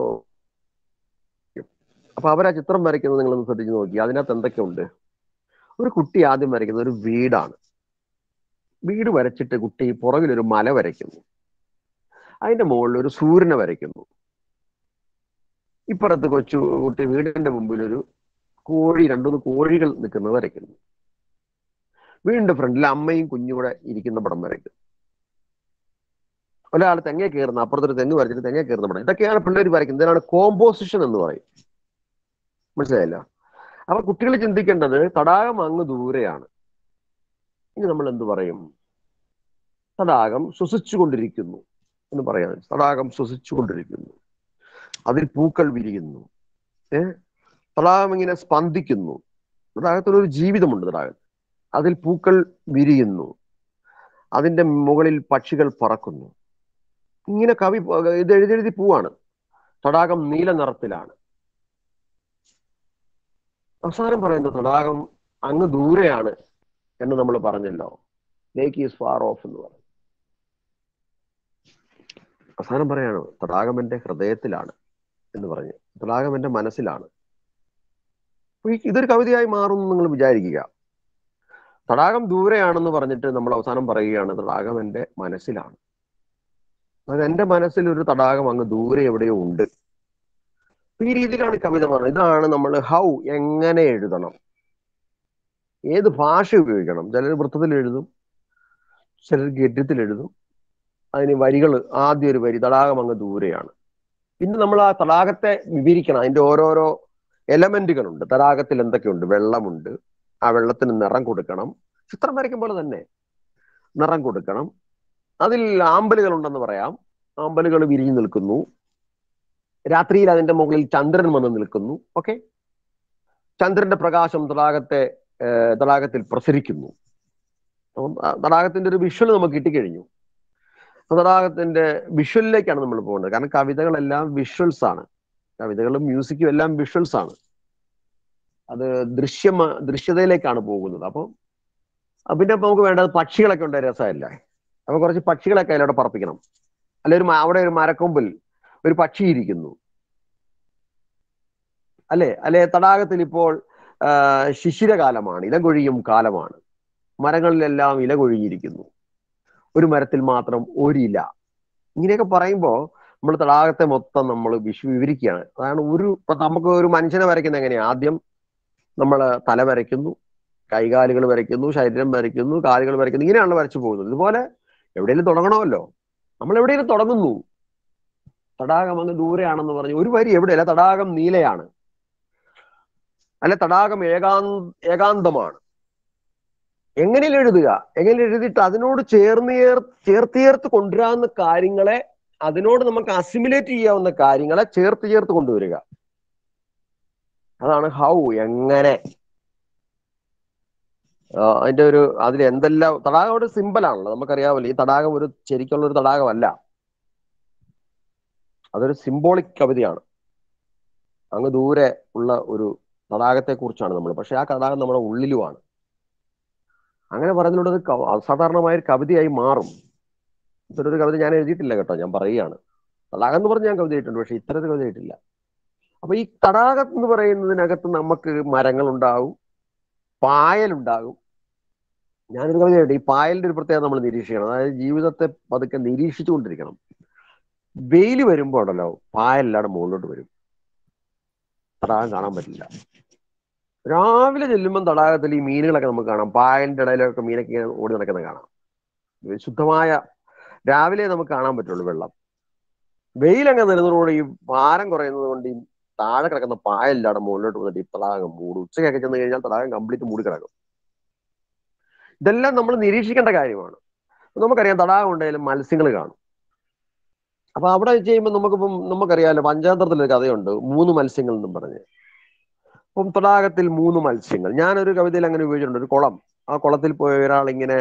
അപ്പൊ അവരാ ചിത്രം വരയ്ക്കുന്നത് നിങ്ങളൊന്ന് ശ്രദ്ധിച്ചു നോക്കി അതിനകത്ത് എന്തൊക്കെയുണ്ട് ഒരു കുട്ടി ആദ്യം വരയ്ക്കുന്നത് ഒരു വീടാണ് വീട് വരച്ചിട്ട് കുട്ടി പുറകിലൊരു മല വരയ്ക്കുന്നു അതിന്റെ മുകളിൽ ഒരു സൂര്യനെ വരയ്ക്കുന്നു ഇപ്പുറത്ത് കൊച്ചു കുട്ടി വീടിന്റെ മുമ്പിൽ ഒരു കോഴി രണ്ടുമൂന്ന് കോഴികൾ നിൽക്കുന്നത് വരയ്ക്കുന്നു വീടിന്റെ ഫ്രണ്ടിൽ അമ്മയും കുഞ്ഞും കൂടെ ഇരിക്കുന്ന പടം വരയ്ക്കുന്നു ഒരാൾ തെങ്ങ കയറുന്ന അപ്പുറത്തൊരു തെങ്ങ് വരച്ചിട്ട് തെങ്ങ കയറുന്ന പടം ഇതൊക്കെയാണ് പിള്ളേർ വരയ്ക്കുന്നത് ഇതിനാണ് കോമ്പോസിഷൻ എന്ന് പറയും മനസ്സിലായല്ലോ അപ്പൊ കുട്ടികൾ ചിന്തിക്കേണ്ടത് തടാകം അങ്ങ് ദൂരെയാണ് ഇനി നമ്മൾ എന്ത് പറയും തടാകം ശ്വസിച്ചുകൊണ്ടിരിക്കുന്നു എന്ന് പറയാൻ തടാകം ശ്വസിച്ചുകൊണ്ടിരിക്കുന്നു അതിൽ പൂക്കൾ വിരിയുന്നു ഏ തടാകം ഇങ്ങനെ സ്പന്ദിക്കുന്നു തടാകത്തിനൊരു ജീവിതമുണ്ട് തടാകത്തിൽ അതിൽ പൂക്കൾ വിരിയുന്നു അതിന്റെ മുകളിൽ പക്ഷികൾ പറക്കുന്നു ഇങ്ങനെ കവി ഇത് എഴുതെഴുതി പോവാണ് തടാകം നീല നിറത്തിലാണ് അവസാനം പറയുന്നത് തടാകം അങ്ങ് ദൂരെയാണ് എന്ന് നമ്മൾ പറഞ്ഞല്ലോ ലേക്ക് ഈസ് ഫാർ ഓഫ് എന്ന് പറഞ്ഞു അവസാനം പറയാണ് തടാകം എൻ്റെ ഹൃദയത്തിലാണ് എന്ന് പറഞ്ഞു തടാകം എൻ്റെ മനസ്സിലാണ് അപ്പൊ ഈ- ഇതൊരു കവിതയായി മാറും എന്ന് നിങ്ങൾ വിചാരിക്കുക തടാകം ദൂരെയാണെന്ന് പറഞ്ഞിട്ട് നമ്മൾ അവസാനം പറയുകയാണ് തടാകം എൻ്റെ മനസ്സിലാണ് അതായത് എൻ്റെ മനസ്സിൽ ഒരു തടാകം അങ്ങ് ദൂരെ എവിടെയോ ഉണ്ട് അപ്പൊ ഈ രീതിയിലാണ് ഈ കവിത പറഞ്ഞത് ഇതാണ് നമ്മൾ ഹൗ എങ്ങനെ എഴുതണം ഏത് ഭാഷ ഉപയോഗിക്കണം ചിലർ വൃത്തത്തിൽ എഴുതും ചിലർ ഗദ്യത്തിൽ എഴുതും അതിന് വരികൾ ആദ്യം ഒരു വരി തടാകം അങ്ങ് ദൂരെയാണ് പിന്നെ നമ്മൾ ആ തടാകത്തെ വിവരിക്കണം അതിന്റെ ഓരോരോ എലമെന്റുകളുണ്ട് തടാകത്തിൽ എന്തൊക്കെയുണ്ട് വെള്ളമുണ്ട് ആ വെള്ളത്തിന് നിറം കൊടുക്കണം ചിത്രം വരയ്ക്കും പോലെ തന്നെ നിറം കൊടുക്കണം അതിൽ ആമ്പലുകൾ ഉണ്ടെന്ന് പറയാം ആമ്പലുകൾ വിരിഞ്ഞു നിൽക്കുന്നു രാത്രിയിൽ അതിന്റെ മുകളിൽ ചന്ദ്രൻ വന്ന് നിൽക്കുന്നു ഓക്കെ ചന്ദ്രന്റെ പ്രകാശം തടാകത്തെ ഏഹ്, തടാകത്തിൽ പ്രസരിക്കുന്നു അപ്പം ആ തടാകത്തിന്റെ ഒരു വിഷ്വൽ നമുക്ക് കിട്ടിക്കഴിഞ്ഞു അപ്പൊ തടാകത്തിന്റെ വിഷ്വലിലേക്കാണ് നമ്മൾ പോകുന്നത് കാരണം കവിതകളെല്ലാം വിഷ്വൽസ് ആണ് കവിതകളും മ്യൂസിക്കും എല്ലാം വിഷ്വൽസ് ആണ് അത് ദൃശ്യം ദൃശ്യതയിലേക്കാണ് പോകുന്നത് അപ്പം അപ്പൊ പിന്നെ ഇപ്പൊ നമുക്ക് വേണ്ടത് പക്ഷികളൊക്കെ ഉണ്ട് രസമല്ലേ അപ്പൊ കുറച്ച് പക്ഷികളൊക്കെ അതിലൂടെ പറപ്പിക്കണം അല്ലെ ഒരു മ- അവിടെ ഒരു മരക്കൊമ്പിൽ ഒരു പക്ഷി ഇരിക്കുന്നു അല്ലെ അല്ലെ തടാകത്തിൽ ഇപ്പോൾ ആ, ശിശിരകാലമാണ് ഇല കൊഴിയും കാലമാണ് മരങ്ങളിലെല്ലാം ഇല കൊഴിഞ്ഞിരിക്കുന്നു ഒരു മരത്തിൽ മാത്രം ഒരില ഇങ്ങനെയൊക്കെ പറയുമ്പോൾ നമ്മൾ തടാകത്തെ മൊത്തം നമ്മൾ വിഷു വിവരിക്കുകയാണ് അതാണ് ഒരു ഇപ്പൊ നമുക്ക് ഒരു മനുഷ്യനെ വരയ്ക്കുന്ന എങ്ങനെയാ ആദ്യം നമ്മൾ തല വരയ്ക്കുന്നു കൈകാലുകൾ വരയ്ക്കുന്നു ശരീരം വരയ്ക്കുന്നു കാലുകൾ വരയ്ക്കുന്നു ഇങ്ങനെയാണല്ലോ വരച്ചു പോകുന്നത് ഇതുപോലെ എവിടെയെങ്കിലും തുടങ്ങണമല്ലോ നമ്മൾ എവിടെയെങ്കിലും തുടങ്ങുന്നു തടാകം അങ്ങ് ദൂരെയാണെന്ന് പറഞ്ഞു ഒരു വരി എവിടെയല്ല തടാകം നീലയാണ് അല്ലെ തടാകം ഏകാന്ത ഏകാന്തമാണ് എങ്ങനെ എഴുതുക എങ്ങനെ എഴുതിയിട്ട് അതിനോട് ചേർന്ന് ചേർ- ചേർത്ത് ചേർത്ത് കൊണ്ടുവരാവുന്ന കാര്യങ്ങളെ അതിനോട് നമുക്ക് അസിമുലേറ്റ് ചെയ്യാവുന്ന കാര്യങ്ങളെ ചേർത്ത് ചേർത്ത് കൊണ്ടുവരിക അതാണ് ഹൗ എങ്ങനെ ആ, അതിന്റെ ഒരു അതിൽ എന്തെല്ലാം തടാകം ഒരു സിമ്പിൾ ആണല്ലോ നമുക്കറിയാമല്ലോ ഈ തടാകം ഒരു ശരിക്കുള്ള ഒരു തടാകമല്ല അതൊരു സിംബോളിക് കവിതയാണ് അങ്ങ് ദൂരെ ഉള്ള ഒരു തടാകത്തെ കുറിച്ചാണ് നമ്മൾ പക്ഷെ ആ തടാകം നമ്മുടെ ഉള്ളിലുമാണ് അങ്ങനെ പറയുന്നതിലൂടെ അത് ക- അസാധാരണമായ ഒരു കവിതയായി മാറും ഇത്തരൊരു കവിത ഞാൻ എഴുതിയിട്ടില്ല കേട്ടോ ഞാൻ പറയുകയാണ് തടാകം എന്ന് പറഞ്ഞ് ഞാൻ കവിത എഴുതിയിട്ടുണ്ട് പക്ഷെ ഇത്തരത്തിൽ കവിത എഴുതിയിട്ടില്ല അപ്പൊ ഈ തടാകം എന്ന് പറയുന്നതിനകത്ത് നമുക്ക് മരങ്ങളുണ്ടാവും പായലുണ്ടാകും ഞാനൊരു കവിത എഴുതി ഈ പായലിന്റെ ഒരു പ്രത്യേകത നമ്മൾ നിരീക്ഷിക്കണം അതായത് ജീവിതത്തെ പതുക്കെ നിരീക്ഷിച്ചുകൊണ്ടിരിക്കണം വെയിൽ വരുമ്പോൾ ഉണ്ടല്ലോ പായലില്ലാതെ മുകളിലോട്ട് വരും തടാകം കാണാൻ പറ്റില്ല രാവിലെ ചെല്ലുമ്പോൾ തടാകത്തിൽ ഈ മീനുകളൊക്കെ നമുക്ക് കാണാം പായലിന്റെ ഇടയിലൊക്കെ മീനൊക്കെ ഇങ്ങനെ ഓടി നടക്കുന്നത് കാണാം ഇത് ശുദ്ധമായ രാവിലെ നമുക്ക് കാണാൻ പറ്റുള്ളൂ വെള്ളം വെയിലങ്ങ് നിരുന്നതോടെ ഈ ഭാരം കുറയുന്നത് കൊണ്ട് ഈ താഴെ കിടക്കുന്ന പായലില്ലാതെ മുകളിലോട്ട് വന്നിട്ട് ഈ തടാകം മൂടും ഉച്ചയൊക്കെ ചെന്ന് കഴിഞ്ഞാൽ തടാകം കംപ്ലീറ്റ് മൂടി കിടക്കും ഇതെല്ലാം നമ്മൾ നിരീക്ഷിക്കേണ്ട കാര്യമാണ് നമുക്കറിയാം തടാകം ഉണ്ടെങ്കിലും മത്സ്യങ്ങൾ കാണും അപ്പൊ അവിടെ വെച്ച് കഴിയുമ്പോൾ നമുക്കിപ്പം നമുക്കറിയാമല്ലോ പഞ്ചാന്തരത്തിൽ ഒരു കഥയുണ്ട് മൂന്ന് മത്സ്യങ്ങൾ എന്നും പറഞ്ഞ് അപ്പം തടാകത്തിൽ മൂന്ന് മത്സ്യങ്ങൾ ഞാനൊരു കവിതയിൽ അങ്ങനെ ഉപയോഗിച്ചിട്ടുണ്ട് ഒരു കുളം ആ കുളത്തിൽ പോയ ഒരാൾ ഇങ്ങനെ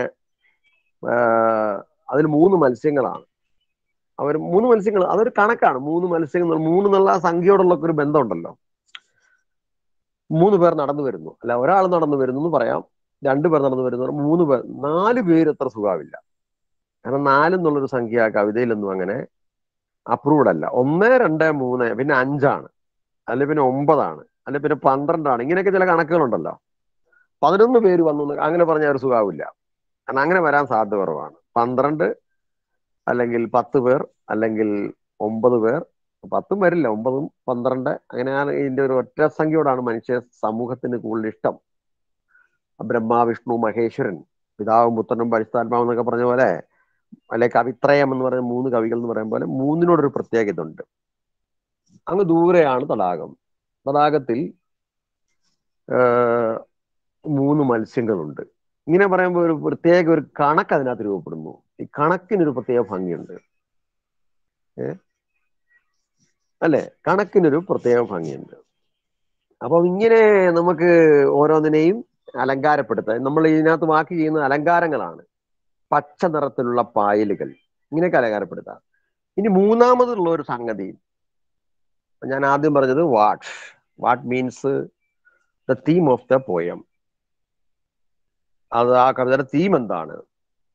അതിൽ മൂന്ന് മത്സ്യങ്ങളാണ് അവർ മൂന്ന് മത്സ്യങ്ങൾ അതൊരു കണക്കാണ് മൂന്ന് മത്സ്യങ്ങൾ മൂന്ന് എന്നുള്ള ആ സംഖ്യയോടുള്ള ഒരു ബന്ധമുണ്ടല്ലോ മൂന്ന് പേർ നടന്നു വരുന്നു അല്ല ഒരാൾ നടന്നു വരുന്നു എന്ന് പറയാം രണ്ടു പേർ നടന്നു വരുന്നു മൂന്ന് പേർ നാല് പേര് അത്ര സുഖാവില്ല കാരണം നാല് എന്നുള്ളൊരു സംഖ്യ കവിതയിലൊന്നും അങ്ങനെ അപ്രൂവ്ഡ് അല്ല ഒന്ന് രണ്ട് മൂന്ന് പിന്നെ അഞ്ചാണ് അല്ലെ പിന്നെ ഒമ്പതാണ് അല്ലെ പിന്നെ പന്ത്രണ്ടാണ് ഇങ്ങനെയൊക്കെ ചില കണക്കുകളുണ്ടല്ലോ പതിനൊന്ന് പേര് വന്നു എന്ന് അങ്ങനെ പറഞ്ഞാൽ ഒരു സുഖാവില്ല കാരണം അങ്ങനെ വരാൻ സാധ്യത കുറവാണ് പന്ത്രണ്ട് അല്ലെങ്കിൽ പത്ത് പേർ അല്ലെങ്കിൽ ഒമ്പത് പേർ പത്തും വരില്ല ഒമ്പതും പന്ത്രണ്ട് അങ്ങനെയാണ് ഇതിന്റെ ഒരു ഒറ്റ സംഖ്യയോടാണ് മനുഷ്യ സമൂഹത്തിന് കൂടുതൽ ഇഷ്ടം ബ്രഹ്മ വിഷ്ണു മഹേശ്വരൻ പിതാവും പുത്രനും പരിസ്ഥാത്മാവും എന്നൊക്കെ പറഞ്ഞ പോലെ അല്ലെ കവിത്രയം എന്ന് പറയുന്ന മൂന്ന് കവികൾ എന്ന് പറയുന്ന പോലെ മൂന്നിനോടൊരു പ്രത്യേകത ഉണ്ട് അങ്ങ് ദൂരെയാണ് തടാകം തടാകത്തിൽ മൂന്ന് മത്സ്യങ്ങളുണ്ട് ഇങ്ങനെ പറയുമ്പോൾ ഒരു പ്രത്യേക ഒരു കണക്ക് അതിനകത്ത് രൂപപ്പെടുന്നു ഈ കണക്കിനൊരു പ്രത്യേക ഭംഗിയുണ്ട് ഏ അല്ലെ കണക്കിനൊരു പ്രത്യേക ഭംഗിയുണ്ട് അപ്പം ഇങ്ങനെ നമുക്ക് ഓരോന്നിനെയും അലങ്കാരപ്പെടുത്താൻ നമ്മൾ ഇതിനകത്ത് വാക്ക് ചെയ്യുന്ന അലങ്കാരങ്ങളാണ് പച്ച നിറത്തിലുള്ള പായലുകൾ ഇങ്ങനെയൊക്കെ അലങ്കാരപ്പെടുത്താം ഇനി മൂന്നാമതുള്ള ഒരു സംഗതി ഞാൻ ആദ്യം പറഞ്ഞത് what what means the theme of the poem അത് ആ കവിതയുടെ തീം എന്താണ്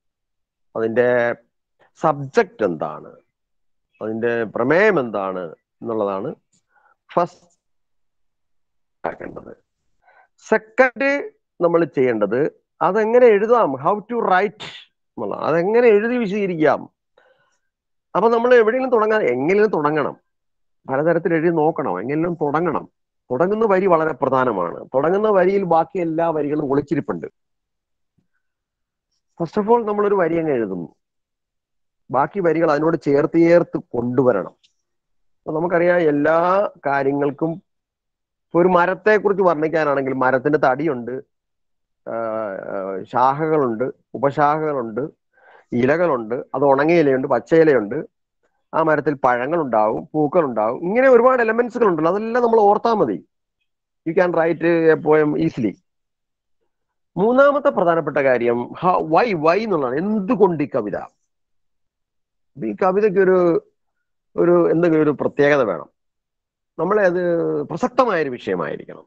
അതിന്റെ സബ്ജക്റ്റ് എന്താണ് അതിന്റെ പ്രമേയം എന്താണ് എന്നുള്ളതാണ് ഫസ്റ്റ് ആക്കേണ്ടത് സെക്കൻഡ് നമ്മൾ ചെയ്യേണ്ടത് അതെങ്ങനെ എഴുതാം ഹൗ ടു റൈറ്റ് എന്നുള്ളതാണ് അതെങ്ങനെ എഴുതി വിശദീകരിക്കാം അപ്പൊ നമ്മൾ എവിടെയെങ്കിലും തുടങ്ങാൻ എങ്ങനെയും തുടങ്ങണം പലതരത്തിൽ എഴുതി നോക്കണം എങ്ങനെയും തുടങ്ങണം തുടങ്ങുന്ന വരി വളരെ പ്രധാനമാണ് തുടങ്ങുന്ന വരിയിൽ ബാക്കി എല്ലാ വരികളും ഒളിച്ചിരിപ്പുണ്ട് ഫസ്റ്റ് ഓഫ് ഓൾ നമ്മളൊരു വരി അങ്ങ് എഴുതുന്നു ബാക്കി വരികൾ അതിനോട് ചേർത്ത് ചേർത്ത് കൊണ്ടുവരണം അപ്പൊ നമുക്കറിയാം എല്ലാ കാര്യങ്ങൾക്കും ഇപ്പൊ ഒരു മരത്തെ കുറിച്ച് വർണ്ണിക്കാനാണെങ്കിൽ മരത്തിന്റെ തടിയുണ്ട് ആഹ് ആഹ് ശാഖകളുണ്ട് ഉപശാഖകളുണ്ട് ഇലകളുണ്ട് അത് ഉണങ്ങിയ ഇലയുണ്ട് പച്ച ഇലയുണ്ട് ആ മരത്തിൽ പഴങ്ങൾ ഉണ്ടാവും പൂക്കൾ ഉണ്ടാവും ഇങ്ങനെ ഒരുപാട് എലമെന്റ്സുകൾ ഉണ്ടല്ലോ അതെല്ലാം നമ്മൾ ഓർത്താൽ മതി you can write a poem easily മൂന്നാമത്തെ പ്രധാനപ്പെട്ട കാര്യം വൈ വൈ എന്നുള്ളതാണ് എന്തുകൊണ്ട് ഈ കവിത ഈ കവിതയ്ക്ക് ഒരു ഒരു എന്തെങ്കിലും ഒരു പ്രത്യേകത വേണം നമ്മളെ അത് പ്രസക്തമായ ഒരു വിഷയമായിരിക്കണം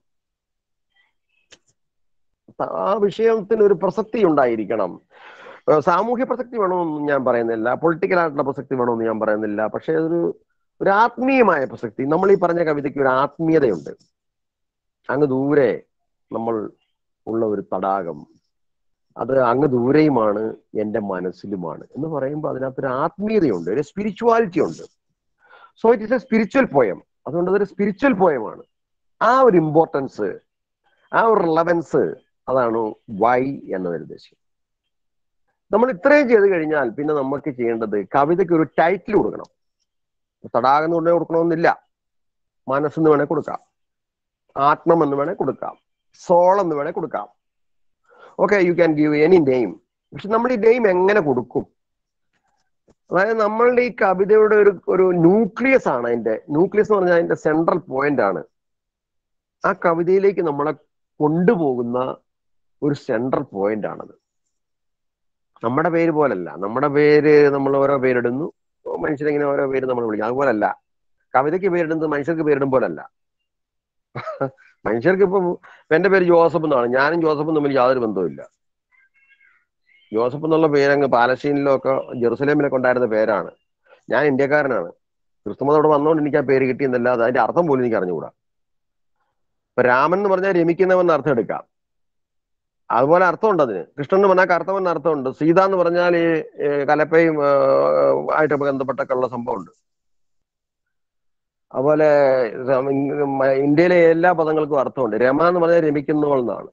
ആ വിഷയത്തിന് ഒരു പ്രസക്തി ഉണ്ടായിരിക്കണം ഏഹ് സാമൂഹ്യ പ്രസക്തി വേണമെന്ന് ഞാൻ പറയുന്നില്ല പൊളിറ്റിക്കൽ ആയിട്ടുള്ള പ്രസക്തി വേണമെന്ന് ഞാൻ പറയുന്നില്ല പക്ഷെ അതൊരു ഒരു ആത്മീയമായ പ്രസക്തി നമ്മൾ ഈ പറഞ്ഞ കവിതയ്ക്ക് ഒരു ആത്മീയതയുണ്ട് അങ്ങ് ദൂരെ നമ്മൾ ഉള്ള ഒരു തടാകം അത് അങ്ങ് ദൂരെയുമാണ് എൻ്റെ മനസ്സിലുമാണ് എന്ന് പറയുമ്പോൾ അതിനകത്തൊരു ആത്മീയതയുണ്ട് ഒരു സ്പിരിച്വാലിറ്റി ഉണ്ട് so it is a spiritual poem അതുകൊണ്ട് അതൊരു സ്പിരിച്വൽ പോയമാണ് ആ ഒരു ഇമ്പോർട്ടൻസ് ആ ഒരു റിലവൻസ് അതാണ് വൈ എന്നതിൽ ഉദ്ദേശിക്കുന്നത് നമ്മൾ ഇത്രയും ചെയ്ത് കഴിഞ്ഞാൽ പിന്നെ നമുക്ക് ചെയ്യേണ്ടത് കവിതയ്ക്ക് ഒരു ടൈറ്റിൽ കൊടുക്കണം തടാകം എന്ന് പറഞ്ഞാൽ കൊടുക്കണമെന്നില്ല മനസ്സെന്ന് വേണേൽ കൊടുക്കാം ആത്മം എന്ന് വേണേൽ കൊടുക്കാം സോൾ എന്ന് വേണേൽ കൊടുക്കാം okay you can give any name പക്ഷെ നമ്മൾ ഈ നെയിം എങ്ങനെ കൊടുക്കും അതായത് നമ്മളുടെ ഈ കവിതയുടെ ഒരു ഒരു ന്യൂക്ലിയസ് ആണ് അതിന്റെ ന്യൂക്ലിയസ് എന്ന് പറഞ്ഞാൽ അതിന്റെ സെൻട്രൽ പോയിന്റ് ആണ് ആ കവിതയിലേക്ക് നമ്മളെ കൊണ്ടുപോകുന്ന ഒരു സെൻട്രൽ പോയിന്റ് ആണത് നമ്മുടെ പേര് പോലല്ല നമ്മുടെ പേര് നമ്മൾ ഓരോ പേരിടുന്നു മനുഷ്യരിങ്ങനെ ഓരോ പേര് നമ്മൾ വിളിക്കും അതുപോലല്ല കവിതയ്ക്ക് പേരിടുന്നത് മനുഷ്യർക്ക് പേരിടും പോലല്ല മനുഷ്യർക്ക് ഇപ്പം എന്റെ പേര് ജോസഫ് എന്നാണ് ഞാനും ജോസഫും തമ്മിൽ യാതൊരു ബന്ധവുമില്ല ജോസഫ് എന്നുള്ള പേരങ്ങ് പാലസ്തീനിലൊക്കെ ജെറുസലേമിലൊക്കെ ഉണ്ടായിരുന്ന പേരാണ് ഞാൻ ഇന്ത്യക്കാരനാണ് ക്രിസ്തുമതം അവിടെ വന്നുകൊണ്ട് എനിക്ക് ആ പേര് കിട്ടിയെന്നല്ലാതെ അതിന്റെ അർത്ഥം പോലും എനിക്ക് അറിഞ്ഞുകൂടാ ഇപ്പൊ രാമൻ എന്ന് പറഞ്ഞാൽ രമിക്കുന്നവൻ അർത്ഥം എടുക്കാം അതുപോലെ അർത്ഥമുണ്ട് അതിന് കൃഷ്ണൻ എന്ന് പറഞ്ഞാൽ കറുത്തവൻ അർത്ഥമുണ്ട് സീത എന്ന് പറഞ്ഞാൽ ഈ ഏ, കലപ്പയും ഏ, ആയിട്ട് ബന്ധപ്പെട്ടൊക്കെ ഉള്ള സംഭവമുണ്ട് അതുപോലെ രം- മ- ഇന്ത്യയിലെ എല്ലാ പദങ്ങൾക്കും അർത്ഥമുണ്ട് രമ എന്ന് പറഞ്ഞാൽ രമിക്കുന്നവൾ എന്നാണ്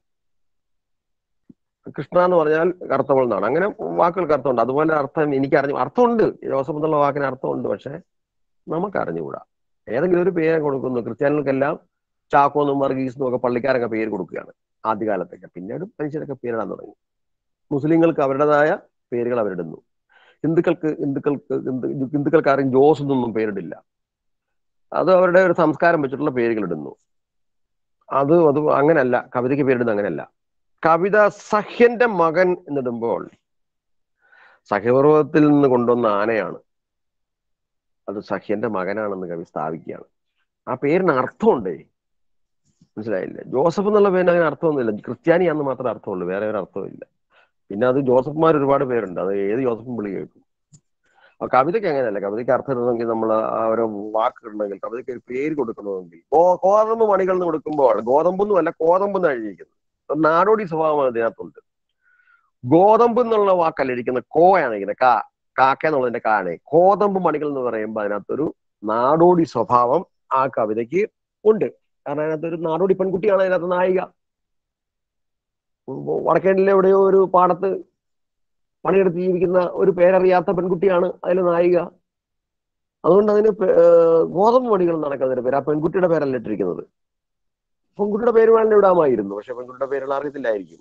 കൃഷ്ണ എന്ന് പറഞ്ഞാൽ കറുത്തവൾ എന്നാണ് അങ്ങനെ വാക്കുകൾക്ക് അർത്ഥമുണ്ട് അതുപോലെ അർത്ഥം എനിക്ക് അറിഞ്ഞു അർത്ഥമുണ്ട് ജോസഫ് എന്നുള്ള വാക്കിന് അർത്ഥമുണ്ട് പക്ഷെ നമുക്ക് അറിഞ്ഞുകൂടാ ഏതെങ്കിലും ഒരു പേര് കൊടുക്കുന്നു ക്രിസ്ത്യാനികൾക്കെല്ലാം ചാക്കോന്നും വർഗീസ് എന്നും ഒക്കെ പള്ളിക്കാരൊക്കെ പേര് കൊടുക്കുകയാണ് ആദ്യകാലത്തൊക്കെ പിന്നീട് മനുഷ്യരൊക്കെ പേരിടാൻ തുടങ്ങി മുസ്ലിങ്ങൾക്ക് അവരുടേതായ പേരുകൾ അവരിടുന്നു ഹിന്ദുക്കൾക്ക് ഹിന്ദുക്കൾക്ക് ഹിന്ദു ഹിന്ദുക്കൾക്ക് ആരും ജോസ് എന്നൊന്നും പേരിടില്ല അത് അവരുടെ ഒരു സംസ്കാരം വെച്ചിട്ടുള്ള പേരുകൾ ഇടുന്നു അത് അത് അങ്ങനല്ല കവിതയ്ക്ക് പേരിടുന്നത് അങ്ങനെയല്ല കവിത സഹ്യന്റെ മകൻ എന്നിടുമ്പോൾ സഹ്യപർവ്വതത്തിൽ നിന്ന് കൊണ്ടുവന്ന ആനയാണ് അത് സഹ്യന്റെ മകനാണെന്ന് കവി സ്ഥാപിക്കുകയാണ് ആ പേരിന് അർത്ഥമുണ്ടേ മനസ്സിലായില്ലേ ജോസഫ് എന്നുള്ള പേരിന് അങ്ങനെ അർത്ഥമൊന്നുമില്ല ക്രിസ്ത്യാനിയാന്ന് മാത്രമേ അർത്ഥമുള്ളൂ വേറെ ഒരു അർത്ഥമില്ല പിന്നെ അത് ജോസഫ്മാർ ഒരുപാട് പേരുണ്ട് അത് ഏത് ജോസഫും വിളി കേൾക്കും ആ കവിതയ്ക്ക് അങ്ങനെയല്ല കവിതയ്ക്ക് അർത്ഥം ഇടണമെങ്കിൽ നമ്മൾ ആ ഓരോ വാക്കുകളുണ്ടെങ്കിൽ കവിതയ്ക്ക് ഒരു പേര് കൊടുക്കണമെങ്കിൽ ഗോ ഗോതമ്പ് മണികൾ എന്ന് കൊടുക്കുമ്പോൾ ഗോതമ്പൊന്നും അല്ല കോതമ്പ് എന്നാണ് എഴുതിയിരിക്കുന്നത് ഒരു നാടോടി സ്വഭാവമാണ് ഇതിനകത്തുണ്ട് ഗോതമ്പ് എന്നുള്ള വാക്കല്ല ഇരിക്കുന്നത് കോയാണ് ഇരിക്കുന്നത് കാ കാക്ക എന്നുള്ളതിന്റെ കാണ് കോതമ്പ് മണികൾ എന്ന് പറയുമ്പോൾ അതിനകത്തൊരു നാടോടി സ്വഭാവം ആ കവിതയ്ക്ക് ഉണ്ട് കാരണം അതിനകത്ത് ഒരു നാടോടി പെൺകുട്ടിയാണ് അതിനകത്ത് നായിക വടക്കേണ്ടിലെ എവിടെയോ ഒരു പാടത്ത് പണിയെടുത്ത് ജീവിക്കുന്ന ഒരു പേരറിയാത്ത പെൺകുട്ടിയാണ് അതിലെ നായിക അതുകൊണ്ട് അതിന് പേ- ഏർ ഗോതമ്പ് മണികൾ നടക്കുന്ന അതിന്റെ പേര് ആ പെൺകുട്ടിയുടെ പേരല്ല ഇട്ടിരിക്കുന്നത് പെൺകുട്ടിയുടെ പേര് വേണമെങ്കിൽ ഇടാമായിരുന്നു പക്ഷെ പെൺകുട്ടിയുടെ പേരുകൾ അറിയത്തില്ലായിരിക്കും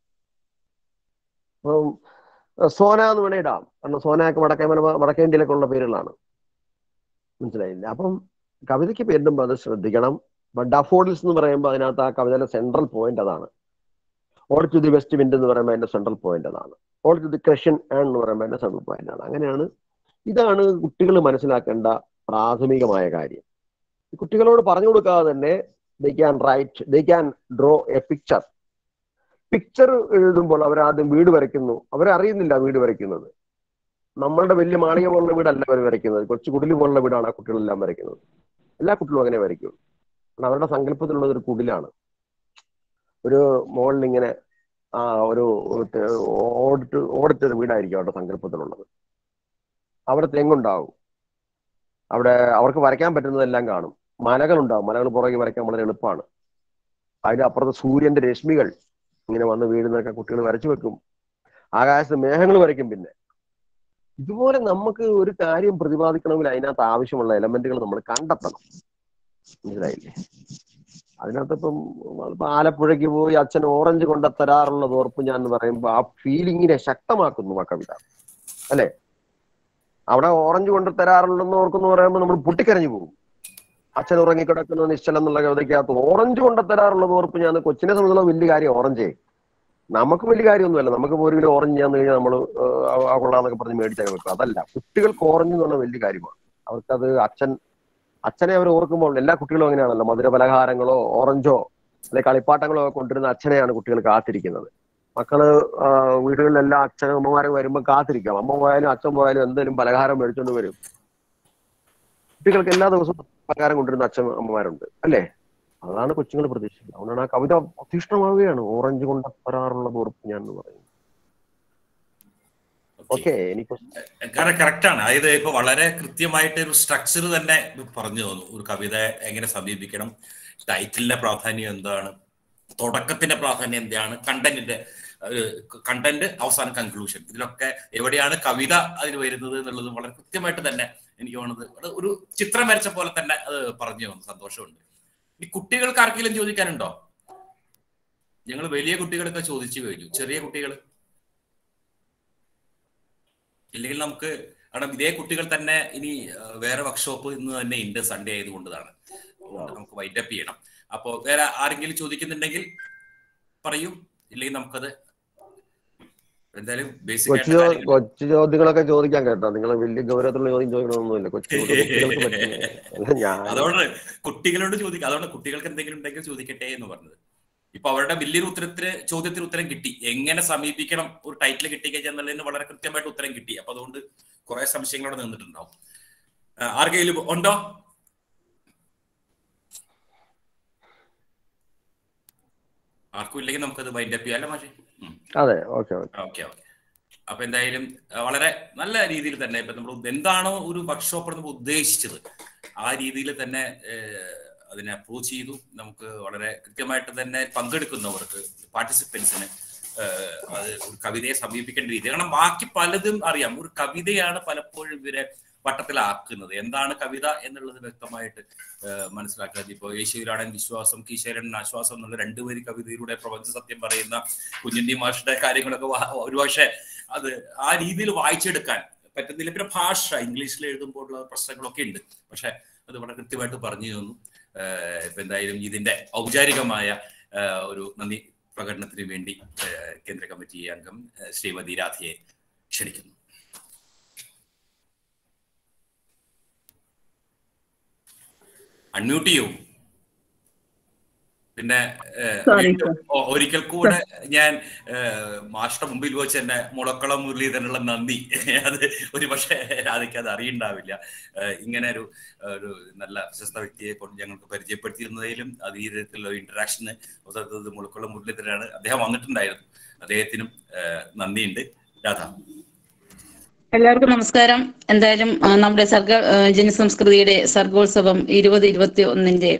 അപ്പം ഏർ സോന എന്ന് വേണേ ഇടാം കാരണം സോനയൊക്കെ വടക്കേ മല- വടക്കേ ഇന്ത്യയിലൊക്കെ ഉള്ള പേരുകളാണ് മനസ്സിലായില്ല അപ്പം കവിതയ്ക്ക് പേരിടുമ്പോൾ അത് ശ്രദ്ധിക്കണം ഡഫോഡിൽസ് എന്ന് പറയുമ്പോൾ അതിനകത്ത് ആ കവിതയിലെ സെൻട്രൽ പോയിന്റ് അതാണ് ode to the west wind എന്ന് പറയുമ്പോൾ അതിന്റെ സെൻട്രൽ പോയിന്റ് അതാണ് ode to the Grecian urn എന്ന് പറയുമ്പോൾ അതിന്റെ സെൻട്രൽ പോയിന്റ് ആണ് അങ്ങനെയാണ് ഇതാണ് കുട്ടികൾ മനസ്സിലാക്കേണ്ട പ്രാഥമികമായ കാര്യം ഈ കുട്ടികളോട് പറഞ്ഞു കൊടുക്കാതെ തന്നെ they can write they can draw a picture picture എഴുതുമ്പോൾ അവർ ആദ്യം വീട് വരയ്ക്കുന്നു അവരറിയുന്നില്ല വീട് വരയ്ക്കുന്നത് നമ്മളുടെ വലിയ മാളിക പോലുള്ള വീടല്ല അവർ വരയ്ക്കുന്നത് കൊച്ചു കുടില് പോലുള്ള വീടാണ് ആ കുട്ടികളെല്ലാം വരയ്ക്കുന്നത് എല്ലാ കുട്ടികളും അങ്ങനെ വരയ്ക്കും കാരണം അവരുടെ സങ്കല്പത്തിലുള്ളത് ഒരു കുടിലാണ് ഒരു മുകളിൽ ഇങ്ങനെ ആ ഒരു ഒരു ഓടിട്ട് ഓടിട്ടൊരു വീടായിരിക്കും അവരുടെ സങ്കല്പത്തിലുള്ളത് അവിടെ തെങ്ങുണ്ടാവും അവിടെ അവർക്ക് വരയ്ക്കാൻ പറ്റുന്നതെല്ലാം കാണും മലകളുണ്ടാവും മലകൾ പുറകെ വരയ്ക്കാൻ വളരെ എളുപ്പമാണ് അതിന്റെ അപ്പുറത്ത് സൂര്യന്റെ രശ്മികൾ ഇങ്ങനെ വന്ന് വീഴുന്നതൊക്കെ കുട്ടികൾ വരച്ചു വെക്കും ആകാശത്ത് മേഘങ്ങൾ വരയ്ക്കും പിന്നെ ഇതുപോലെ നമുക്ക് ഒരു കാര്യം പ്രതിപാദിക്കണമെങ്കിൽ അതിനകത്ത് ആവശ്യമുള്ള എലമെന്റുകൾ നമ്മൾ കണ്ടെത്തണം മനസ്സിലായില്ലേ അതിനകത്ത് ഇപ്പം ഇപ്പൊ ആലപ്പുഴയ്ക്ക് പോയി അച്ഛൻ ഓറഞ്ച് കൊണ്ട തരാറുള്ളത് ഓർപ്പ് ഞാൻ എന്ന് പറയുമ്പോൾ ആ ഫീലിങ്ങിനെ ശക്തമാക്കുന്നു ആ കവിത അല്ലെ അവിടെ ഓറഞ്ച് കൊണ്ട് തരാറുള്ളതെന്ന് ഓർക്കുന്നു പറയുമ്പോൾ നമ്മൾ പൊട്ടിക്കരഞ്ഞു പോകും അച്ഛൻ ഉറങ്ങിക്കിടക്കുന്ന നിശ്ചലം എന്നുള്ള കവിതയ്ക്കകത്ത് ഓറഞ്ച് കൊണ്ട് തരാറുള്ളത് ഓർപ്പ് ഞാൻ കൊച്ചിനെ സംബന്ധിച്ചുള്ള വലിയ കാര്യം ഓറഞ്ചേ നമുക്ക് വലിയ കാര്യമൊന്നുമല്ല നമുക്ക് ഒരു കിലോ ഓറഞ്ച് ചെയ്യാന്ന് കഴിഞ്ഞാൽ നമ്മൾ ആ കൊള്ളാന്നൊക്കെ പറഞ്ഞ് മേടിച്ചൊക്കെ വെക്കും അതല്ല കുട്ടികൾക്ക് ഓറഞ്ച് എന്ന് പറഞ്ഞാൽ വലിയ കാര്യമാണ് അവർക്കത് അച്ഛൻ അച്ഛനെ അവർ ഓർക്കുമ്പോൾ എല്ലാ കുട്ടികളും അങ്ങനെയാണല്ലോ മധുര പലഹാരങ്ങളോ ഓറഞ്ചോ അല്ലെ കളിപ്പാട്ടങ്ങളോ ഒക്കെ കൊണ്ടുവരുന്ന അച്ഛനെയാണ് കുട്ടികൾ കാത്തിരിക്കുന്നത് മക്കള് ആ, വീടുകളിലെല്ലാം അച്ഛനും അമ്മമാരും വരുമ്പോൾ കാത്തിരിക്കാം അമ്മ പോയാലും അച്ഛൻ പോയാലും എന്തെങ്കിലും പലഹാരം മേടിച്ചോണ്ട് വരും കുട്ടികൾക്ക് എല്ലാ ദിവസവും പലഹാരം കൊണ്ടുവരുന്ന അച്ഛൻ അമ്മമാരുണ്ട് അല്ലേ അതാണ് കൊച്ചുങ്ങൾ പ്രതീക്ഷിക്കുന്നത് അതുകൊണ്ടാണ് ആ കവിത അധിഷ്ഠമാവുകയാണ് ഓറഞ്ച് കൊണ്ട് തരാറുള്ളത് ഉറപ്പ് ഞാൻ എന്ന് പറയുന്നത് ഓക്കെ എനിക്ക് കാരണം കറക്റ്റ് ആണ് അതായത് ഇപ്പൊ വളരെ കൃത്യമായിട്ട് ഒരു സ്ട്രക്ചർ തന്നെ പറഞ്ഞു തന്നു ഒരു കവിത എങ്ങനെ സമീപിക്കണം ടൈറ്റിലിന്റെ പ്രാധാന്യം എന്താണ് തുടക്കത്തിന്റെ പ്രാധാന്യം എന്താണ് കണ്ടന്റിന്റെ കണ്ടന്റ് അവസാന കൺക്ലൂഷൻ ഇതിലൊക്കെ എവിടെയാണ് കവിത അതിൽ വരുന്നത് എന്നുള്ളത് വളരെ കൃത്യമായിട്ട് തന്നെ എനിക്ക് തോന്നുന്നത് അത് ഒരു ചിത്രം വരച്ച പോലെ തന്നെ അത് പറഞ്ഞു തന്നു സന്തോഷമുണ്ട് ഈ കുട്ടികൾക്ക് ആർക്കെങ്കിലും ചോദിക്കാനുണ്ടോ ഞങ്ങൾ വലിയ കുട്ടികളൊക്കെ ചോദിച്ചു കഴിഞ്ഞു ചെറിയ കുട്ടികൾ ഇല്ലെങ്കിൽ നമുക്ക് കാരണം ഇതേ കുട്ടികൾ തന്നെ ഇനി ആ, വേറെ വർക്ക്ഷോപ്പ് ഇന്ന് തന്നെ ഉണ്ട് സൺഡേ ആയതുകൊണ്ടതാണ് അതുകൊണ്ട് നമുക്ക് വൈൻഡപ്പ് ചെയ്യണം അപ്പോ വേറെ ആരെങ്കിലും ചോദിക്കുന്നുണ്ടെങ്കിൽ പറയൂ ഇല്ലെങ്കിൽ നമുക്കത് എന്തായാലും ബേസിക് കൊച്ചു ചോ- കൊച്ചു ചോദ്യങ്ങളൊക്കെ ചോദിക്കാൻ കേട്ടോ നിങ്ങൾ വലിയ ഗൗരവത്തിലുള്ള ചോദ്യം ചോദിക്കണമെന്നൊന്നുമില്ല കൊച്ചു കുട്ടികൾക്ക് പറ്റുന്ന അല്ല ഞാൻ അതുകൊണ്ട് കുട്ടികളോട് ചോദിക്കുക അതുകൊണ്ട് കുട്ടികൾക്ക് എന്തെങ്കിലും ഉണ്ടെങ്കിൽ ചോദിക്കട്ടെ എന്ന് പറഞ്ഞത് ഇപ്പൊ അവരുടെ വലിയൊരു ഉത്തരത്തിന് ചോദ്യത്തിന് ഉത്തരം കിട്ടി എങ്ങനെ സമീപിക്കണം ഒരു ടൈറ്റിൽ കിട്ടിക്കഴിഞ്ഞാൽ എന്നുള്ളതിന് വളരെ കൃത്യമായിട്ട് ഉത്തരം കിട്ടി അപ്പൊ അതുകൊണ്ട് കുറെ സംശയങ്ങളോടെ നിന്നിട്ടുണ്ടാവും ആ, ആർക്കെങ്കിലും ഉണ്ടോ ആർക്കും ഇല്ലെങ്കിൽ നമുക്കത് വൈൻഡ് അപ്പ് ചെയ്യാം അല്ലേ മാഷേ ഉം. അതെ ഓക്കെ ഓക്കെ ഓക്കെ ഓക്കെ അപ്പൊ എന്തായാലും അഹ് വളരെ നല്ല രീതിയിൽ തന്നെ ഇപ്പൊ നമ്മൾ എന്താണോ ഒരു വർക്ക്ഷോപ്പ് നമ്മൾ ഉദ്ദേശിച്ചത് ആ രീതിയിൽ തന്നെ ഏഹ്, അതിനെ അപ്രോച്ച് ചെയ്തു നമുക്ക് വളരെ കൃത്യമായിട്ട് തന്നെ പങ്കെടുക്കുന്നവർക്ക് പാർട്ടിസിപ്പൻസിന് അത് ഒരു കവിതയെ സമീപിക്കേണ്ട രീതി കാരണം ബാക്കി പലതും അറിയാം ഒരു കവിതയാണ് പലപ്പോഴും ഇവരെ വട്ടത്തിലാക്കുന്നത് എന്താണ് കവിത എന്നുള്ളത് വ്യക്തമായിട്ട് ഏഹ്, മനസ്സിലാക്കാതെ ഇപ്പൊ യേശുവിലാണ് വിശ്വാസം കീശേരൻ ആശ്വാസം എന്നുള്ള രണ്ടുപേര് കവിതയിലൂടെ പ്രപഞ്ച സത്യം പറയുന്ന കുഞ്ഞുണ്ണി മാഷിന്റെ കാര്യങ്ങളൊക്കെ വാ- ഒരുപക്ഷെ അത് ആ രീതിയിൽ വായിച്ചെടുക്കാൻ പറ്റുന്നില്ല പിന്നെ ഭാഷ ഇംഗ്ലീഷിൽ എഴുതുമ്പോഴുള്ള പ്രശ്നങ്ങളൊക്കെ ഉണ്ട് പക്ഷെ അത് വളരെ കൃത്യമായിട്ട് പറഞ്ഞു തന്നു ഏഹ് ഇപ്പൊ എന്തായാലും ഇതിന്റെ ഔപചാരികമായ ഏഹ് ഒരു നന്ദി പ്രകടനത്തിന് വേണ്ടി ഏഹ് കേന്ദ്ര കമ്മിറ്റി അംഗം ഏഹ് ശ്രീമതി രാധയെ ക്ഷണിക്കുന്നു അൺമ്യൂട്ട് ചെയ്യൂ പിന്നെ ഏഹ്, Sorry, വീണ്ടും ഒ- ഒരിക്കൽ കൂടെ ഞാൻ ഏഹ്, മാഷ്ട മുമ്പിൽ വെച്ച് തന്നെ മുളക്കുളം മുരളീധരനുള്ള നന്ദി അത് ഒരു പക്ഷേ രാധയ്ക്ക് അത് അറിയണ്ടാവില്ല ഏഹ്, ഇങ്ങനെ ഒരു ഒരു നല്ല പ്രശസ്ത വ്യക്തിയെ കൊണ്ട് ഞങ്ങൾക്ക് പരിചയപ്പെടുത്തിയിരുന്നതിലും അത് ഈ തരത്തിലുള്ള ഇന്ററാക്ഷന് മുളക്കുളം മുരളീധരനാണ് അദ്ദേഹം വന്നിട്ടുണ്ടായിരുന്നു അദ്ദേഹത്തിനും ഏഹ്, നന്ദിയുണ്ട് രാധ എല്ലാവർക്കും നമസ്കാരം എന്തായാലും ആ, നമ്മുടെ സർഗ ആ, ജനസംസ്കൃതിയുടെ സർഗോത്സവം ഇരുപത് ഇരുപത്തി ഒന്നിന്റെ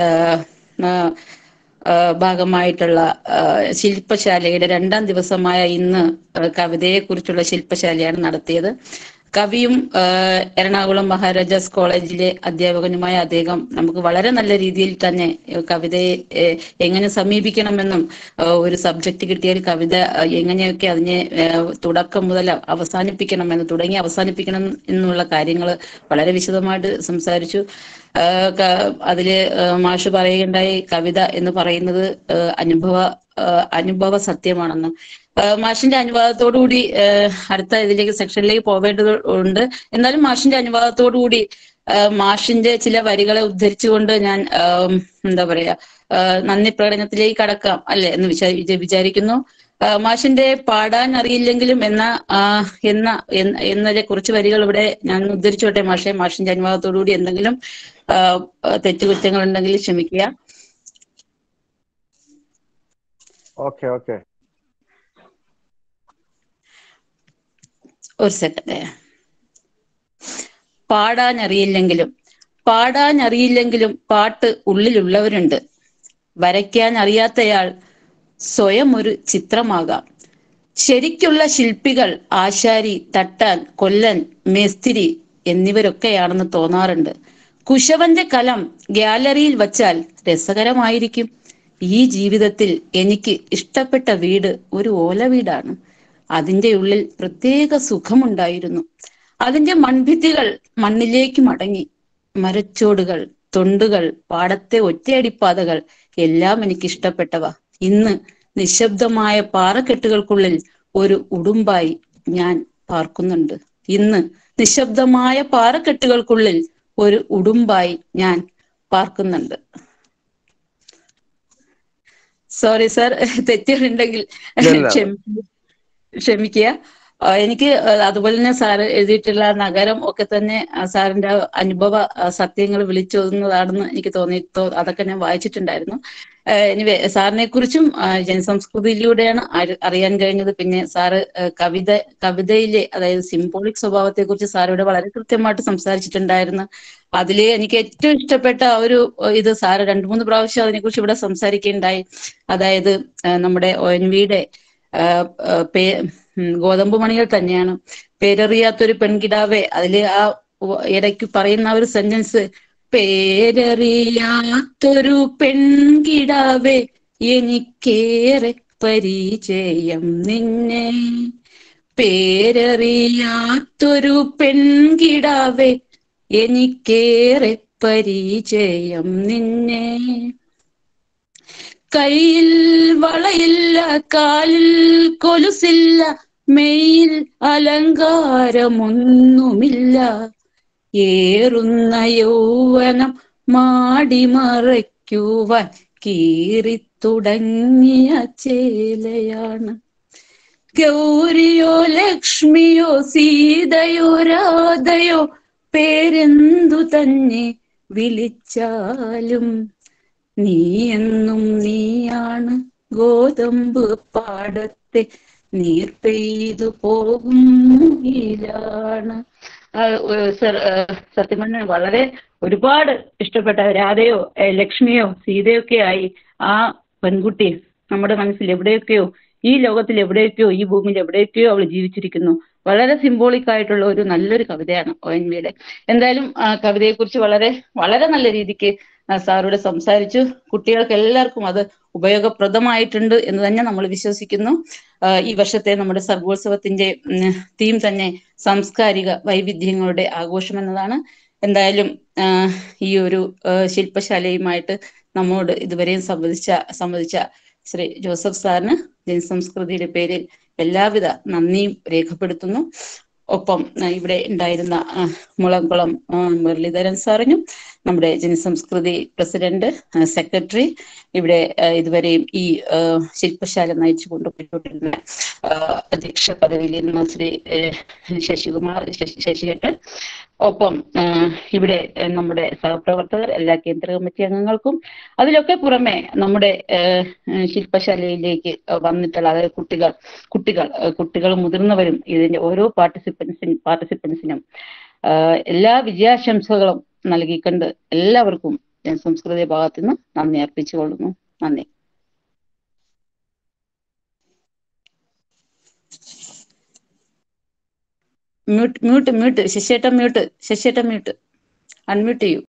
ഭാഗമായിട്ടുള്ള ആ, ശില്പശാലയുടെ രണ്ടാം ദിവസമായ ഇന്ന് ആ, കവിതയെക്കുറിച്ചുള്ള ശില്പശാലയാണ് നടത്തിയത് കവിയും ആ, എറണാകുളം മഹാരാജാസ് കോളേജിലെ അധ്യാപകനുമായ അദ്ദേഹം നമുക്ക് വളരെ നല്ല രീതിയിൽ തന്നെ ഏ, കവിതയെ ഏ, എങ്ങനെ സമീപിക്കണമെന്നും ആ, ഒരു സബ്ജക്റ്റ് കിട്ടിയാൽ കവിത ആ, എങ്ങനെയൊക്കെ അതിനെ ആ, തുടക്കം മുതൽ അവസാനിപ്പിക്കണമെന്ന് തുടങ്ങി അവസാനിപ്പിക്കണം എന്നുള്ള കാര്യങ്ങൾ വളരെ വിശദമായിട്ട് സംസാരിച്ചു ആ, ക- അതില് ആ, മാഷ് പറയുകയുണ്ടായി കവിത എന്ന് പറയുന്നത് ആ, അനുഭവ ആ, അനുഭവ സത്യമാണെന്ന് ആ, മാഷിന്റെ അനുവാദത്തോടു കൂടി ആ, അടുത്ത ഇതിലേക്ക് സെക്ഷനിലേക്ക് പോവേണ്ടത് ഉണ്ട് എന്നാലും മാഷിന്റെ അനുവാദത്തോടു കൂടി ആ, മാഷിന്റെ ചില വരികളെ ഉദ്ധരിച്ചുകൊണ്ട് ഞാൻ ആ, എന്താ പറയാ ആ, നന്ദി പ്രകടനത്തിലേക്ക് കടക്കാം അല്ലെ എന്ന് വിചാ- വിചാ- വിചാരിക്കുന്നു ആ, മാഷിന്റെ പാടാൻ അറിയില്ലെങ്കിലും എന്ന ആ, എന്ന എന്ന- എന്നതിലെ കുറച്ച് വരികൾ ഇവിടെ ഞാൻ ഉദ്ധരിച്ചോട്ടെ മാഷെ മാഷിന്റെ അനുഭവത്തോടുകൂടി എന്തെങ്കിലും ആ, ആ, തെറ്റുകുറ്റങ്ങൾ ഉണ്ടെങ്കിൽ ക്ഷമിക്കുക ഓക്കെ ഓക്കെ ഒരു സെക്കൻഡ് പാടാൻ അറിയില്ലെങ്കിലും പാടാൻ അറിയില്ലെങ്കിലും പാട്ട് ഉള്ളിലുള്ളവരുണ്ട് വരയ്ക്കാൻ അറിയാത്തയാൾ സ്വയം ഒരു ചിത്രമാകാം ശരിക്കുള്ള ശില്പികൾ ആശാരി തട്ടാൻ കൊല്ലൻ മേസ്തിരി എന്നിവരൊക്കെയാണെന്ന് തോന്നാറുണ്ട് കുശവന്റെ കലം ഗ്യാലറിയിൽ വച്ചാൽ രസകരമായിരിക്കും ഈ ജീവിതത്തിൽ എനിക്ക് ഇഷ്ടപ്പെട്ട വീട് ഒരു ഓല വീടാണ് അതിന്റെ ഉള്ളിൽ പ്രത്യേക സുഖമുണ്ടായിരുന്നു അതിന്റെ മൺഭിത്തികൾ മണ്ണിലേക്ക് മടങ്ങി മരച്ചോടുകൾ തൊണ്ടുകൾ പാടത്തെ ഒറ്റയടിപ്പാതകൾ എല്ലാം എനിക്ക് ഇഷ്ടപ്പെട്ടവ ഇന്ന് നിശബ്ദമായ പാറക്കെട്ടുകൾക്കുള്ളിൽ ഒരു ഉടുമ്പായി ഞാൻ പാർക്കുന്നുണ്ട് ഇന്ന് നിശബ്ദമായ പാറക്കെട്ടുകൾക്കുള്ളിൽ ഒരു ഉടുമ്പായി ഞാൻ പാർക്കുന്നുണ്ട് സോറി സാർ തെറ്റുകളുണ്ടെങ്കിൽ ഇല്ല. ക്ഷമി ക്ഷമിക്കുക ആ, എനിക്ക് അതുപോലെ തന്നെ സാറ് എഴുതിയിട്ടുള്ള നഗരം ഒക്കെ തന്നെ ആ, സാറിന്റെ അനുഭവ സത്യങ്ങൾ വിളിച്ചോതുന്നതാണെന്ന് എനിക്ക് തോന്നി തോ- അതൊക്കെ ഞാൻ വായിച്ചിട്ടുണ്ടായിരുന്നു എനിവേ സാറിനെ കുറിച്ചും ജനസംസ്കൃതിയിലൂടെയാണ് അറി- അറിയാൻ കഴിഞ്ഞത് പിന്നെ സാറ് ആ, കവിത കവിതയിലെ അതായത് സിംബോളിക് സ്വഭാവത്തെ കുറിച്ച് സാറിവിടെ വളരെ കൃത്യമായിട്ട് സംസാരിച്ചിട്ടുണ്ടായിരുന്നു അതില് എനിക്ക് ഏറ്റവും ഇഷ്ടപ്പെട്ട ആ ഒരു ആ, ഇത് സാറ് രണ്ടു മൂന്ന് പ്രാവശ്യം അതിനെക്കുറിച്ച് ഇവിടെ സംസാരിക്കുകയുണ്ടായി അതായത് ആ, നമ്മുടെ ഒ എൻ വിയുടെ പേ ഉം, ഗോതമ്പ് മണികൾ തന്നെയാണ് പേരറിയാത്തൊരു പെൺകിടാവെ അതില് ആ ഉവ- ഇടയ്ക്ക് പറയുന്ന ആ ഒരു സെന്റൻസ് പേരറിയാത്തൊരു പെൺകിടാവെ എനിക്കേറെ പരിചയം നിന്നെ പേരറിയാത്തൊരു പെൺകിടാവെ എനിക്കേറെ പരിചയം നിന്നെ കയ്യിൽ വളയില്ല കാലിൽ കൊലുസില്ല മെയിൽ അലങ്കാരമൊന്നുമില്ല ഏറുന്ന യൗവനം മാടിമറയ്ക്കുവാൻ കീറിത്തുടങ്ങിയ ചേലയാണ് ഗൗരിയോ ലക്ഷ്മിയോ സീതയോ രാധയോ പേരെന്തു തന്നെ വിളിച്ചാലും നീ എന്നും നീയാണ് ഗോതമ്പ് പാടത്തെ നീർ പെയ്തു പോകും മുയിലാണ് ആ, ഏഹ് സർ ഏഹ് സത്യം പറഞ്ഞാൽ വളരെ ഒരുപാട് ഇഷ്ടപ്പെട്ട രാധയോ ഏഹ് ലക്ഷ്മിയോ സീതയൊക്കെ ആയി ആ പെൺകുട്ടി നമ്മുടെ മനസ്സിൽ എവിടെയൊക്കെയോ ഈ ലോകത്തിൽ എവിടെയൊക്കെയോ ഈ ഭൂമിയിൽ എവിടെയൊക്കെയോ അവൾ ജീവിച്ചിരിക്കുന്നു വളരെ സിംബോളിക് ആയിട്ടുള്ള ഒരു നല്ലൊരു കവിതയാണ് ഒ എൻ വിയുടെ എന്തായാലും ആ കവിതയെക്കുറിച്ച് വളരെ വളരെ നല്ല രീതിക്ക് ആ, സാറോട് സംസാരിച്ചു കുട്ടികൾക്ക് എല്ലാവർക്കും അത് ഉപയോഗപ്രദമായിട്ടുണ്ട് എന്ന് തന്നെ നമ്മൾ വിശ്വസിക്കുന്നു ആ, ഈ വർഷത്തെ നമ്മുടെ സർഗോത്സവത്തിന്റെ തീം തന്നെ സാംസ്കാരിക വൈവിധ്യങ്ങളുടെ ആഘോഷം എന്നതാണ് എന്തായാലും ആ, ഈ ഒരു ആ, ശില്പശാലയുമായിട്ട് നമ്മോട് ഇതുവരെയും സംവദിച്ച സംവദിച്ച ശ്രീ ജോസഫ് സാറിന് ജനസംസ്കൃതിയുടെ പേരിൽ എല്ലാവിധ നന്ദിയും രേഖപ്പെടുത്തുന്നു ഒപ്പം ആ, ഇവിടെ ഉണ്ടായിരുന്ന ആ, മുളംകുളം ആ, മുരളീധരൻ സാറിനും നമ്മുടെ ജനസംസ്കൃതി പ്രസിഡന്റ് ആ, സെക്രട്ടറി ഇവിടെ ആ, ഇതുവരെയും ഈ ആ, ശില്പശാല നയിച്ചു കൊണ്ടുപോയിക്കൊണ്ടിരുന്ന ആ, അധ്യക്ഷ പദവിയിൽ ഇരുന്ന ശ്രീ ഏ, ശശികുമാർ ശശി ശശിയേട്ടൻ ഒപ്പം ആ, ഇവിടെ ആ, നമ്മുടെ സഹപ്രവർത്തകർ എല്ലാ കേന്ദ്ര കമ്മിറ്റി അംഗങ്ങൾക്കും അതിലൊക്കെ പുറമെ നമ്മുടെ ആ, ശില്പശാലയിലേക്ക് വന്നിട്ടുള്ള അതായത് കുട്ടികൾ കുട്ടികൾ ആ, കുട്ടികളും മുതിർന്നവരും ഇതിന്റെ ഓരോ പാർട്ടിസിപ്പൻസിനും പാർട്ടിസിപ്പൻസിനും എല്ലാ വിജയാശംസകളും നൽകിക്കൊണ്ട് എല്ലാവർക്കും ഞാൻ സംസ്കൃതി ഭാഗത്തു നിന്ന് നന്ദി അർപ്പിച്ചുകൊള്ളുന്നു നന്ദി മ്യൂട്ട് മ്യൂട്ട് മ്യൂട്ട് ശശിയേട്ടൻ മ്യൂട്ട് ശശിയേട്ടൻ മ്യൂട്ട് അൺമ്യൂട്ട് ചെയ്യൂ